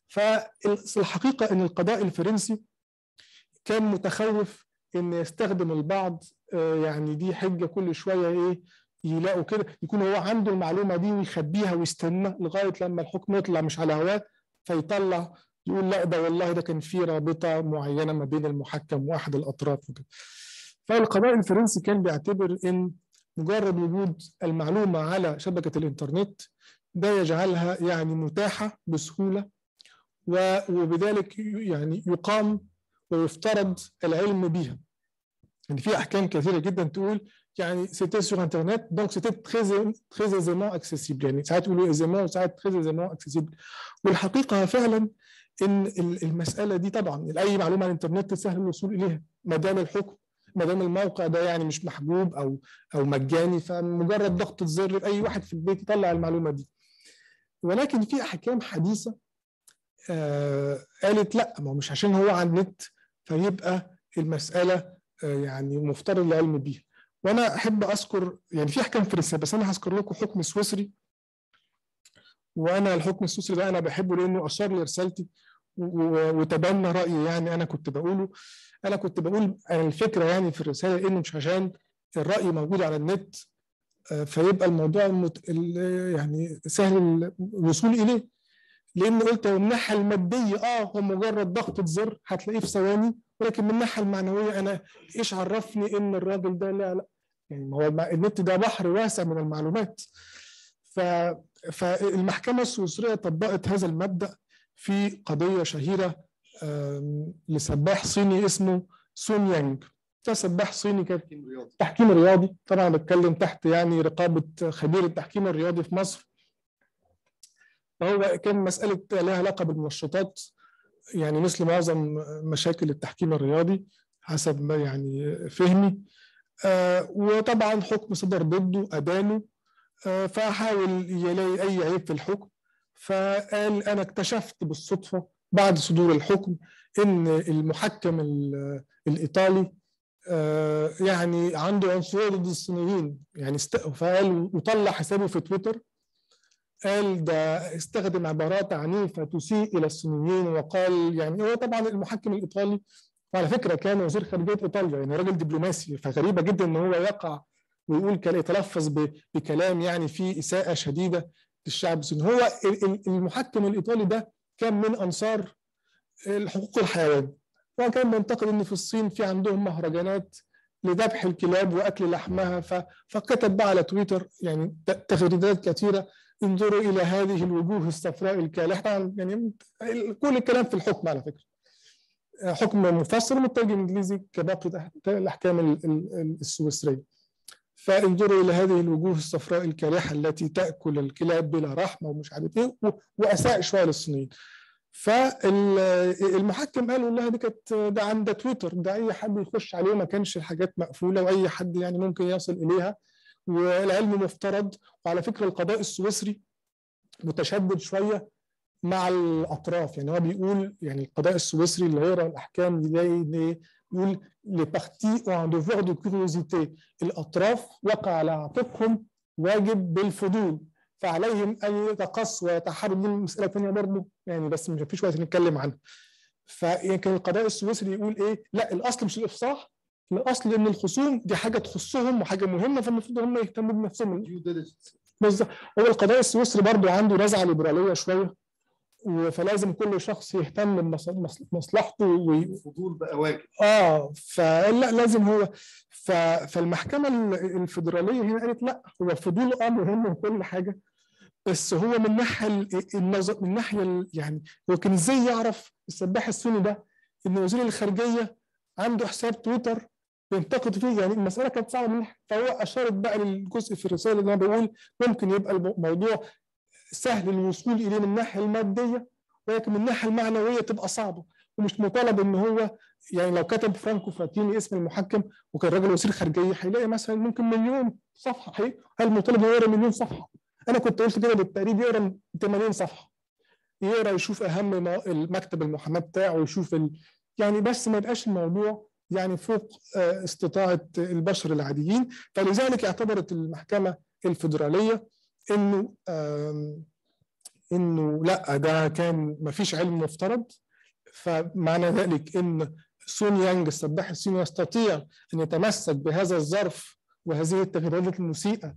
فالحقيقة أن القضاء الفرنسي كان متخوف أن يستخدم البعض آه، يعني دي حجة كل شوية إيه يلاقوا كده يكون هو عنده المعلومة دي ويخبيها ويستنى لغاية لما الحكم يطلع مش على هواه فيطلع يقول لا ده والله ده كان في رابطه معينه ما بين المحكم واحد الاطراف وكده. فالقضاء الفرنسي كان بيعتبر ان مجرد وجود المعلومه على شبكه الانترنت ده يجعلها يعني متاحه بسهوله و- وبذلك يعني يقام ويفترض العلم بها. يعني في احكام كثيره جدا تقول يعني سيتي سور انترنت دونك سيتي تري تري ايزيمون اكسيسيبل يعني ساعات يقولوا ايزيمون وساعات تري ايزيمون اكسيسيبل والحقيقه فعلا ان ال- المساله دي طبعا اي معلومه على الانترنت سهل الوصول اليها ما دام الحكم ما دام الموقع ده يعني مش محجوب او او مجاني فمجرد ضغطه زر اي واحد في البيت يطلع المعلومه دي ولكن في احكام حديثه آه قالت لا ما هو مش عشان هو على النت فيبقى المساله آه يعني مفترض العلم بيها وانا احب اذكر يعني في احكام فرنسيه بس انا هذكر لكم حكم سويسري وانا الحكم السوسري ده انا بحبه لانه اشار لرسالتي و- و- وتبنى رايي يعني انا كنت بقوله انا كنت بقول أنا الفكره يعني في الرساله انه مش عشان الراي موجود على النت آه، فيبقى الموضوع المت... ال- يعني سهل الوصول اليه لان قلت من الناحيه الماديه اه هو مجرد ضغطه زر هتلاقيه في ثواني ولكن من الناحيه المعنويه انا ايش عرفني ان الراجل ده لا لا يعني ما هو الم- النت ده بحر واسع من المعلومات ف... فالمحكمه السويسريه طبقت هذا المبدا في قضيه شهيره آم، لسباح صيني اسمه سون يانج ده سباح صيني كان تحكيم رياضي تحكيم رياضي طبعا بتكلم تحت يعني رقابه خبير التحكيم الرياضي في مصر فهو كان مساله لها علاقه بالمنشطات يعني مثل معظم مشاكل التحكيم الرياضي حسب ما يعني فهمي آه، وطبعا حكم صدر ضده ادانه آه، فحاول يلاقي اي عيب في الحكم فقال انا اكتشفت بالصدفه بعد صدور الحكم ان المحكم ال- الايطالي آه، يعني عنده عنصريه ضد الصينيين يعني است... فقال وطلع حسابه في تويتر قال ده استخدم عبارات عنيفه تسيء الى الصينيين وقال يعني هو طبعا المحكم الايطالي وعلى فكره كان وزير خارجيه ايطاليا يعني راجل دبلوماسي فغريبه جدا ان هو يقع ويقول كلام يتلفظ ب- بكلام يعني فيه اساءه شديده للشعب الصيني هو ال- ال- المحكم الايطالي ده كان من انصار حقوق الحيوان هو كان بينتقد ان في الصين في عندهم مهرجانات لذبح الكلاب واكل لحمها ف- فكتب بقى على تويتر يعني ت- تغريدات كثيره انظروا الى هذه الوجوه الصفراء الكالحه طبعا يعني كل الكلام في الحكم على فكره حكم مفصل مترجم انجليزي كباقي الاحكام ال- ال- السويسريه فانظروا الى هذه الوجوه الصفراء الكالحه التي تاكل الكلاب بلا رحمه ومش عارف ايه و- واساء شويه للصينيين فالمحكم قال والله دي كانت ده عند تويتر ده اي حد يخش عليه ما كانش الحاجات مقفوله واي حد يعني ممكن يصل اليها والعلم مفترض وعلى فكره القضاء السويسري متشدد شويه مع الاطراف يعني هو بيقول يعني القضاء السويسري اللي يقرا الاحكام يلاقي إن يقول لي بارتي اون دوفور دو كيوريوزيتي الاطراف وقع على عاتقهم واجب بالفضول فعليهم ان يتقص ويتحروا دي مساله ثانيه برضه يعني بس مش فيش وقت نتكلم عنها فكان القضاء السويسري يقول ايه لا الاصل مش الافصاح الاصل ان الخصوم دي حاجه تخصهم وحاجه مهمه فالمفروض هم يهتموا بنفسهم due diligence. بالظبط هو القضاء السويسري برضه عنده نزعه ليبراليه شويه و- فلازم كل شخص يهتم بمصلحته وي... الفضول بقى واجب اه فلا لازم هو ف... فالمحكمه ال- الفيدراليه هنا قالت لا هو الفضول اه مهم وكل حاجه بس هو من ناحيه ال- النظر من ناحيه ال- يعني هو كان ازاي يعرف السباح السني ده ان وزير الخارجيه عنده حساب تويتر ينتقد فيه يعني المساله كانت صعبه من ناحية- فهو اشارت بقى للجزء في الرساله اللي انا بقول ممكن يبقى الموضوع سهل الوصول اليه من الناحيه الماديه ولكن من الناحيه المعنويه تبقى صعبه ومش مطالب ان هو يعني لو كتب فرانكو فاتيني اسم المحكم وكان راجل وزير خارجيه هيلاقي مثلا ممكن مليون صفحه هي- هل مطالب انه يقرا مليون صفحه؟ انا كنت قلت كده بالتقريب يقرا 80 صفحه يقرا يشوف اهم ما- المكتب المحاماه بتاعه ويشوف ال... يعني بس ما يبقاش الموضوع يعني فوق آه، استطاعه البشر العاديين فلذلك اعتبرت المحكمه الفيدراليه انه آم، انه لا ده كان ما فيش علم مفترض فمعنى ذلك ان سون يانج السباح الصيني يستطيع ان يتمسك بهذا الظرف وهذه التغييرات المسيئه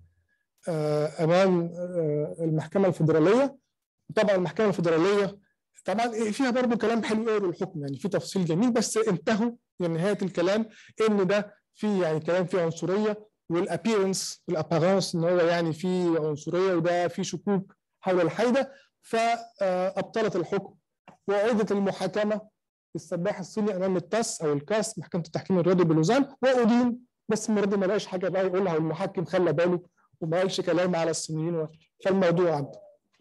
آه، امام آه، المحكمه الفيدراليه طبعا المحكمه الفيدراليه طبعا فيها برضه كلام حلو قوي الحكم يعني في تفصيل جميل بس انتهوا لنهايه الكلام ان ده في يعني كلام فيه عنصريه والابيرنس والابارانس ان هو يعني في عنصريه وده في شكوك حول الحيده فابطلت الحكم واعيدت المحاكمه السباح الصيني امام التاس او الكاس محكمه التحكيم الرياضي بلوزان وادين بس المره دي ما لقاش حاجه بقى يقولها والمحكم خلى باله وما قالش كلام على الصينيين فالموضوع عدى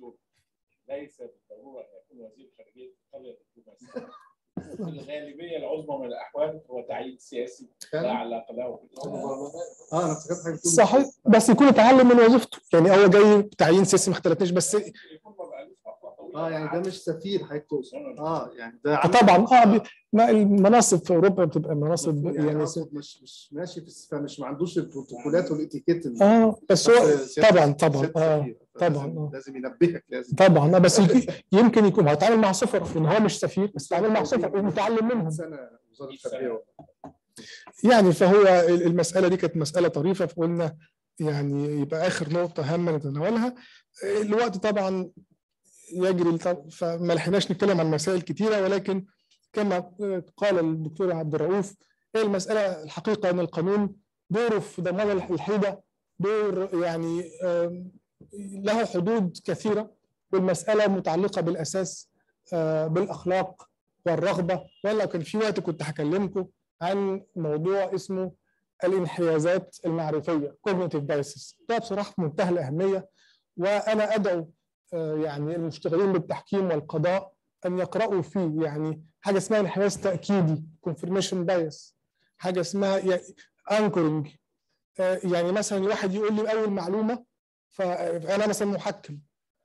ليس بالضروره ان يكون وزير خارجيه ايطاليا دبلوماسي في الغالبيه العظمى من الاحوال هو تعيين سياسي لا علاقه له بالقانون اه انا افتكرت حاجه بتقول صحيح بس يكون اتعلم من وظيفته يعني هو جاي تعيين سياسي ما اختلفناش بس يكون ما بقالوش فتره طويله اه يعني ده مش سفير حضرتك تقصد اه يعني ده طبعا اه بي- ما المناصب في اوروبا بتبقى مناصب يعني يعني أقصد مش مش ماشي في فمش ما عندوش البروتوكولات والاتيكيت اللي- اه بس هو سياسة- طبعا طبعا سياسة اه السفير. طبعاً، لازم, آه. لازم ينبهك لازم طبعا آه، بس يك- يمكن يكون هيتعامل مع صفر ان هو مش سفير بس يتعامل مع صفر ومتعلم منهم سنه وزاره التربيه يعني فهو المسألة دي كانت مسألة طريفة فقلنا يعني يبقى آخر نقطة هامة نتناولها الوقت طبعا يجري الط- فما لحقناش نتكلم عن مسائل كتيرة ولكن كما قال الدكتور عبد الرؤوف هي المسألة الحقيقة أن القانون دوره في ضمان الحيدة دور يعني آم، له حدود كثيرة والمسألة متعلقة بالأساس آه، بالأخلاق والرغبة وأنا لو كان في وقت كنت هكلمكم عن موضوع اسمه الانحيازات المعرفيه cognitive biases ده بصراحه في منتهى الاهميه وانا ادعو آه، يعني المشتغلين بالتحكيم والقضاء ان يقراوا فيه يعني حاجه اسمها انحياز تاكيدي confirmation bias حاجه اسمها يعني anchoring آه، يعني مثلا واحد يقول لي اول معلومه فانا مثلا محكم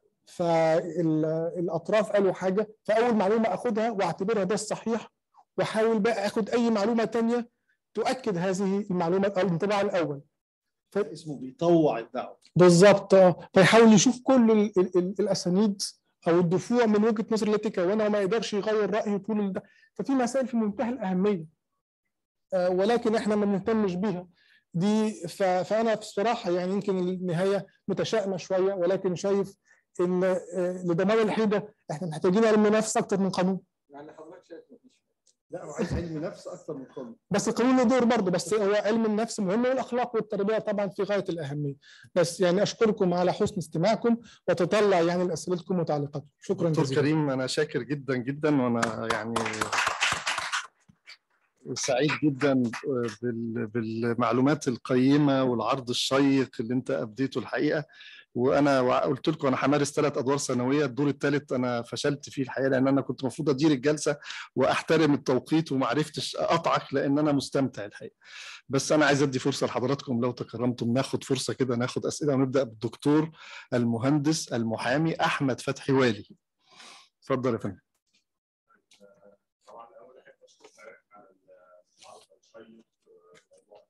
فالاطراف قالوا حاجه فاول معلومه اخدها واعتبرها ده الصحيح واحاول بقى اخد اي معلومه تانية تؤكد هذه المعلومه او الانطباع الاول اسمه بيطوع الدعوه بالظبط اه فيحاول يشوف كل ال ال ال الاسانيد او الدفوع من وجهه نظر التي كونها وما يقدرش يغير رايه طول ال- ففي مسائل في منتهى الاهميه آه ولكن احنا ما بنهتمش بيها دي ف- فانا بصراحه يعني يمكن النهايه متشائمه شويه ولكن شايف ان آه، لضمان الحيده احنا محتاجين علم نفس اكتر من قانون يعني حضرتك شايف مفيش لا هو عايز علم نفس اكتر من قانون بس القانون له دور برضه بس هو علم النفس مهم والاخلاق والتربيه طبعا في غايه الاهميه بس يعني اشكركم على حسن استماعكم وتطلع يعني اسئلتكم وتعليقاتكم شكرا دكتور جزيلا كريم انا شاكر جدا جدا وانا يعني سعيد جدا بال- بالمعلومات القيمه والعرض الشيق اللي انت ابديته الحقيقه وانا وع- قلت لكم انا همارس ثلاث ادوار سنويه الدور الثالث انا فشلت فيه الحقيقه لان انا كنت المفروض ادير الجلسه واحترم التوقيت وما عرفتش اقطعك لان انا مستمتع الحقيقه بس انا عايز ادي فرصه لحضراتكم لو تكرمتم ناخد فرصه كده ناخد اسئله ونبدا بالدكتور المهندس المحامي احمد فتحي والي اتفضل يا فندم طبعا اول احب اشكر حضرتك على العرض الشيق الموضوع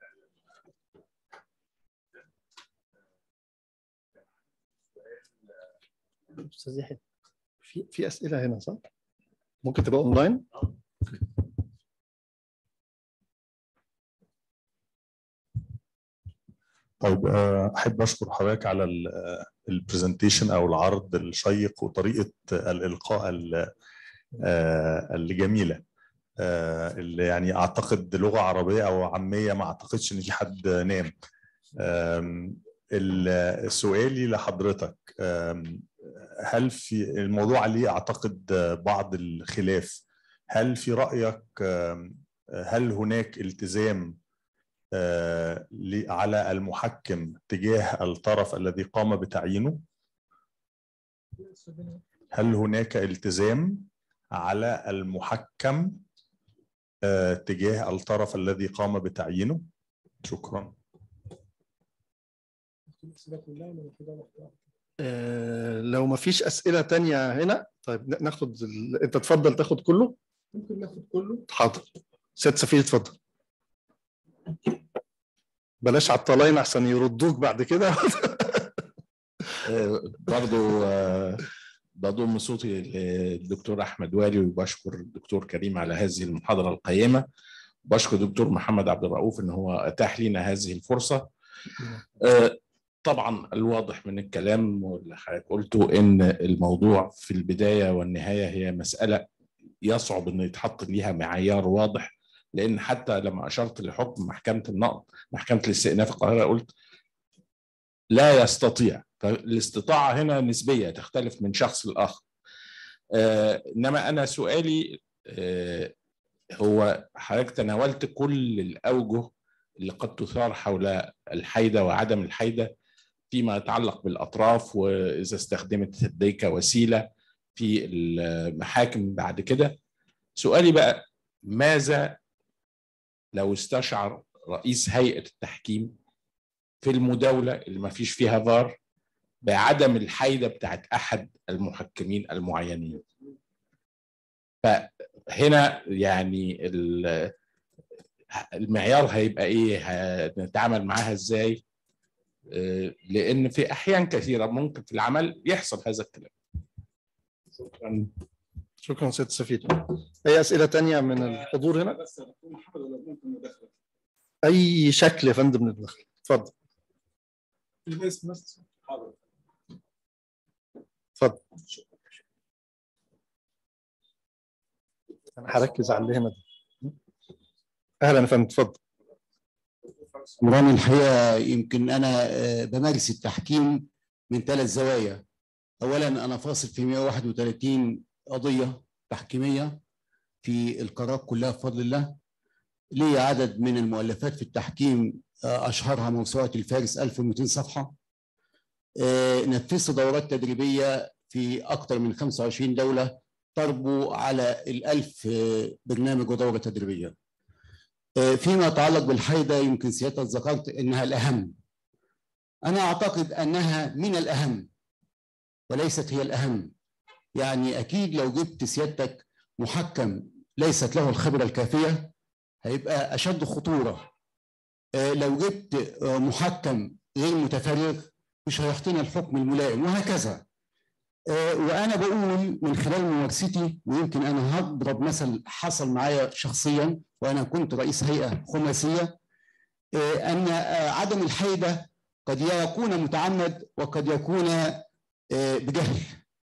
استاذ يحيى في في اسئله هنا صح؟ ممكن تبقى اونلاين؟ طيب آه، احب اشكر حضرتك على البرزنتيشن او العرض الشيق وطريقه الالقاء ال- آه، الجميله آه، اللي يعني اعتقد لغه عربيه او عاميه ما اعتقدش ان في حد نام آم، ال- سؤالي لحضرتك آم، هل في الموضوع عليه اعتقد بعض الخلاف هل في رايك آم، هل هناك التزام آه، ل- على المحكم تجاه الطرف الذي قام بتعيينه هل هناك التزام على المحكم آه، تجاه الطرف الذي قام بتعيينه شكرا آه، لو ما فيش اسئله تانية هنا طيب ن- ناخد ال... انت تفضل تاخد كله ممكن ناخد كله حاضر سيد سفير اتفضل بلاش عطلين عشان يردوك بعد كده آه، برضو آه، بضم صوتي للدكتور احمد والي وبشكر الدكتور كريم على هذه المحاضره القيمه بشكر الدكتور محمد عبد الرؤوف ان هو اتاح لنا هذه الفرصه آه، طبعا الواضح من الكلام واللي حضرتك قلته ان الموضوع في البدايه والنهايه هي مساله يصعب انه يتحط ليها معيار واضح لان حتى لما اشرت لحكم محكمه النقض محكمه الاستئناف القاهره قلت لا يستطيع فالاستطاعه هنا نسبيه تختلف من شخص لاخر آه انما انا سؤالي آه هو حضرتك تناولت كل الاوجه اللي قد تثار حول الحيده وعدم الحيده فيما يتعلق بالاطراف واذا استخدمت دي كوسيله في المحاكم بعد كده سؤالي بقى ماذا لو استشعر رئيس هيئه التحكيم في المداوله اللي ما فيش فيها فار بعدم الحيده بتاعت احد المحكمين المعينين فهنا يعني المعيار هيبقى ايه هنتعامل معاها ازاي آه، لان في احيان كثيره ممكن في العمل يحصل هذا الكلام شكرا شكرا سيد سفير اي اسئله تانية من الحضور هنا بس يا دكتور محمد انا ممكن مداخله اي شكل يا فندم من الدخل اتفضل الاسم بس حاضر اتفضل انا هركز على اللي هنا ده اهلا يا فندم اتفضل مران الحقيقه يمكن انا آه، بمارس التحكيم من ثلاث زوايا اولا انا فاصل في 131 قضيه تحكيميه في القارات كلها بفضل الله لي عدد من المؤلفات في التحكيم آه، اشهرها موسوعه الفارس 1200 صفحه آه، نفذت دورات تدريبيه في اكثر من 25 دوله تربو على الألف آه، برنامج ودوره تدريبيه آه، فيما يتعلق بالحيضة يمكن سيادتك ذكرت إنها الأهم أنا أعتقد أنها من الأهم وليست هي الأهم يعني أكيد لو جبت سيادتك محكم ليست له الخبرة الكافية هيبقى أشد خطورة آه، لو جبت آه، محكم غير متفرغ مش هيعطينا الحكم الملائم وهكذا آه، وأنا بقول من خلال ممارستي ويمكن أنا هضرب مثل حصل معايا شخصيا وأنا كنت رئيس هيئة خماسية آه، أن آه، عدم الحيدة قد يكون متعمد وقد يكون آه، بجهل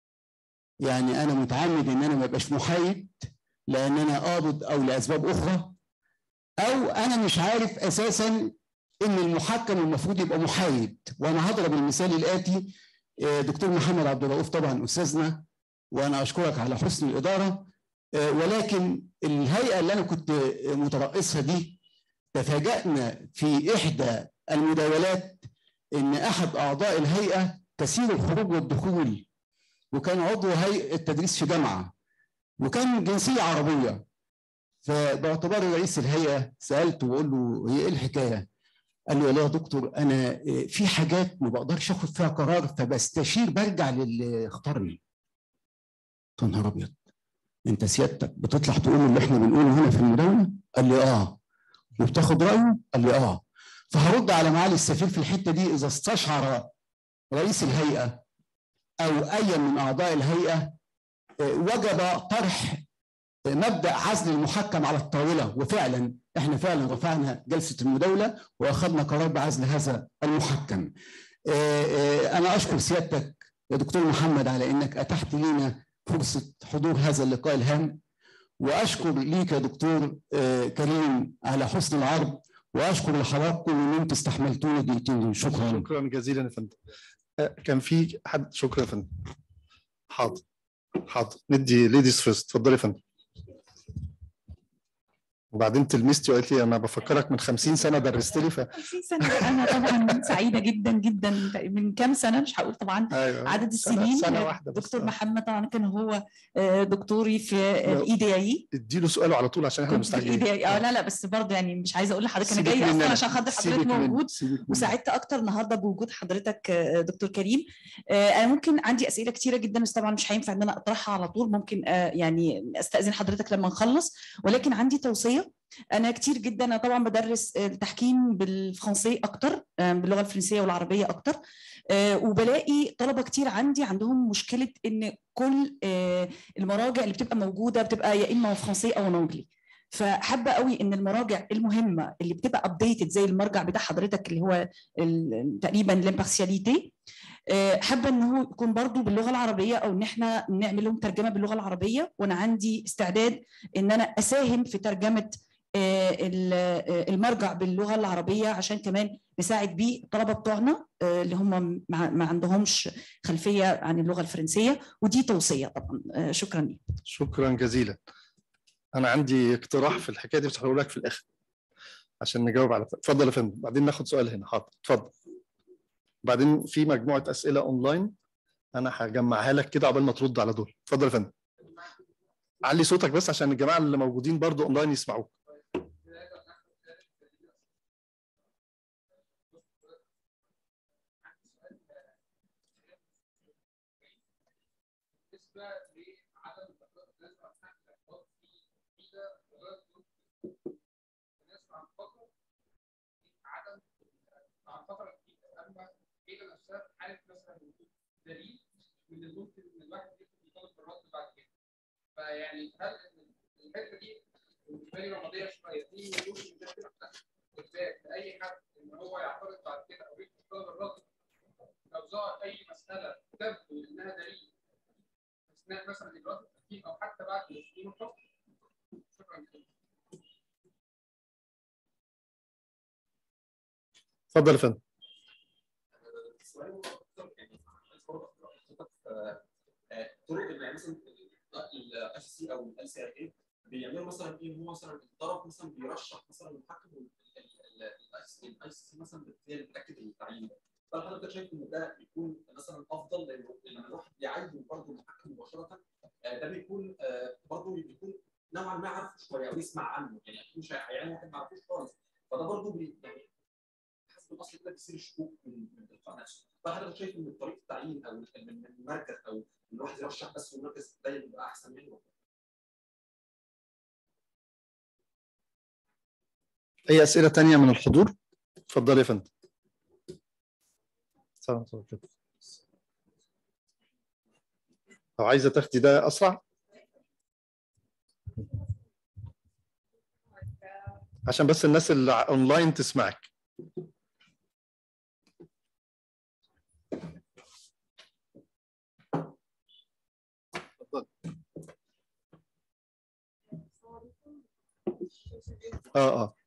يعني أنا متعمد إن أنا ما أبقاش محايد لأن أنا قابض أو لأسباب أخرى أو أنا مش عارف أساسا إن المحكم المفروض يبقى محايد وأنا هضرب المثال الآتي آه، دكتور محمد عبد الرؤوف طبعا أستاذنا وأنا أشكرك على حسن الإدارة آه، ولكن الهيئة اللي أنا كنت مترأسها دي تفاجأنا في إحدى المداولات إن أحد أعضاء الهيئة كثير الخروج والدخول وكان عضو هيئة تدريس في جامعة وكان جنسية عربية فباعتباري رئيس الهيئة سألته وأقول له هي إيه الحكاية؟ قال لي والله يا دكتور أنا آه، في حاجات ما بقدرش آخد فيها قرار فبستشير برجع للي اختارني. قلت له يا نهار أبيض انت سيادتك بتطلع تقول اللي احنا بنقوله هنا في المدونه؟ قال لي اه وبتاخد رايه؟ قال لي اه فهرد على معالي السفير في الحته دي اذا استشعر رئيس الهيئه او اي من اعضاء الهيئه آه، وجب طرح آه، مبدا عزل المحكم على الطاوله وفعلا احنا فعلا رفعنا جلسه المداوله واخذنا قرار بعزل هذا المحكم. آه، آه، انا اشكر سيادتك يا دكتور محمد على انك اتحت لنا فرصه حضور هذا اللقاء الهام واشكر ليك يا دكتور آه، كريم على حسن العرض واشكر لحضراتكم ان انتم استحملتوني دقيقتين دول. شكرا شكرا جزيلا يا فندم آه، كان في حد شكرا يا فندم حاضر حاضر ندي ليديز فيرست اتفضلي يا فندم وبعدين تلمستي وقالت لي انا بفكرك من 50 سنه درست لي ف 50 سنة أنا طبعا سعيدة جدا جدا من كام سنة مش هقول طبعا ايوه عدد سنة- السنين سنه واحده بس دكتور محمد طبعا كان هو آه، دكتوري في الاي دي اي اديله سؤاله على طول عشان احنا كنت في الاي مستعجلين دي اي اه لا لا بس برضه يعني مش عايزة أقول لحضرتك أنا سيبك جاية مني أصلا أنا. عشان خاطر سيبك حضرتك مني. موجود سيبك مني. وسعدت اكتر النهارده بوجود حضرتك آه، دكتور كريم آه، انا ممكن عندي اسئله كتيره جدا بس طبعا مش هينفع ان انا اطرحها على طول ممكن آه، يعني استاذن حضرتك لما نخلص ولكن عندي توصيه انا كتير جدا انا طبعا بدرس التحكيم بالفرنسي اكتر آه، باللغه الفرنسيه والعربيه اكتر آه، وبلاقي طلبه كتير عندي عندهم مشكله ان كل آه، المراجع اللي بتبقى موجوده بتبقى يا اما فرنسي او انجلي فحابه قوي ان المراجع المهمه اللي بتبقى ابديتد زي المرجع بتاع حضرتك اللي هو ال- تقريبا الامبارسياليتي حابه ان هو يكون برضو باللغه العربيه او ان احنا نعمل لهم ترجمه باللغه العربيه وانا عندي استعداد ان انا اساهم في ترجمه آه، ال- آه، المرجع باللغه العربيه عشان كمان نساعد بيه الطلبه بتوعنا آه، اللي هم ما ما عندهمش خلفيه عن اللغه الفرنسيه ودي توصيه طبعا آه، شكرا لك شكرا جزيلا انا عندي اقتراح في الحكايه دي بس هقول لك في الاخر عشان نجاوب على اتفضل يا فندم بعدين ناخد سؤال هنا حاضر اتفضل بعدين في مجموعه اسئله اونلاين انا هجمعها لك كده قبل ما ترد على دول اتفضل يا فندم علي صوتك بس عشان الجماعه اللي موجودين برضو اونلاين يسمعوك بالنسبه لعدد الناس عن الاحباط في ميزه وغير الناس عن فتره عدم عن فتره جديده اما نفسها في حاله مثلا وجود دليل من الممكن ان الواحد يكون يطالب بالرد بعد كده فيعني هل الحته دي بالنسبه لي رماديه شويه دي ممكن ده تفتح قدام لاي حد ان هو يعترض بعد كده او يكتب طلب الرد لو ظهر اي مساله تبدو انها دليل اثناء مثلا اجراءات التحكيم او حتى بعد تسليم الحكم شكرا جدا اتفضل يا فندم طرق يعني مثلا الاي سي او ال سي اي بيعملوا مثلا ايه هو مثلا الطرف مثلا بيرشح مثلا المحكم الاي سي مثلا هي اللي بتاكد التعيين ده فهل حضرتك شايف ان ده بيكون مثلا افضل لانه لما الواحد بيعين برضه المحكم مباشره آه، ده بيكون آه، برضه بيكون نوعا ما عارفه شويه او يسمع عنه يعني اكيد مش هيعين واحد ما يعرفوش خالص فده برضه بي يعني حسب الاصل كده بيصير الشكوك من من تلقاء نفسه فحضرتك شايف ان طريقه التعيين او من من المركز او ان الواحد يرشح بس من المركز ده يبقى احسن منه اي اسئله تانية من الحضور اتفضل يا فندم سلام عليكم. لو عايزه تاخدي ده اسرع عشان بس الناس اللي اونلاين تسمعك اتفضل. اه اه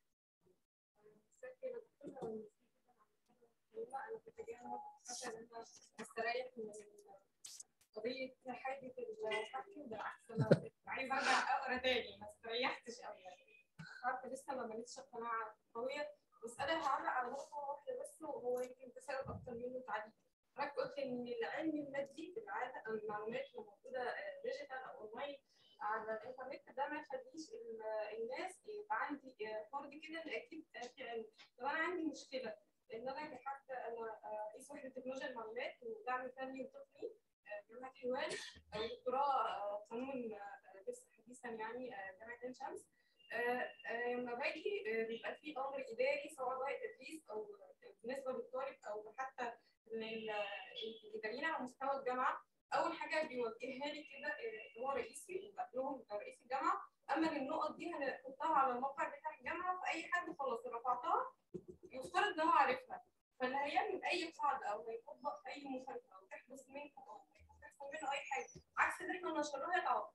استريح من قضية حاجة الحكم بالعكس أنا عايزة أرجع أقرا تاني ما استريحتش أوي عارفة لسه ما بنيتش قناعة قوية بس أنا هعلق على نقطة واحدة بس وهو يمكن تساؤل أكتر منه تعليق حضرتك قلت إن العلم المادي في العادة أو المعلومات اللي موجودة ديجيتال أو أونلاين على الإنترنت ده ما يخليش ال- الناس يبقى عندي فرض كده إن أكيد في علم طب أنا عندي مشكلة لان انا كحد انا رئيس وحده تكنولوجيا المعلومات ودعم فني وتقني آه، جامعه حلوان او دكتوراه آه، قانون آه، لسه حديثا يعني آه، جامعه عين شمس آه، آه، لما باجي آه، بيبقى في امر اداري سواء بقى تدريس او بالنسبه للطالب او حتى لل- الاداريين على مستوى الجامعه اول حاجه بيوجهها لي كده آه، هو رئيسي قبلهم رئيس الجامعه اما إن النقط دي هنحطها على الموقع بتاع الجامعه فاي حد خلاص رفعتها يفترض ان هو عارفها فاللي هيعمل اي قاعده او هيطبق اي مخالفه او تحدث منه او تحصل منه اي حاجه عكس اللي احنا نشرناه يتعاقب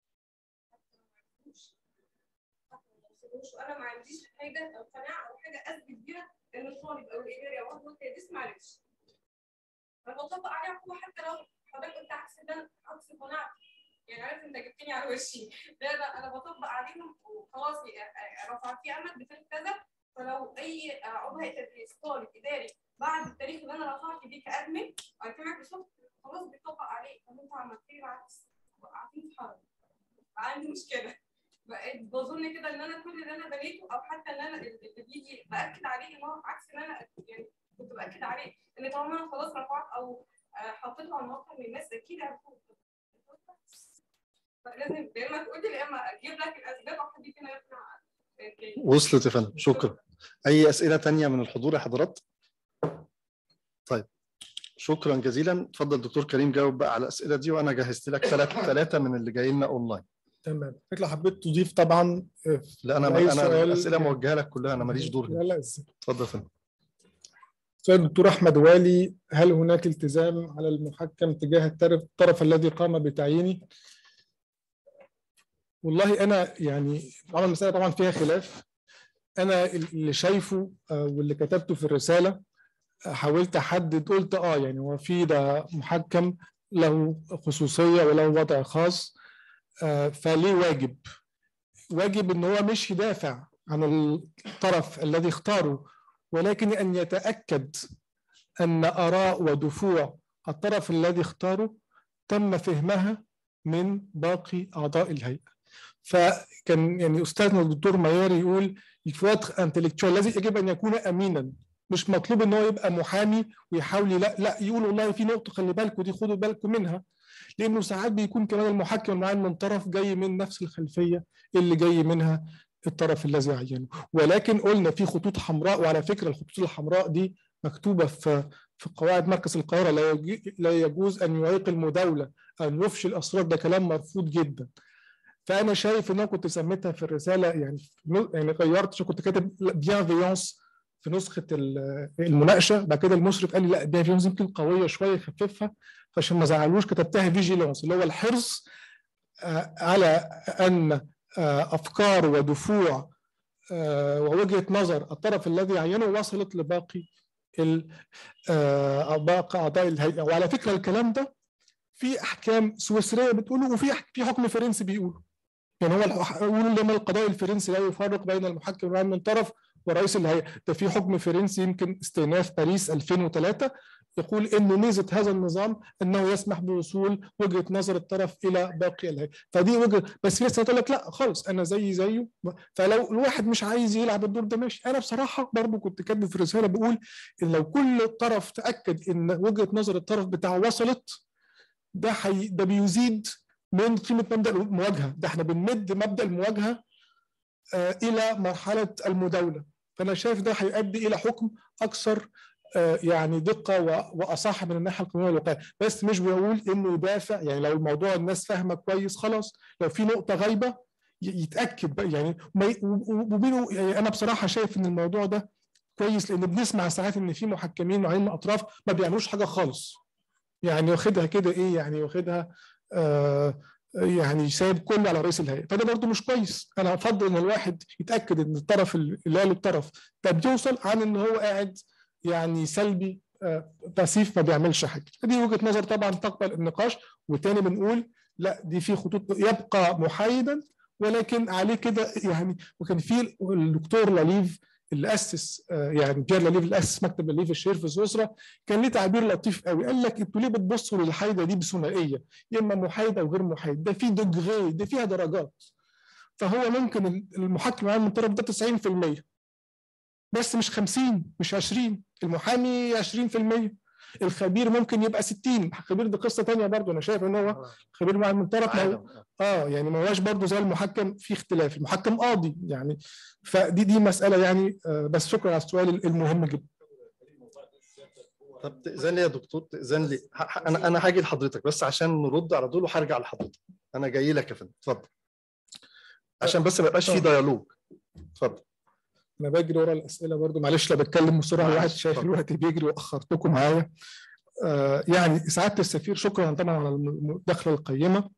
وانا ما عنديش حاجه او قناعه او حاجه اثبت بيها ان الطالب او الاداري او هو التدريس ما عرفش انا بطبق عليه عقوبه حتى لو حضرتك قلت عكس ده عكس قناعتي يعني عارف انت جبتني على وشي لا لا انا بطبق عليهم وخلاص رفعت في امل بتاع كذا فلو اي عضو تدريس طالب اداري بعد التاريخ اللي انا رفعت بيه كادمن بعد مايكروسوفت خلاص بيطبق عليه طب انت عملت لي العكس وقعتني في حرب عندي مشكله بقيت بظن كده ان انا كل اللي انا بنيته او حتى ان انا اللي بيجي باكد عليه ان هو عكس ان انا يعني كنت باكد عليه ان طالما انا خلاص رفعت او آه، حطيته على الموقع للناس اكيد عرفوه فلازم يا اما تقول لي يا اما اجيب لك الاسباب او حد فينا يقنع التاني. وصلت يا فندم شكرا اي اسئله تانية من الحضور يا حضرات طيب شكرا جزيلا اتفضل دكتور كريم جاوب بقى على الاسئله دي وانا جهزت لك ثلاث ثلاثه من اللي جايين لنا اونلاين تمام حضرتك لو حبيت تضيف طبعا آه، لا انا أي انا سؤال- الاسئله موجهه لك كلها انا ماليش دور لا هنا لا إزاي. اتفضل يا فندم سؤال الدكتور احمد والي هل هناك التزام على المحكم تجاه الطرف الطرف الذي قام بتعيينه؟ والله انا يعني طبعا المساله طبعا فيها خلاف انا اللي شايفه آه، واللي كتبته في الرساله آه، حاولت احدد قلت اه يعني هو في ده محكم له خصوصيه وله وضع خاص آه، فليه واجب واجب ان هو مش يدافع عن الطرف الذي اختاره ولكن ان يتاكد ان اراء ودفوع الطرف الذي اختاره تم فهمها من باقي اعضاء الهيئه فكان يعني استاذنا الدكتور مياري يقول الفوات انتلكتشوال الذي يجب ان يكون امينا مش مطلوب ان هو يبقى محامي ويحاول لا لا يقول والله في نقطه خلي بالكم دي خدوا بالكم منها لانه ساعات بيكون كمان المحكم المعين من طرف جاي من نفس الخلفيه اللي جاي منها الطرف الذي عينه ولكن قلنا في خطوط حمراء وعلى فكره الخطوط الحمراء دي مكتوبه في في قواعد مركز القاهره لا يجي- لا يجوز ان يعيق المداوله ان يفشي الاسرار ده كلام مرفوض جدا فانا شايف ان انا كنت سميتها في الرساله يعني في نو- يعني غيرت شو كنت كاتب بيانفيونس في نسخه ال- المناقشه بعد كده المشرف قال لي لا بيانفيونس يمكن قويه شويه يخففها فعشان ما زعلوش كتبتها فيجيلانس اللي هو الحرص آه، على ان آه، افكار ودفوع آه، ووجهه نظر الطرف الذي عينه وصلت لباقي ال- آه، باقي اعضاء الهيئه وعلى فكره الكلام ده في احكام سويسريه بتقوله وفي في حكم فرنسي بيقوله يعني هو الح- يقولوا لما القضاء الفرنسي لا يفرق بين المحكم العام من طرف ورئيس الهيئه ده في حكم فرنسي يمكن استئناف باريس 2003 يقول ان ميزه هذا النظام انه يسمح بوصول وجهه نظر الطرف الى باقي الهيئه فدي وجهه بس في ناس تقول لك لا خالص انا زي زيه فلو الواحد مش عايز يلعب الدور ده ماشي انا بصراحه برضو كنت كاتب في الرساله بقول ان لو كل طرف تاكد ان وجهه نظر الطرف بتاعه وصلت ده حي... ده بيزيد من قيمه مبدا المواجهه ده احنا بنمد مبدا المواجهه آه الى مرحله المداوله فانا شايف ده هيؤدي الى حكم اكثر آه يعني دقه و... واصح من الناحيه القانونيه والواقعيه بس مش بقول انه يدافع يعني لو الموضوع الناس فاهمه كويس خلاص لو في نقطه غايبه ي- يتاكد بقى يعني ما ي- و- و- وبينه يعني انا بصراحه شايف ان الموضوع ده كويس لان بنسمع ساعات ان في محكمين معين من اطراف ما بيعملوش حاجه خالص يعني واخدها كده ايه يعني واخدها آه يعني سايب كله على رئيس الهيئه فده برضه مش كويس انا افضل ان الواحد يتاكد ان الطرف اللي قاله الطرف ده بيوصل عن ان هو قاعد يعني سلبي آه باسيف ما بيعملش حاجه دي وجهه نظر طبعا تقبل النقاش وتاني بنقول لا دي في خطوط يبقى محايدا ولكن عليه كده يعني وكان في الدكتور لاليف اللي اسس آه، يعني بيير لاليف اللي اسس مكتب لاليف الشهير في سويسرا كان ليه تعبير لطيف قوي قال لك انتوا ليه بتبصوا للحايده دي بثنائيه يا اما محايد او غير محايد ده في دوجري ده فيها درجات فهو ممكن المحكم العام من الطرف ده 90% بس مش 50 مش 20 المحامي 20% الخبير ممكن يبقى 60 الخبير دي قصه تانية برضه انا شايف ان هو خبير مع من طرف ما هو- اه يعني ما هواش برضه زي المحكم في اختلاف المحكم قاضي يعني فدي دي مساله يعني آه بس شكرا على السؤال المهم جدا طب تأذن لي يا دكتور تأذن لي ه- ه- انا انا هاجي لحضرتك بس عشان نرد على دول وهرجع لحضرتك انا جاي لك يا فندم اتفضل عشان بس ما يبقاش في ديالوج اتفضل انا بجري ورا الاسئله برضو معلش لا بتكلم بسرعه معلش، الواحد شايف اتفضل. الوقت بيجري واخرتكم معايا آه يعني سعاده السفير شكرا طبعا على المداخله القيمه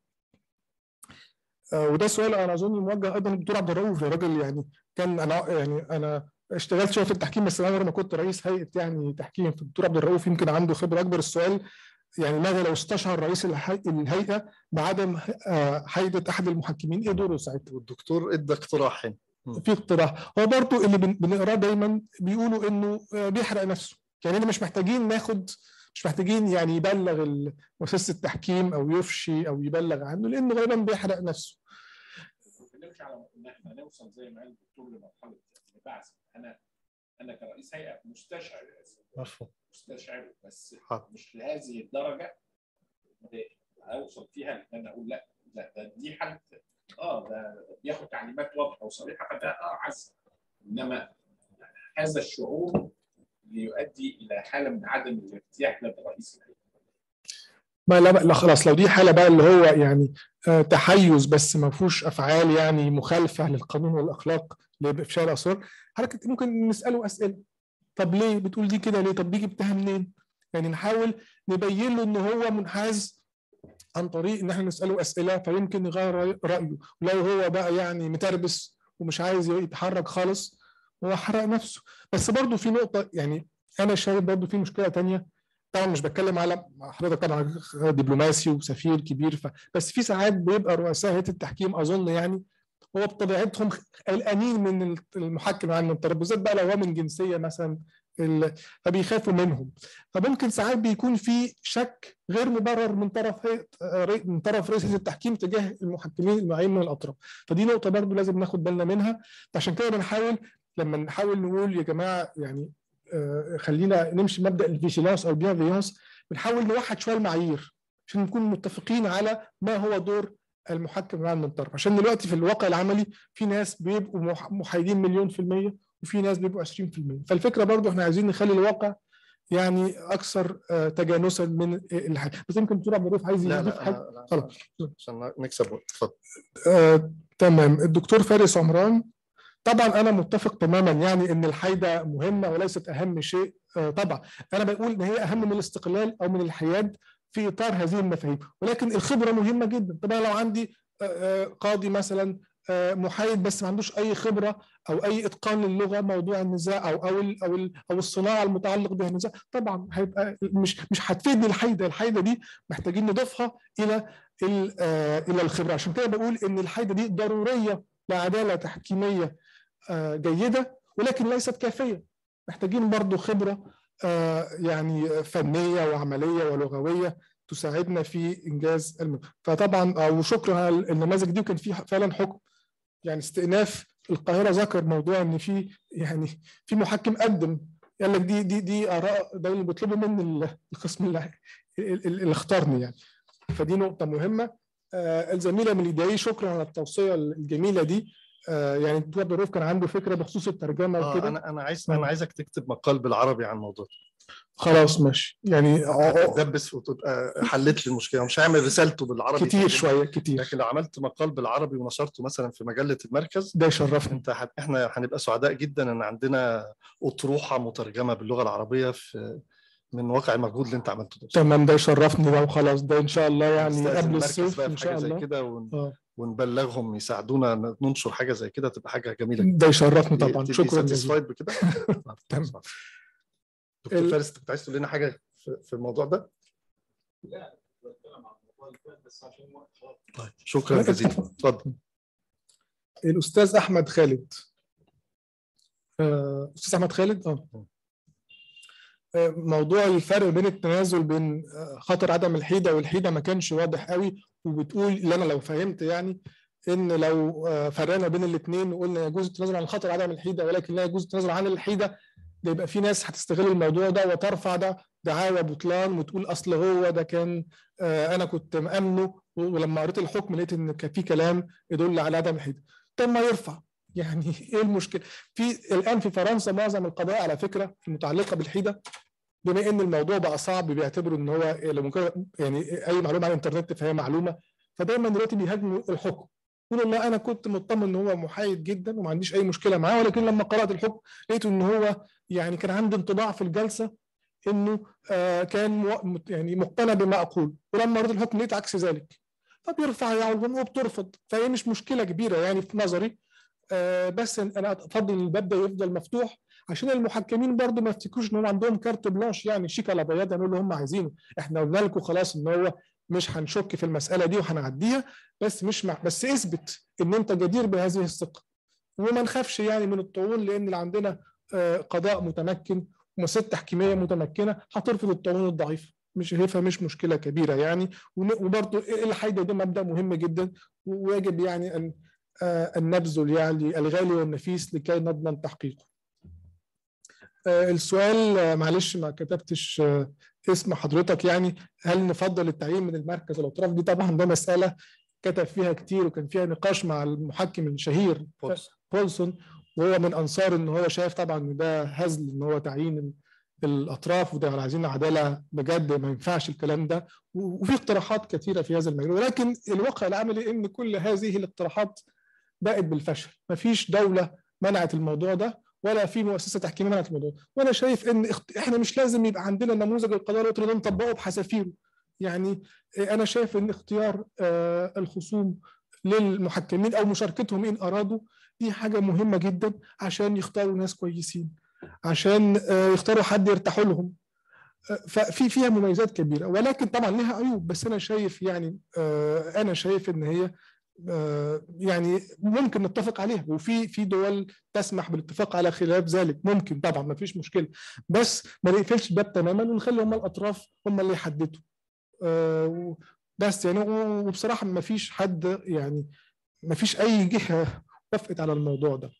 آه وده سؤال انا اظن موجه ايضا للدكتور عبد الرؤوف يا راجل يعني كان انا يعني انا اشتغلت شويه في التحكيم بس انا عمري ما كنت رئيس هيئه يعني تحكيم فالدكتور عبد الرؤوف يمكن عنده خبره اكبر السؤال يعني ماذا لو استشعر رئيس الهي- الهيئه بعدم آه، هيئه احد المحكمين ايه دوره ساعتها؟ والدكتور ادى اقتراح هنا في اقتراح هو برضو اللي بن- بنقراه دايما بيقولوا انه آه، بيحرق نفسه يعني احنا مش محتاجين ناخد مش محتاجين يعني يبلغ ال- مؤسسه التحكيم او يفشي او يبلغ عنه لانه غالبا بيحرق نفسه ما بنتكلمش على ان احنا نوصل زي ما قال الدكتور لمرحله البعث انا انا كرئيس هيئه مستشعر مفهوم مستشعر بس حاضر. مش لهذه الدرجه اوصل فيها ان انا اقول لا لا ده دي حد اه ده بياخد تعليمات واضحه وصريحه فده اه عزم انما هذا الشعور ليؤدي الى حاله من عدم الارتياح لدى رئيس الهيئه ما لا, لا خلاص لو دي حاله بقى اللي هو يعني آه، تحيز بس ما فيهوش افعال يعني مخالفه للقانون والاخلاق لافشاء الاسرار حضرتك ممكن نساله اسئله طب ليه بتقول دي كده ليه طب دي جبتها منين يعني نحاول نبين له ان هو منحاز عن طريق ان احنا نساله اسئله فيمكن يغير رأي- رايه ولو هو بقى يعني متربس ومش عايز يتحرك خالص هو حرق نفسه بس برضه في نقطه يعني انا شايف برضه في مشكله تانية طبعا مش بتكلم على حضرتك طبعا دبلوماسي وسفير كبير ف... بس في ساعات بيبقى رؤساء هيئه التحكيم اظن يعني هو بطبيعتهم قلقانين من المحكم عن الطرف بالذات بقى لو هو من جنسيه مثلا ال... فبيخافوا منهم فممكن ساعات بيكون في شك غير مبرر من طرف هيئة من طرف رئيس هيئة التحكيم تجاه المحكمين المعين من الاطراف فدي نقطه برضو لازم ناخد بالنا منها عشان كده بنحاول لما نحاول نقول يا جماعه يعني آه، خلينا نمشي مبدا الفيجيلانس او البيانفيونس بنحاول نوحد شويه المعايير عشان نكون متفقين على ما هو دور المحكم العام من طرف عشان دلوقتي في الواقع العملي في ناس بيبقوا مح- محايدين مليون في المية وفي ناس بيبقوا 20% فالفكرة برضو احنا عايزين نخلي الواقع يعني اكثر آه، تجانسا من الحاجه بس يمكن دكتور عبد الرؤوف عايز لا يضيف لا حاجه أنا- أنا- خلاص عشان نكسب وقت اتفضل آه، تمام الدكتور فارس عمران طبعا انا متفق تماما يعني ان الحيده مهمه وليست اهم شيء آه، طبعا انا بقول ان هي اهم من الاستقلال او من الحياد في اطار هذه المفاهيم ولكن الخبره مهمه جدا طبعا لو عندي آه، آه، قاضي مثلا آه، محايد بس ما عندوش اي خبره او اي اتقان للغه موضوع النزاع او او ال او ال او الصناعه المتعلق بها النزاع طبعا هيبقى مش مش هتفيدني الحيده الحيده دي محتاجين نضيفها الى ال- آه، الى الخبره عشان كده بقول ان الحيده دي ضروريه لعداله تحكيميه آه، جيده ولكن ليست كافيه محتاجين برضو خبره آه، يعني فنيه وعمليه ولغويه تساعدنا في انجاز الم... فطبعا او شكرا على النماذج دي وكان في فعلا حكم يعني استئناف القاهره ذكر موضوع ان في يعني في محكم قدم قال لك دي دي دي اراء ده اللي بيطلبوا من ال- القسم اللي, اللي اللي اختارني يعني فدي نقطه مهمه آه، الزميله من الاداري شكرا على التوصيه الجميله دي آه، يعني الدكتور عبد الرؤوف كان عنده فكره بخصوص الترجمه اه وكده انا انا عايز انا عايزك تكتب مقال بالعربي عن الموضوع خلاص ماشي يعني تدبس وتبقى حلت لي المشكله مش هعمل رسالته بالعربي كتير ترجمة. شويه كتير لكن لو عملت مقال بالعربي ونشرته مثلا في مجله المركز ده يشرفني انت ح- احنا هنبقى سعداء جدا ان عندنا اطروحه مترجمه باللغه العربيه في من واقع المجهود اللي انت عملته ده تمام ده يشرفني ده وخلاص ده ان شاء الله يعني نستأذن قبل المركز الصيف بقى ان في حاجه شاء زي الله كده ون... اه ونبلغهم يساعدونا ننشر حاجه زي كده تبقى حاجه جميله جدا ده يشرفني طبعا شكرا جزيلا ساتيسفايد بكده تمام. دكتور ال- فارس انت كنت عايز تقول لنا حاجه في في الموضوع ده لا بتكلم عن الموضوع اللي فات بس عشان الوقت خلاص طيب شكرا جزيلا اتفضل الاستاذ احمد خالد آه، استاذ احمد خالد اه آه، موضوع الفرق بين التنازل بين آه، خطر عدم الحيده والحيده ما كانش واضح قوي وبتقول اللي انا لو فهمت يعني ان لو آه، فرقنا بين الاثنين وقلنا يجوز التنازل عن خطر عدم الحيده ولكن لا يجوز التنازل عن الحيده ده يبقى في ناس هتستغل الموضوع ده وترفع ده دعاوى بطلان وتقول اصل هو ده كان آه، انا كنت مامنه ولما قريت الحكم لقيت ان كان في كلام يدل على عدم الحيده طب ما يرفع يعني ايه المشكله؟ في الان في فرنسا معظم القضايا على فكره المتعلقه بالحيده بما ان الموضوع بقى صعب بيعتبروا ان هو لو مجرد يعني اي معلومه على الانترنت فهي معلومه فدايما دلوقتي بيهاجموا الحكم يقولوا لا انا كنت مطمن ان هو محايد جدا وما عنديش اي مشكله معاه ولكن لما قرات الحكم لقيت ان هو يعني كان عندي انطباع في الجلسه انه آه كان مو- يعني مقتنع بما اقول ولما قريت الحكم لقيت عكس ذلك فبيرفع يعلن وبترفض فهي مش مشكله كبيره يعني في نظري آه بس انا افضل ان الباب ده يفضل مفتوح عشان المحكمين برضو ما يفتكروش ان هم عندهم كارت بلانش يعني شيك على بياض يعملوا اللي هم عايزينه احنا قلنا لكم خلاص ان هو مش هنشك في المساله دي وهنعديها بس مش مع بس اثبت ان انت جدير بهذه الثقه وما نخافش يعني من الطعون لان اللي عندنا آه، قضاء متمكن ومؤسسات تحكيميه متمكنه هترفض الطعون الضعيفه مش هيفها مش مشكله كبيره يعني ون- وبرضو الحيده ده مبدا مهم جدا ويجب يعني ان آه، ان نبذل يعني الغالي والنفيس لكي نضمن تحقيقه. آه، السؤال آه، معلش ما كتبتش آه، اسم حضرتك يعني هل نفضل التعيين من المركز الاطراف دي طبعا ده مساله كتب فيها كتير وكان فيها نقاش مع المحكم الشهير بولسون وهو من انصار ان هو شايف طبعا ان ده هزل ان هو تعيين ال- الاطراف وده عايزين عداله بجد ما ينفعش الكلام ده و- وفي اقتراحات كثيره في هذا المجال ولكن الواقع العملي ان كل هذه الاقتراحات باءت بالفشل ما فيش دوله منعت الموضوع ده ولا في مؤسسه تحكيميه منعت الموضوع ده. وانا شايف ان اخت- احنا مش لازم يبقى عندنا نموذج القضاء الوطني ده نطبقه بحذافيره يعني آه، انا شايف ان اختيار آه، الخصوم للمحكمين او مشاركتهم ان ارادوا دي حاجه مهمه جدا عشان يختاروا ناس كويسين عشان آه، يختاروا حد يرتاحوا لهم آه، ففي فيها مميزات كبيره ولكن طبعا لها عيوب بس انا شايف يعني آه، انا شايف ان هي آه، يعني ممكن نتفق عليها وفي في دول تسمح بالاتفاق على خلاف ذلك ممكن طبعا ما فيش مشكله بس ما نقفلش الباب تماما ونخلي هم الاطراف هم اللي يحددوا آه، و- بس يعني و- وبصراحه ما فيش حد يعني ما فيش اي جهه وافقت على الموضوع ده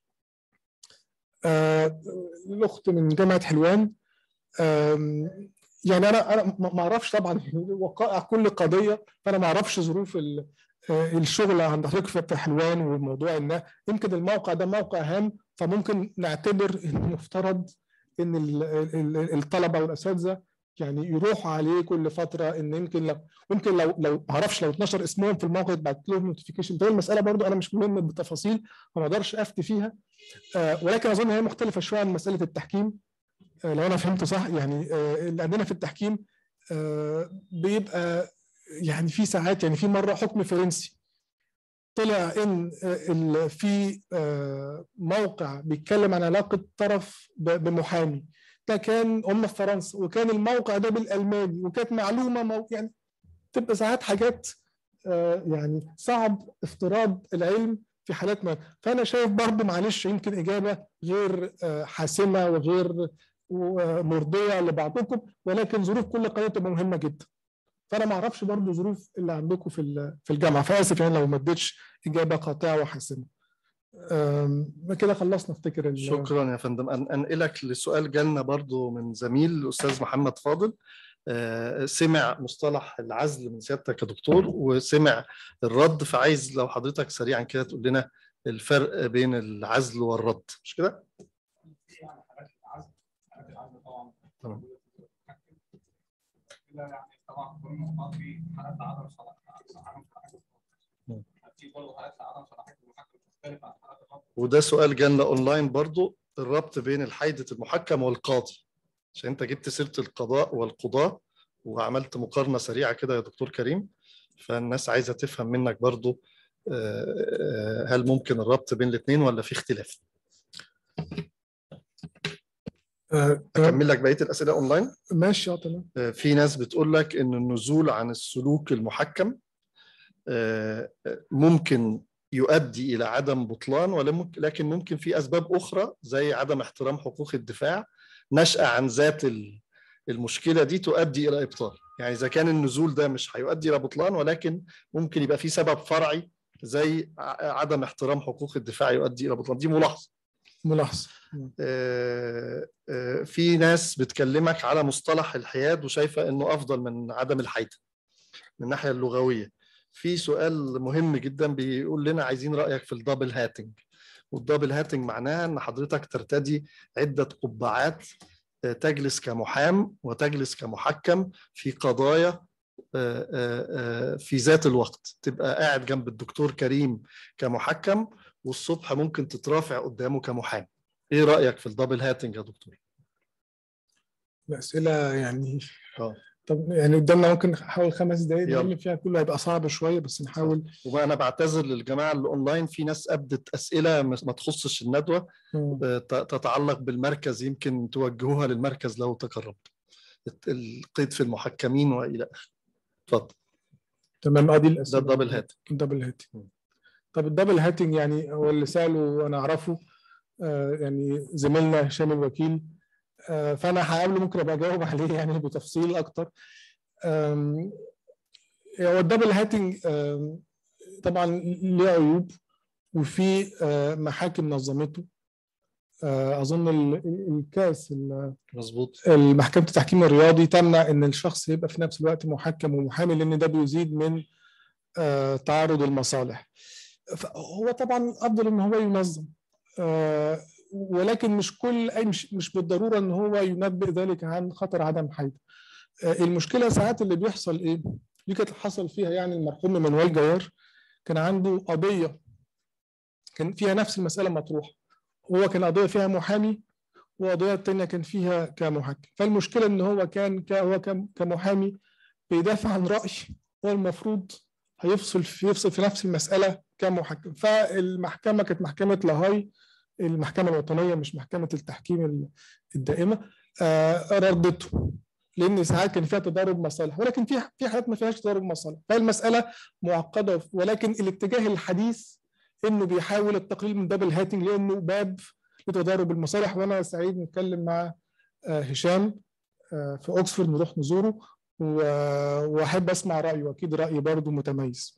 آه، الاخت من جامعه حلوان آم، يعني انا انا ما ما اعرفش طبعا وقائع كل قضيه فانا ما اعرفش ظروف ال- آه، الشغل عند حضرتك في في حلوان وموضوع ان يمكن الموقع ده موقع هام فممكن نعتبر انه مفترض ان ال- ال- الطلبه والاساتذه يعني يروحوا عليه كل فتره ان يمكن لو ممكن لو لو ما اعرفش لو 12 اسمهم في الموقع يتبعت لهم نوتيفيكيشن ده المساله برضو انا مش ملم بالتفاصيل فما اقدرش افتي فيها آه، ولكن اظن هي مختلفه شويه عن مساله التحكيم آه، لو انا فهمت صح يعني آه، اللي عندنا في التحكيم آه، بيبقى يعني في ساعات يعني في مره حكم فرنسي طلع ان آه، ال- في آه، موقع بيتكلم عن علاقه طرف ب- بمحامي ده كان هم في فرنسا وكان الموقع ده بالالماني وكانت معلومه مو يعني تبقى ساعات حاجات آه، يعني صعب افتراض العلم في حالات ما فانا شايف برضو معلش يمكن اجابه غير آه، حاسمه وغير و- مرضيه لبعضكم ولكن ظروف كل قناه تبقى مهمه جدا فانا ما اعرفش برضو ظروف اللي عندكم في ال- في الجامعه فاسف يعني لو ما اديتش اجابه قاطعه وحاسمه أم، كده خلصنا افتكر ال- شكرا يا فندم أن- انقلك لسؤال جالنا برضو من زميل الاستاذ محمد فاضل آه، سمع مصطلح العزل من سيادتك يا دكتور وسمع الرد فعايز لو حضرتك سريعا كده تقول لنا الفرق بين العزل والرد مش كده؟ يعني حالات العزل حالات العزل طبعا تمام. كده يعني طبعا كل نقاط في حالات عدم صلاح عدم صلاحية مم. في برضه حالات عدم صلاحية المحكم مختلفة عن حالات الرد وده سؤال جالنا اونلاين برضو الربط بين الحيدة المحكم والقاضي عشان انت جبت سيرة القضاء والقضاة وعملت مقارنة سريعة كده يا دكتور كريم فالناس عايزة تفهم منك برضو آه، آه، هل ممكن الربط بين الاثنين ولا في اختلاف؟ آه، أكمل لك بقية الأسئلة أونلاين؟ ماشي اه تمام آه، في ناس بتقول لك إن النزول عن السلوك المحكم آه، آه، ممكن يؤدي إلى عدم بطلان ولا ممكن لكن ممكن في أسباب أخرى زي عدم احترام حقوق الدفاع نشأة عن ذات ال- المشكلة دي تؤدي إلى إبطال يعني إذا كان النزول ده مش هيؤدي إلى بطلان ولكن ممكن يبقى في سبب فرعي زي ع- عدم احترام حقوق الدفاع يؤدي إلى بطلان دي ملاحظة ملاحظه آه، آه، في ناس بتكلمك على مصطلح الحياد وشايفة انه افضل من عدم الحيدة من الناحية اللغوية في سؤال مهم جدا بيقول لنا عايزين رأيك في الدبل هاتنج والدبل هاتنج معناها ان حضرتك ترتدي عدة قبعات آه، تجلس كمحام وتجلس كمحكم في قضايا آه، آه، آه، في ذات الوقت تبقى قاعد جنب الدكتور كريم كمحكم والصبح ممكن تترافع قدامه كمحامي ايه رايك في الدبل هاتنج يا دكتور الاسئله يعني اه طب يعني قدامنا ممكن نحاول خمس دقايق يلا. نعمل فيها كله هيبقى صعب شويه بس نحاول وانا بعتذر للجماعه اللي اونلاين في ناس ابدت اسئله ما ما تخصش الندوه مم. آه، ت- تتعلق بالمركز يمكن توجهوها للمركز لو تقربت الت- القيد في المحكمين والى اخره اتفضل تمام اه دي ده الاسئله الدبل هات الدبل هاتنج طب الدبل هاتنج يعني هو اللي ساله وانا اعرفه آه يعني زميلنا هشام الوكيل آه فانا هقابله ممكن ابقى اجاوب عليه يعني بتفصيل اكتر آم، هو الدبل هاتنج آم، طبعا ليه عيوب وفي آه، محاكم نظمته آه، اظن ال- ال- الكاس ال- مظبوط المحكمة التحكيم الرياضي تمنع ان الشخص يبقى في نفس الوقت محكم ومحامي لان ده بيزيد من آه، تعارض المصالح هو طبعا افضل ان هو ينظم آه، ولكن مش كل أي مش مش بالضروره ان هو ينبئ ذلك عن خطر عدم حيده آه، المشكله ساعات اللي بيحصل ايه دي كانت حصل فيها يعني المرحوم منوال جوار كان عنده قضيه كان فيها نفس المساله مطروحه هو كان قضيه فيها محامي وقضيه التانية كان فيها كمحكم فالمشكله ان هو كان ك- هو كم- كمحامي بيدافع عن راي هو المفروض هيفصل في يفصل في نفس المساله كمحكم فالمحكمه كانت محكمه لاهاي المحكمه الوطنيه مش محكمه التحكيم ال- الدائمه آه، ردته لان ساعات كان فيها تضارب مصالح ولكن في في حالات ما فيهاش تضارب مصالح فالمساله معقده ولكن الاتجاه الحديث انه بيحاول التقليل من باب الهاتنج لانه باب لتضارب المصالح وانا سعيد نتكلم مع آه، هشام آه، في اوكسفورد نروح نزوره و- واحب اسمع رايه واكيد رايي برضه متميز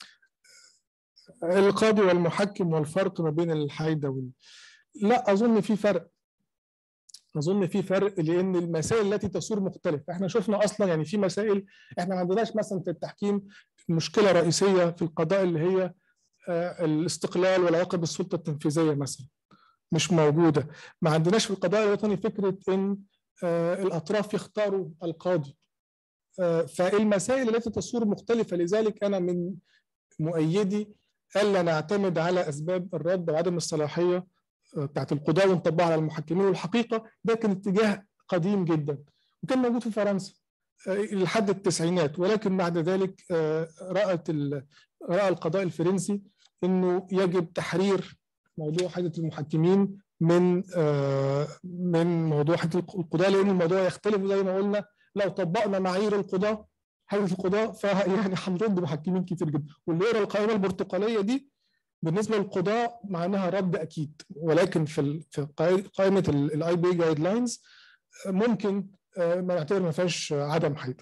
القاضي والمحكم والفرق ما بين الحيدة وال... لا أظن في فرق أظن في فرق لأن المسائل التي تثور مختلفة احنا شفنا أصلا يعني في مسائل احنا ما عندناش مثلا في التحكيم مشكلة رئيسية في القضاء اللي هي آه، الاستقلال والعلاقة بالسلطة التنفيذية مثلا مش موجوده ما عندناش في القضاء الوطني فكره ان آه، الاطراف يختاروا القاضي آه، فالمسائل التي تصور مختلفه لذلك انا من مؤيدي الا نعتمد على اسباب الرد وعدم الصلاحيه آه، بتاعت القضاء ونطبقها على المحكمين والحقيقه ده كان اتجاه قديم جدا وكان موجود في فرنسا آه، لحد التسعينات ولكن بعد ذلك آه، رأت ال- رأى القضاء الفرنسي انه يجب تحرير موضوع حاجه المحكمين من آه، من موضوع حاجه القضاء لان الموضوع يختلف زي ما قلنا لو طبقنا معايير القضاء حاجه القضاء فيعني هنرد محكمين كتير جدا واللي يقرا القائمه البرتقاليه دي بالنسبه للقضاء معناها رد اكيد ولكن في ال- في قائ- قائمه الاي بي جايد لاينز ممكن آه، ما نعتبر ما فيهاش عدم حياد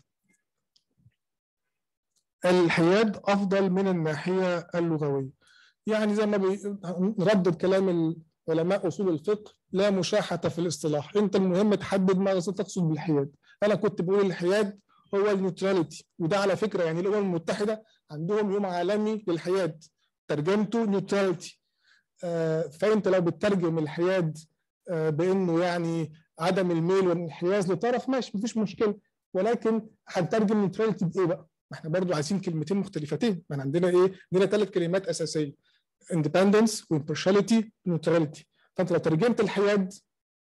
الحياد افضل من الناحيه اللغويه يعني زي ما بي- نردد كلام علماء اصول الفقه لا مشاحه في الاصطلاح انت المهم تحدد ماذا تقصد بالحياد انا كنت بقول الحياد هو النيوتراليتي وده على فكره يعني الامم المتحده عندهم يوم عالمي للحياد ترجمته نيوتراليتي فانت لو بتترجم الحياد آه، بانه يعني عدم الميل والانحياز لطرف ماشي مفيش مشكله ولكن هنترجم نيوتراليتي بايه بقى؟ ما احنا برضو عايزين كلمتين مختلفتين ما احنا عندنا ايه؟ عندنا ثلاث كلمات اساسيه independence وimpartiality neutrality فانت لو ترجمت الحياد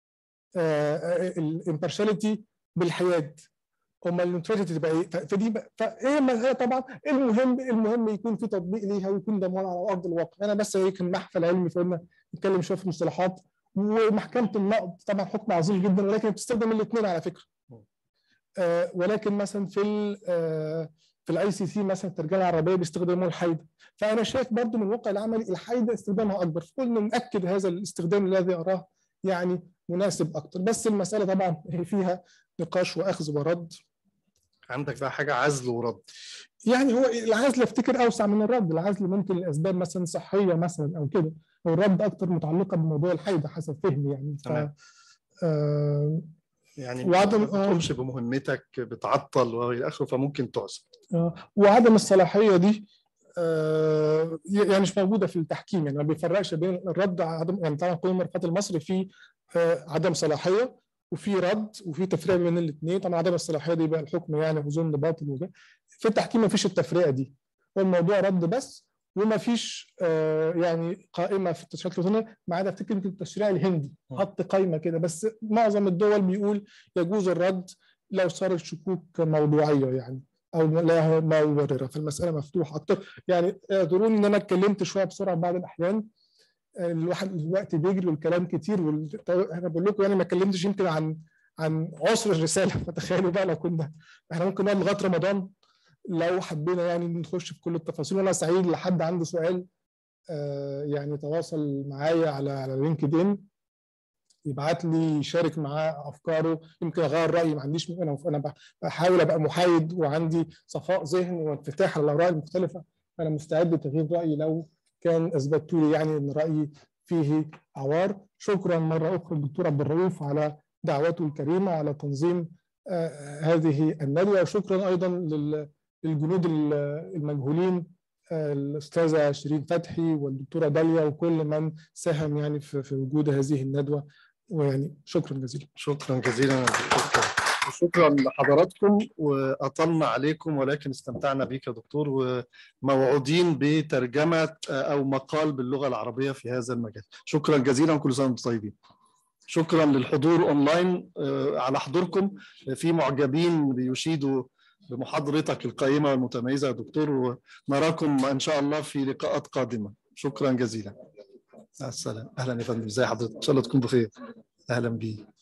الامبارشاليتي بالحياد امال النيوتراليتي تبقى ايه؟ ف- فدي بقى- فايه المساله طبعا المهم المهم يكون في تطبيق ليها ويكون ضمان على ارض الواقع انا بس هيك محفل علمي فقلنا نتكلم شويه في المصطلحات ومحكمه النقد طبعا حكم عظيم جدا ولكن بتستخدم الاثنين على فكره آه، ولكن مثلا في ال آه، في الاي سي سي مثلا الترجمه العربيه بيستخدموا الحيده فانا شايف برضو من الواقع العملي الحيده استخدامها اكبر فقلنا ناكد هذا الاستخدام الذي اراه يعني مناسب اكتر بس المساله طبعا فيها نقاش واخذ ورد عندك بقى حاجه عزل ورد يعني هو العزل افتكر اوسع من الرد العزل ممكن لاسباب مثلا صحيه مثلا او كده والرد اكتر متعلقه بموضوع الحيده حسب فهمي يعني ف تمام. آه يعني وعدم- ما بتقومش بمهمتك بتعطل والى اخره فممكن تعزل آه، وعدم الصلاحيه دي آه، يعني مش موجوده في التحكيم يعني ما بيفرقش بين الرد عدم يعني طبعا قانون المرفقات المصري فيه آه، عدم صلاحيه وفي رد وفي تفرقه بين الاثنين طبعا عدم الصلاحيه دي بقى الحكم يعني اظن باطل وكده في التحكيم ما فيش التفرقه دي هو الموضوع رد بس وما فيش آه، يعني قائمه في التشريعات الوطنيه ما عدا افتكر يمكن التشريع الهندي حط قائمه كده بس معظم الدول بيقول يجوز الرد لو صارت شكوك موضوعيه يعني او لا ما مبرره فالمساله مفتوحه اكتر يعني اعذروني ان انا اتكلمت شويه بسرعه بعض الاحيان الواحد الوقت بيجري والكلام كتير وال... انا بقول لكم يعني ما اتكلمتش يمكن عن عن عسر الرساله فتخيلوا بقى لو كنا احنا ممكن نقعد لغايه رمضان لو حبينا يعني نخش في كل التفاصيل وانا سعيد لحد عنده سؤال آه، يعني تواصل معايا على على لينكد ان يبعت لي يشارك معاه افكاره يمكن اغير رايي ما عنديش انا انا بحاول ابقى محايد وعندي صفاء ذهن وانفتاح على الاراء المختلفه انا مستعد لتغيير رايي لو كان اثبتوا لي يعني ان رايي فيه عوار شكرا مره اخرى للدكتور عبد الرؤوف على دعوته الكريمه على تنظيم آه، هذه الندوه وشكرا ايضا لل- للجنود ال- المجهولين آه، الاستاذه شيرين فتحي والدكتوره داليا وكل من ساهم يعني في في وجود هذه الندوه ويعني شكرا جزيلا شكرا جزيلا يا دكتور شكرا لحضراتكم واطلنا عليكم ولكن استمتعنا بيك يا دكتور وموعودين بترجمه او مقال باللغه العربيه في هذا المجال شكرا جزيلا وكل سنه وانتم طيبين شكرا للحضور اونلاين آه، على حضوركم في معجبين بيشيدوا بمحاضرتك القيمه والمتميزه يا دكتور ونراكم ان شاء الله في لقاءات قادمه شكرا جزيلا مع السلامه اهلا يا فندم ازي حضرتك ان شاء الله تكون بخير اهلا بيك